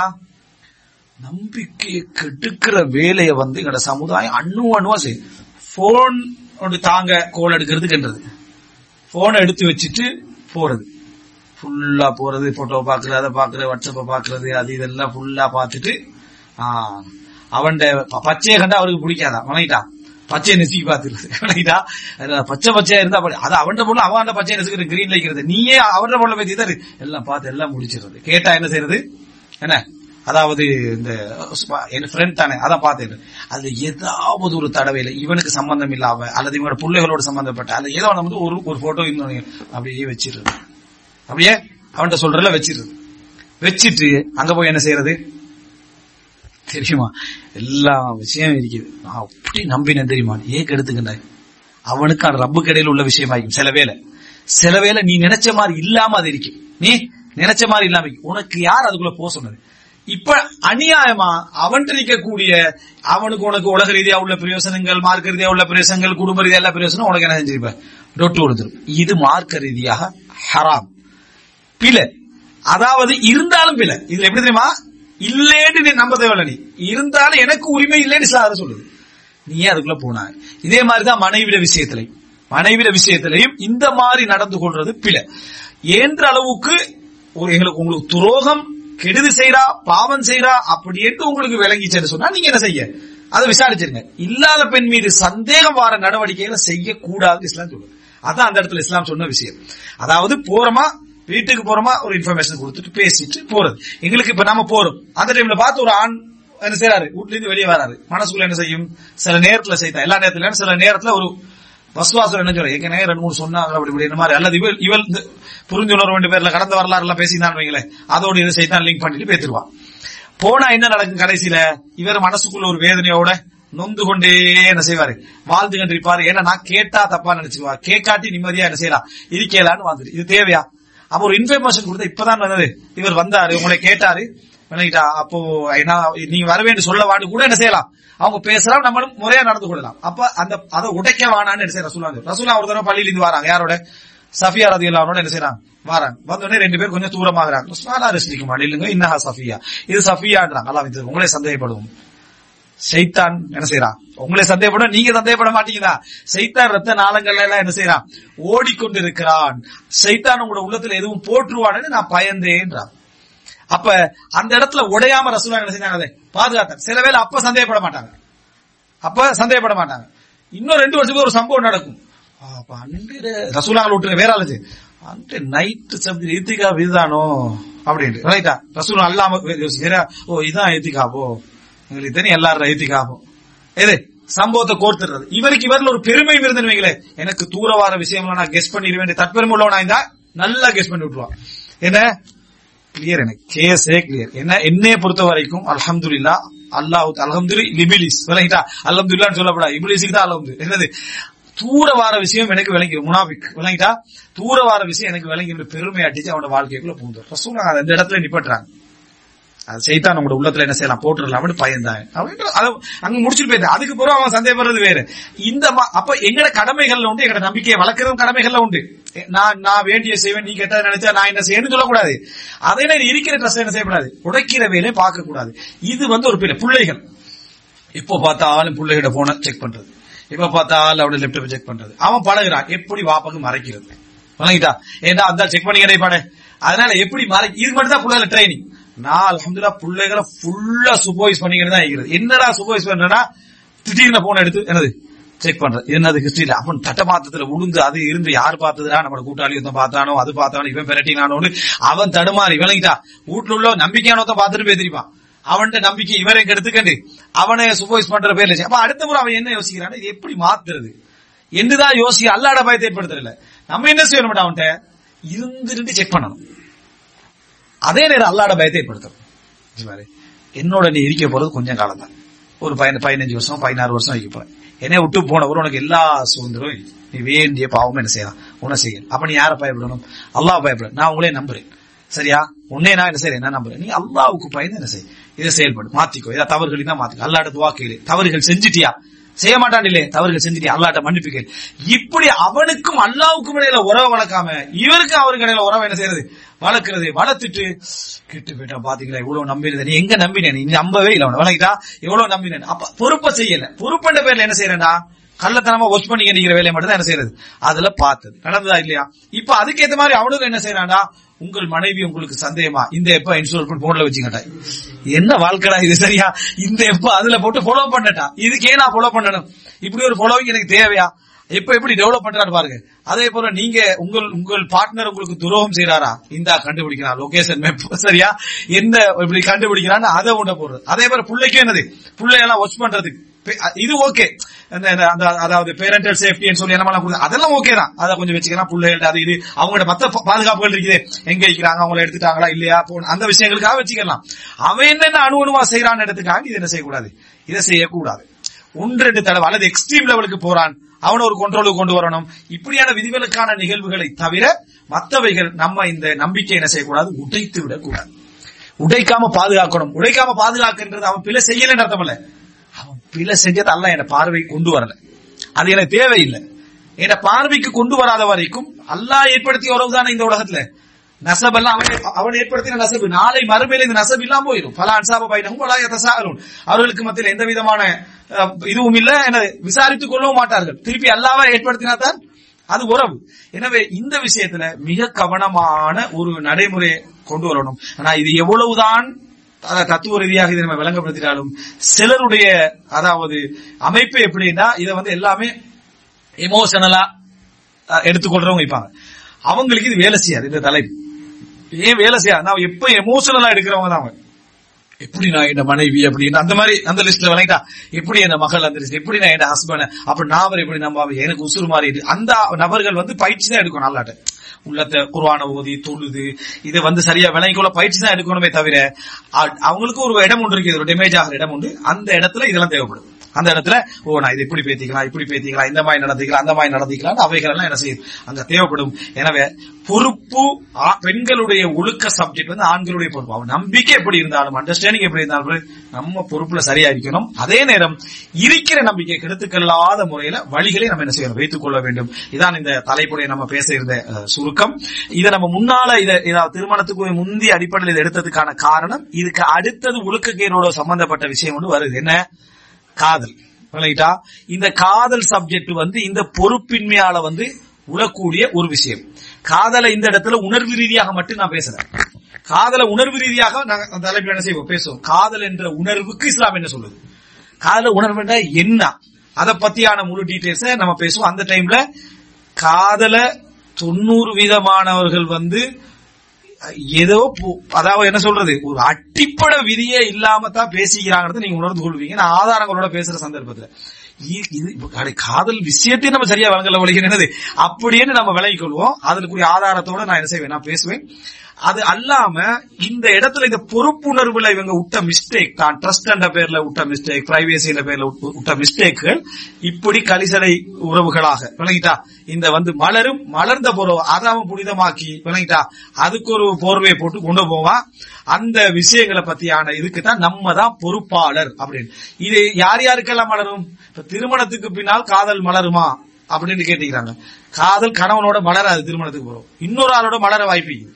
நம்பிக்கையை கெடுக்கிற வேலையை வந்து எங்களோட சமுதாயம் அணு அணுவா செய்யும் போன் ஒன்று தாங்க கோல் எடுக்கிறதுக்குன்றது போனை எடுத்து வச்சுட்டு போறது ஃபுல்லா போறது போட்டோ பாக்குறது அதை பாக்குறது வாட்ஸ்அப்ப பாக்குறது அது இதெல்லாம் ஃபுல்லா பார்த்துட்டு ஆஹ் அவன் பச்சையை கண்டா அவருக்கு பிடிக்காதா வணங்கிட்டா பச்சை நெசுக்கி பார்த்துருது வணங்கிட்டா அதுல பச்சை பச்சையா இருந்தா அப்படி அது அவன் பொண்ணு அவன் பச்சை நெசுக்கிற கிரீன் லைக்கிறது நீயே அவன் பொண்ணு பத்தி தான் எல்லாம் பார்த்து எல்லாம் முடிச்சிடுறது கேட்டா என்ன செய்யறது என்ன அதாவது இந்த என் ஃப்ரெண்ட் தானே அதான் பார்த்தேன் அதுல ஏதாவது ஒரு தடவையில இவனுக்கு சம்பந்தம் இல்லாம அல்லது இவனோட பிள்ளைகளோட சம்பந்தப்பட்ட அல்லது ஏதோ ஒண்ணு வந்து ஒரு ஒரு போட்டோ இன்னொன்னு அப்படியே வச்சிடுறது அப்படியே அவன்கிட்ட சொல்றல வச்சிடுறது வச்சிட்டு அங்க போய் என்ன செய்யறது தெரியுமா எல்லா விஷயம் இருக்குது நான் அப்படி நம்பினேன் தெரியுமா ஏன் கெடுத்துக்கின்றாய் அவனுக்கு அந்த ரப்பு கடையில் உள்ள விஷயமாയിരിക്കും சில வேலை சில வேலை நீ நினைச்ச மாதிரி இல்லாம அது இருக்கும் நீ நினைச்ச மாதிரி இல்லாம இருக்கும். உனக்கு யார் அதுக்குள்ள போக சொன்னது இப்ப அநியாயமா அவன் இருக்கக்கூடிய அவனுக்கு உனக்கு உலக ரீதியா உள்ள பிரயோசனங்கள் மார்க்க ரீதியா உள்ள பிரயோசனங்கள் குடும்ப ரீதியா எல்லா பிரயோசனம் உனக்கு என்ன செஞ்சிருப்ப டொட்டு கொடுத்துரும் இது மார்க்க ரீதியாக ஹராம் பிழை அதாவது இருந்தாலும் பிழை இதுல எப்படி தெரியுமா இல்லேன்னு நீ நம்ப தேவையில்ல நீ இருந்தாலும் எனக்கு உரிமை இல்லைன்னு இஸ்லாம் அதை சொல்லுது நீ ஏன் அதுக்குள்ள போன இதே மாதிரிதான் மனைவிட விஷயத்திலையும் மனைவிட விஷயத்திலையும் இந்த மாதிரி நடந்து கொள்றது பிழை ஏன்ற அளவுக்கு ஒரு எங்களுக்கு உங்களுக்கு துரோகம் கெடுதி செய்யறா பாவம் செய்யறா அப்படி என்று உங்களுக்கு விளங்கிச்சேன்னு சொன்னா நீங்க என்ன செய்ய அதை விசாரிச்சிருங்க இல்லாத பெண் மீது சந்தேகம் வார நடவடிக்கைகளை செய்யக்கூடாது இஸ்லாம் சொல்லுது அதான் அந்த இடத்துல இஸ்லாம் சொன்ன விஷயம் அதாவது போறோமா வீட்டுக்கு போறோமா ஒரு இன்ஃபர்மேஷன் கொடுத்துட்டு பேசிட்டு போறது எங்களுக்கு இப்ப நாம போறோம் அந்த டைம்ல பார்த்து ஒரு ஆண் என்ன செய்யறாரு வீட்ல இருந்து வெளியே வராரு மனசுக்குள்ள என்ன செய்யும் சில நேரத்துல செய்தா எல்லா நேரத்துல சில நேரத்துல ஒரு வசுவாசம் என்ன சொல்ற ஏற்கனவே ரெண்டு மூணு சொன்னாங்க அப்படி இப்படி இந்த மாதிரி அல்லது இவள் இவள் இந்த புரிஞ்சுணர்வு ரெண்டு பேர்ல கடந்த வரலாறு எல்லாம் பேசினான்னு வைங்களேன் அதோட இதை செய்தான் லிங்க் பண்ணிட்டு பேத்துருவான் போனா என்ன நடக்கும் கடைசியில இவர் மனசுக்குள்ள ஒரு வேதனையோட நொந்து கொண்டே என்ன செய்வாரு வாழ்ந்து கண்டிருப்பாரு ஏன்னா நான் கேட்டா தப்பா நினைச்சுக்குவா கேட்காட்டி நிம்மதியா என்ன செய்யலாம் இருக்கலான்னு வந்துட்டு இது தேவையா அப்ப ஒரு இன்ஃபர்மேஷன் கொடுத்தா இப்பதான் வந்தது இவர் வந்தாரு உங்களை கேட்டாரு விளங்கிட்டா அப்போ என்ன நீங்க வரவேன்னு சொல்ல வாண்டு கூட என்ன செய்யலாம் அவங்க பேசலாம் நம்மளும் முறையா நடந்து கொள்ளலாம் அப்ப அந்த அதை உடைக்க வானான்னு என்ன செய்ய ரசூலா ரசூலா ஒரு தடவை பள்ளியில இருந்து வராங்க யாரோட சஃபியா ரதி அவனோட என்ன செய்யறாங்க வராங்க வந்தோடனே ரெண்டு பேர் கொஞ்சம் தூரமாகறாங்க உஸ்மானா ரெஸ்டிக்கும் இல்லைங்க இன்னஹா சஃபியா இது சஃபியான்றாங்க அல்லா வைத்து உங்களே சந்தேகப்படுவோம் சைத்தான் என்ன செய்யறான் உங்களே சந்தேகப்பட நீங்க சந்தேகப்பட மாட்டீங்களா சைத்தான் ரத்த நாளங்கள்ல எல்லாம் என்ன செய்யறான் ஓடிக்கொண்டிருக்கிறான் சைத்தான் உங்களோட உள்ளத்துல எதுவும் போற்றுவான்னு நான் பயந்தேன்றான் அப்ப அந்த இடத்துல உடையாம ரசூலா என்ன செஞ்சாங்க அதை பாதுகாத்தாங்க சில வேளை அப்ப சந்தேகப்பட மாட்டாங்க அப்ப சந்தேகப்பட மாட்டாங்க இன்னும் ரெண்டு வருஷத்துக்கு ஒரு சம்பவம் நடக்கும் அப்ப அன்று ரசூலாங்களை விட்டுருங்க வேற ஆளுச்சு அன்று நைட்டு சப்தி ஈத்திகா இதுதானோ அப்படின்ட்டு ரைட்டா ரசூலா அல்லாம யோசிக்கிறா ஓ இதான் ஈத்திகாவோ எங்களுக்கு தெரியும் எல்லாரும் ஈத்திகாவோ எது சம்பவத்தை கோர்த்துறது இவருக்கு இவரில் ஒரு பெருமை இருந்துன்னு வைங்களேன் எனக்கு தூர வார விஷயம்லாம் நான் கெஸ் பண்ணிடுவேன் தற்பெருமை உள்ளவனா இருந்தா நல்லா கெஸ் பண்ணி விட்டுருவான் என்ன கிளியர் எனக்கு கேஸே கிளியர் என்ன என்னைய பொறுத்த வரைக்கும் அல்ஹம்துலில்லா அல்லாஹ் அல்ஹம்துலி லிபிலிஸ் விளங்கிட்டா அல்ஹம்துலில்லான்னு சொல்லப்படா இபிலிஸுக்கு தான் அல்ஹம்து என்னது தூர வார விஷயம் எனக்கு விளங்கி முனாபிக் விளங்கிட்டா தூர வார விஷயம் எனக்கு விளங்கி பெருமை அடிச்சு அவனோட வாழ்க்கைக்குள்ள பூந்து ரசூலா அந்த இடத்துல நிப்பட்டுறாங்க அது செய்தான் உங்களோட உள்ளத்துல என்ன செய்யலாம் போட்டுடலாம்னு பயந்தாங்க அப்படின்ற அதை அங்க முடிச்சுட்டு போயிட்டு அதுக்கு பிறகு அவன் சந்தேகப்படுறது வேற இந்த மா- அப்ப எங்கட கடமைகள்ல உண்டு எங்கட நம்பிக்கையை வளர்க்கறதும் கடமைகள்ல உண்டு நான் நான் வேண்டிய செய்வேன் நீ கேட்டதை நினைச்சா நான் என்ன செய்யணும்னு சொல்லக்கூடாது அதே நேரம் இருக்கிற ட்ரெஸ் என்ன செய்யக்கூடாது உடைக்கிற வேலையை பார்க்க கூடாது இது வந்து ஒரு பிள்ளை பிள்ளைகள் இப்போ பார்த்தாலும் பிள்ளைகிட்ட போன செக் பண்றது இப்ப பார்த்தாலும் அவட லேப்டாப் செக் பண்றது அவன் பழகுறான் எப்படி வாப்பாக்கு மறைக்கிறது வணங்கிட்டா ஏன்டா அந்த செக் பண்ணி பாட அதனால எப்படி மறை இது மட்டும் தான் பிள்ளைகள ட்ரைனிங் நான் அல்ஹம்துலில்லாஹ் பிள்ளைகளை ஃபுல்லா சூப்பர்வைஸ் பண்ணிக்கிட்டு தான் இருக்கிறது என்னடா சூப்பர்வைஸ் பண்றேன்னா திடீர்னு போன் எடுத்து என்னது செக் பண்றது என்னது ஹிஸ்டரியில அப்ப தட்டமாத்தத்துல உளுந்து அது இருந்து யார் பார்த்ததுடா நம்ம கூட்டாளி ஒருத்தன் பார்த்தானோ அது பார்த்தானோ இவன் பெரட்டினானோன்னு அவன் தடுமாறி விளங்கிட்டா வீட்டுல உள்ள நம்பிக்கையான ஒருத்தன் பார்த்துட்டு பேசிருப்பான் அவன்கிட்ட நம்பிக்கை இவரை எடுத்துக்கண்டு அவனை சூப்பர்வைஸ் பண்ற பேர்ல வச்சு. அப்ப அடுத்த முறை அவன் என்ன யோசிக்கிறான் இது எப்படி மாத்துறது என்னதான் யோசி அல்லாட பயத்தை ஏற்படுத்துறல நம்ம என்ன செய்யணும் அவன்கிட்ட இருந்துட்டு செக் பண்ணணும் அதே நேரம் அல்லாட பயத்தை ஏற்படுத்தணும் இது பாரு, என்னோட நீ இருக்க போறது கொஞ்சம் காலம் தான் ஒரு பதின- பதினஞ்சு வருஷம் பதினாறு வருஷம் இருக்க போறேன் என்னை விட்டு போனவர் உனக்கு எல்லா சுதந்திரம் இருக்கு. நீ வேண்டிய பாவம் என்ன செய்யலாம் உன்னை செய்யணும் அப்ப நீ யாரை பயப்படணும் அல்லாஹ் பயப்பட நான் உங்களே நம்புறேன் சரியா உன்னே நான் என்ன செய்யறேன் என்ன நம்புறேன் நீ அல்லாவுக்கு பயந்து என்ன செய் இதை செயல்படு மாத்திக்கோ ஏதாவது தவறுகள் தான் மாத்திக்கோ அல்லாட்ட துவா கேளு தவறுகள் செஞ்சிட்டியா செய்ய மாட்டான் இல்லையே தவறுகள் செஞ்சுட்டியா அல்லாட்ட மன்னிப்பு கேளு இப்படி அவனுக்கும் அல்லாவுக்கும் இடையில உறவை வளர்க்காம இவருக்கு அவருக்கு இடையில உறவை என்ன செய்யறது வளர்க்கறது வளர்த்துட்டு கெட்டு போயிட்டான் பாத்தீங்களா இவ்வளவு நம்பினது நீ எங்க நம்பினேன் நீ நம்பவே இல்லை அவனை வளர்க்கிட்டா எவ்வளவு நம்பினேன் அப்ப பொறுப்பை செய்யல பொறுப்புன்ற பேர்ல என்ன செய்யறேன்டா கள்ளத்தனமா ஒர்க் பண்ணி நிக்கிற வேலையை மட்டும் தான் என்ன செய்யறது அதுல பார்த்தது நடந்ததா இல்லையா இப்ப அதுக்கேத்த மாதிரி அவனுக்கு என்ன செய்யறான்டா உங்கள் மனைவி உங்களுக்கு சந்தேகமா இந்த எப்ப இன்ஸ்டால் பண்ணி போன்ல வச்சுக்கட்டா என்ன வாழ்க்கைடா இது சரியா இந்த எப்ப அதுல போட்டு ஃபாலோ பண்ணட்டா இதுக்கே நான் ஃபாலோ பண்ணணும் இப்படி ஒரு ஃபாலோவிங் எனக்கு தேவையா எப்ப எப்படி டெவலப் பண்றாரு பாருங்க அதே போல நீங்க உங்கள் உங்கள் பார்ட்னர் உங்களுக்கு துரோகம் செய்யறாரா இந்தா கண்டுபிடிக்கிறான் லொகேஷன் மேப் சரியா என்ன இப்படி கண்டுபிடிக்கிறான்னு அதை உண்ட போடுறது அதே போல பிள்ளைக்கும் என்னது பிள்ளையெல்லாம் வாட்ச் பண்றதுக்கு பே- இது ஓகே அதாவது பேரண்டல் சேஃப்டி சொல்லி என்ன கொடுத்து அதெல்லாம் ஓகே தான் அதை கொஞ்சம் வச்சுக்கலாம் பிள்ளைகள் அது இது அவங்களோட மத்த பா- பாதுகாப்புகள் இருக்குது எங்க இருக்கிறாங்க அவங்கள எடுத்துட்டாங்களா இல்லையா போன அந்த விஷயங்களுக்காக வச்சுக்கலாம் அவன் என்னென்ன அணு அணுவா செய்யறான்னு எடுத்துக்காக இது என்ன செய்யக்கூடாது இதை செய்யக்கூடாது ஒன்று ரெண்டு தடவை அல்லது எக்ஸ்ட்ரீம் லெவலுக்கு போறான் அவனை ஒரு கண்ட்ரோலுக்கு கொண்டு வரணும் இப்படியான விதிவிலக்கான நிகழ்வுகளை தவிர மற்றவைகள் நம்ம இந்த நம்பிக்கை என்ன செய்யக்கூடாது உடைத்து விடக்கூடாது உடைக்காம பாதுகாக்கணும் உடைக்காம பாதுகாக்கின்றது அவன் பிழை செய்யலன்னு அர்த்தம் இல்ல அவன் பிழை செஞ்சது அல்ல என் பார்வை கொண்டு வரல அது எனக்கு தேவையில்லை என் பார்வைக்கு கொண்டு வராத வரைக்கும் அல்லாஹ் ஏற்படுத்திய உறவு தானே இந்த உலகத்துல நசப் எல்லாம் அவன் அவன் ஏற்படுத்தின நசபு நாளை மறுமையில இந்த நசப் இல்லாம போயிடும் பல அன்சாப பைனகும் வலா யதசாஅலூன் அவர்களுக்கு மத்தியில் எந்த விதமான அஹ், இதுவும் இல்ல என விசாரித்துக் கொள்ளவும் மாட்டார்கள் திருப்பி அல்லாஹ் ஏற்படுத்தினாதான் அது உறவு எனவே இந்த விஷயத்துல மிக கவனமான ஒரு நடைமுறையை கொண்டு வரணும் ஆனா இது எவ்வளவுதான் அஹ், தத்துவ ரீதியாக இதை நம்ம விளங்கப்படுத்தினாலும் சிலருடைய அதாவது அமைப்பு எப்படின்னா இதை வந்து எல்லாமே எமோஷனலா எடுத்துக்கொள்றவங்க இருப்பாங்க அவங்களுக்கு இது வேலை செய்யாது இந்த தலைப்பு ஏன் வேலை செய்யாது நான் எப்ப எமோஷனலா எடுக்கிறவங்க தான் அவங்க எப்படி நான் என் மனைவி அப்படின்னு அந்த மாதிரி அந்த லிஸ்ட்ல விளங்கிட்டா எப்படி என் மகள் அந்த லிஸ்ட் எப்படி நான் என் ஹஸ்பண்ட் அப்ப நான் அவர் எப்படி நம்ம எனக்கு உசுறு மாறி இருக்கு. அந்த நபர்கள் வந்து பயிற்சி தான் எடுக்கணும் நல்லாட்ட உள்ளத்தை குர்ஆன ஓதி தொழுது இதை வந்து சரியா விளங்கிக்கொள்ள பயிற்சி தான் எடுக்கணுமே தவிர அ- அவங்களுக்கு ஒரு இடம் ஒன்று இருக்கு ஒரு டேமேஜ் ஆகிற இடம் உண்டு அந்த இடத்துல இதெல்லாம் தேவைப்படும் அந்த இடத்துல ஓ நான் இது இப்படி பேத்திக்கலாம் இப்படி பேத்திக்கலாம் இந்த மாதிரி நடத்திக்கலாம் அந்த மாதிரி நடத்திக்கலாம் அவைகள் எல்லாம் என்ன செய்யுது அங்க தேவைப்படும் எனவே பொறுப்பு ஆ- பெண்களுடைய ஒழுக்க சப்ஜெக்ட் வந்து ஆண்களுடைய பொறுப்பு அவன் நம்பிக்கை எப்படி இருந்தாலும் அண்டர்ஸ்டாண்டிங் எப்படி இருந்தாலும் நம்ம பொறுப்புல சரியா இருக்கணும் அதே நேரம் இருக்கிற நம்பிக்கை கெடுத்துக்கல்லாத முறையில வழிகளை நம்ம என்ன செய்யணும் வைத்துக் கொள்ள வேண்டும் இதான் இந்த தலைப்புடைய நம்ம பேச இருந்த அஹ், சுருக்கம் இதை நம்ம முன்னால இதை இதை திருமணத்துக்கு முந்தைய அடிப்படையில் இதை எடுத்ததுக்கான காரணம் இதுக்கு அடுத்தது ஒழுக்கக்கேரோட சம்பந்தப்பட்ட விஷயம் ஒன்று வருது என்ன காதல் விளங்கிட்டா இந்த காதல் சப்ஜெக்ட் வந்து இந்த பொறுப்பின்மையால வந்து உழக்கூடிய ஒரு விஷயம் காதலை இந்த இடத்துல உணர்வு ரீதியாக மட்டும் நான் பேசுறேன் காதலை உணர்வு ரீதியாக நாங்க அந்த தலைப்பில் என்ன செய்வோம் பேசுவோம் காதல் என்ற உணர்வுக்கு இஸ்லாம் என்ன சொல்லுது காதல உணர்வு என்றா என்ன அதை பத்தியான முழு டீடைல்ஸ் நம்ம பேசுவோம் அந்த டைம்ல காதல தொண்ணூறு வீதமானவர்கள் வந்து ஏதோ பு- அதாவது என்ன சொல்றது ஒரு அடிப்படை விதியே இல்லாம தான் பேசிக்கிறாங்கிறத நீங்க உணர்ந்து கொள்வீங்க நான் ஆதாரங்களோட பேசுற சந்தர்ப்பத்துல இ- இது இப்ப அட காதல் விஷயத்தையும் நம்ம சரியா வழங்கல வழிகிறது அப்படின்னு நம்ம விளங்கிக் கொள்வோம் அதுக்குரிய ஆதாரத்தோட நான் என்ன செய்வேன் நான் பேசுவேன் அது அல்லாம இந்த இடத்துல இந்த பொறுப்புணர்வுல இவங்க விட்ட மிஸ்டேக் தான் ட்ரஸ்ட் என்ற பேர்ல விட்ட மிஸ்டேக் பிரைவேசி என்ற பேர்ல விட்டு- விட்ட மிஸ்டேக்குகள் இப்படி கலிசடை உறவுகளாக விளங்கிட்டா இந்த வந்து மலரும் மலர்ந்த பொருள் அதை அவன் புனிதமாக்கி விளங்கிட்டா அதுக்கு ஒரு போர்வையை போட்டு கொண்டு போவான் அந்த விஷயங்களை பத்தியான இதுக்கு தான் நம்ம தான் பொறுப்பாளர் அப்படின்னு இது யார் யாருக்கெல்லாம் மலரும் இப்ப திருமணத்துக்கு பின்னால் காதல் மலருமா அப்படின்னு கேட்டுக்கிறாங்க காதல் கணவனோட மலராது திருமணத்துக்கு போறோம் இன்னொரு ஆளோட மலர வாய்ப்பு இருக்குது.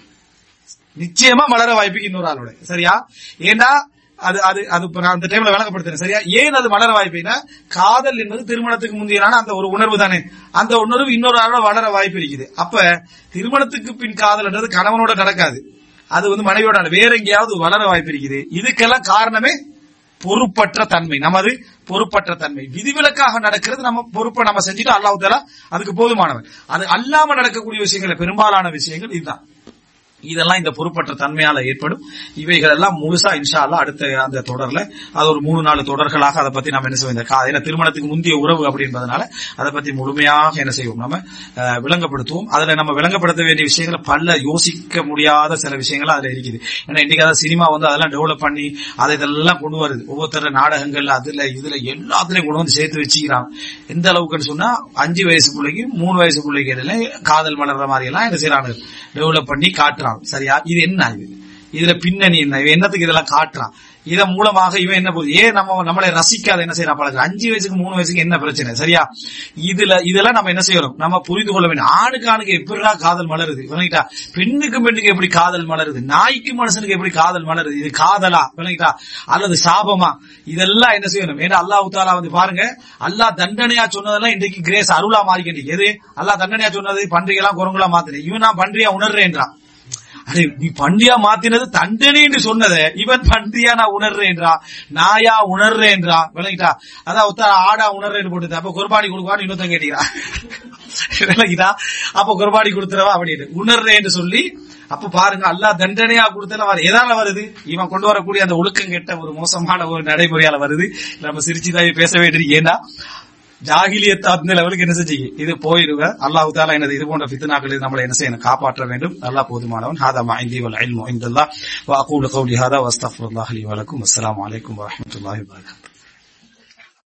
நிச்சயமா மலர வாய்ப்புக்கு இன்னொரு ஆளோட சரியா ஏன்னா அது அது அது இப்ப நான் அந்த டைம்ல விளங்கப்படுத்துறேன் சரியா ஏன் அது மலர வாய்ப்புனா காதல் என்பது திருமணத்துக்கு முந்தையனான அந்த ஒரு உணர்வு தானே அந்த உணர்வு இன்னொரு ஆளோட வளர வாய்ப்பு இருக்குது அப்ப திருமணத்துக்கு பின் காதல்ன்றது கணவனோட நடக்காது அது வந்து மனைவியோட நட- வேற எங்கேயாவது வளர வாய்ப்பு இருக்குது இதுக்கெல்லாம் காரணமே பொறுப்பற்ற தன்மை நமது பொறுப்பற்ற தன்மை விதிவிலக்காக நடக்கிறது நம்ம பொறுப்பை நம்ம செஞ்சுட்டு அல்லாஹ் தாலா அதுக்கு போதுமானவன் அது அல்லாம நடக்கக்கூடிய விஷயங்கள் பெரும்பாலான விஷயங்கள் இதுதான் இதெல்லாம் இந்த பொறுப்பற்ற தன்மையால ஏற்படும் இவைகள் எல்லாம் முழுசா இன்ஷா அல்லாஹ் அடுத்த அந்த தொடர்ல அது ஒரு மூணு நாலு தொடர்களாக அதை பத்தி நம்ம என்ன செய்வோம் இந்த கா- ஏன்னா திருமணத்துக்கு முந்தைய உறவு அப்படின்றதுனால அதை பத்தி முழுமையாக என்ன செய்வோம் நம்ம அஹ், விளங்கப்படுத்துவோம் அதுல நம்ம விளங்கப்படுத்த வேண்டிய விஷயங்களை பல யோசிக்க முடியாத சில விஷயங்கள் அதுல இருக்குது ஏன்னா இன்னைக்கு அதாவது சினிமா வந்து அதெல்லாம் டெவலப் பண்ணி அதை இதெல்லாம் கொண்டு வருது ஒவ்வொருத்தர நாடகங்கள்ல அதுல இதுல எல்லாத்துலயும் கொண்டு வந்து சேர்த்து வச்சுக்கிறாங்க எந்த அளவுக்குன்னு சொன்னா அஞ்சு வயசு பிள்ளைக்கு மூணு வயசு பிள்ளைக்கு இடையில காதல் மலர்ற மாதிரி எல்லாம் என்ன செய்யறாங்க டெவலப் பண்ணி காட்டுறான் சரியா இது என்ன இது இதுல பின்னணி என்ன இவன் என்னத்துக்கு இதெல்லாம் காட்டுறான் இதன் மூலமாக இவன் என்ன போகுது ஏன் நம்ம நம்மளை ரசிக்காத என்ன செய்யறான் பழக்கம் அஞ்சு வயசுக்கு மூணு வயசுக்கு என்ன பிரச்சனை சரியா இதுல இதெல்லாம் நம்ம என்ன செய்யறோம் நம்ம புரிந்து கொள்ள வேண்டும் ஆணுக்கு ஆணுக்கு எப்படிடா காதல் மலருது விளங்கிட்டா பெண்ணுக்கு பெண்ணுக்கு எப்படி காதல் மலருது நாய்க்கு மனுஷனுக்கு எப்படி காதல் மலருது இது காதலா விளங்கிட்டா அல்லது சாபமா இதெல்லாம் என்ன செய்யணும் ஏன்னா அல்லாஹ் தாலா வந்து பாருங்க அல்லாஹ் தண்டனையா சொன்னதெல்லாம் இன்றைக்கு கிரேஸ் அருளா மாறிக்கிட்டு எது அல்லாஹ் தண்டனையா சொன்னது பன்றிகளா குரங்குலா மாத்தினேன் இவன் நான் பன்றியா உணர்றேன்றான் அடே நீ பன்றியா மாத்தினது தண்டனை என்று சொன்னதை இவன் பன்றியா நான் உணர்றேன்றா நாயா உணர்றேன்றா விளங்கிட்டா அதான் உத்தர ஆடா உணர்றேன்னு போட்டு அப்ப குர்பானி கொடுக்குவான்னு இன்னொருத்தன் கேட்டீங்களா விளங்கிட்டா அப்ப குர்பானி கொடுத்துறவா அப்படின்னு உணர்றேன்னு சொல்லி அப்ப பாருங்க அல்லாஹ் தண்டனையா கொடுத்தல வர எதால வருது இவன் கொண்டு வரக்கூடிய அந்த ஒழுக்கம் கெட்ட ஒரு மோசமான ஒரு நடைமுறையால வருது நம்ம சிரிச்சுதான் பேச வேண்டியது ஏன்னா ஜாகிலியத் அந்த லெவலுக்கு என்ன செஞ்சீங்க இது போயிருங்க அல்லாஹ் தாலா எனது இது போன்ற ஃபித்னாக்களில் நம்மளை என்ன செய்யணும் காப்பாற்ற வேண்டும் அல்லாஹ் போதுமானவன் ஹாதா மைந்தி வல் இல்மு இந்தல்லாஹ் வ அகூலு கௌலி ஹாதா வஸ்தக்ஃபிருல்லாஹி லி வ லக்கும் அஸ்ஸலாமு அலைக்கும் வ ரஹ்மத்துல்லாஹி வ பரகாத்துஹு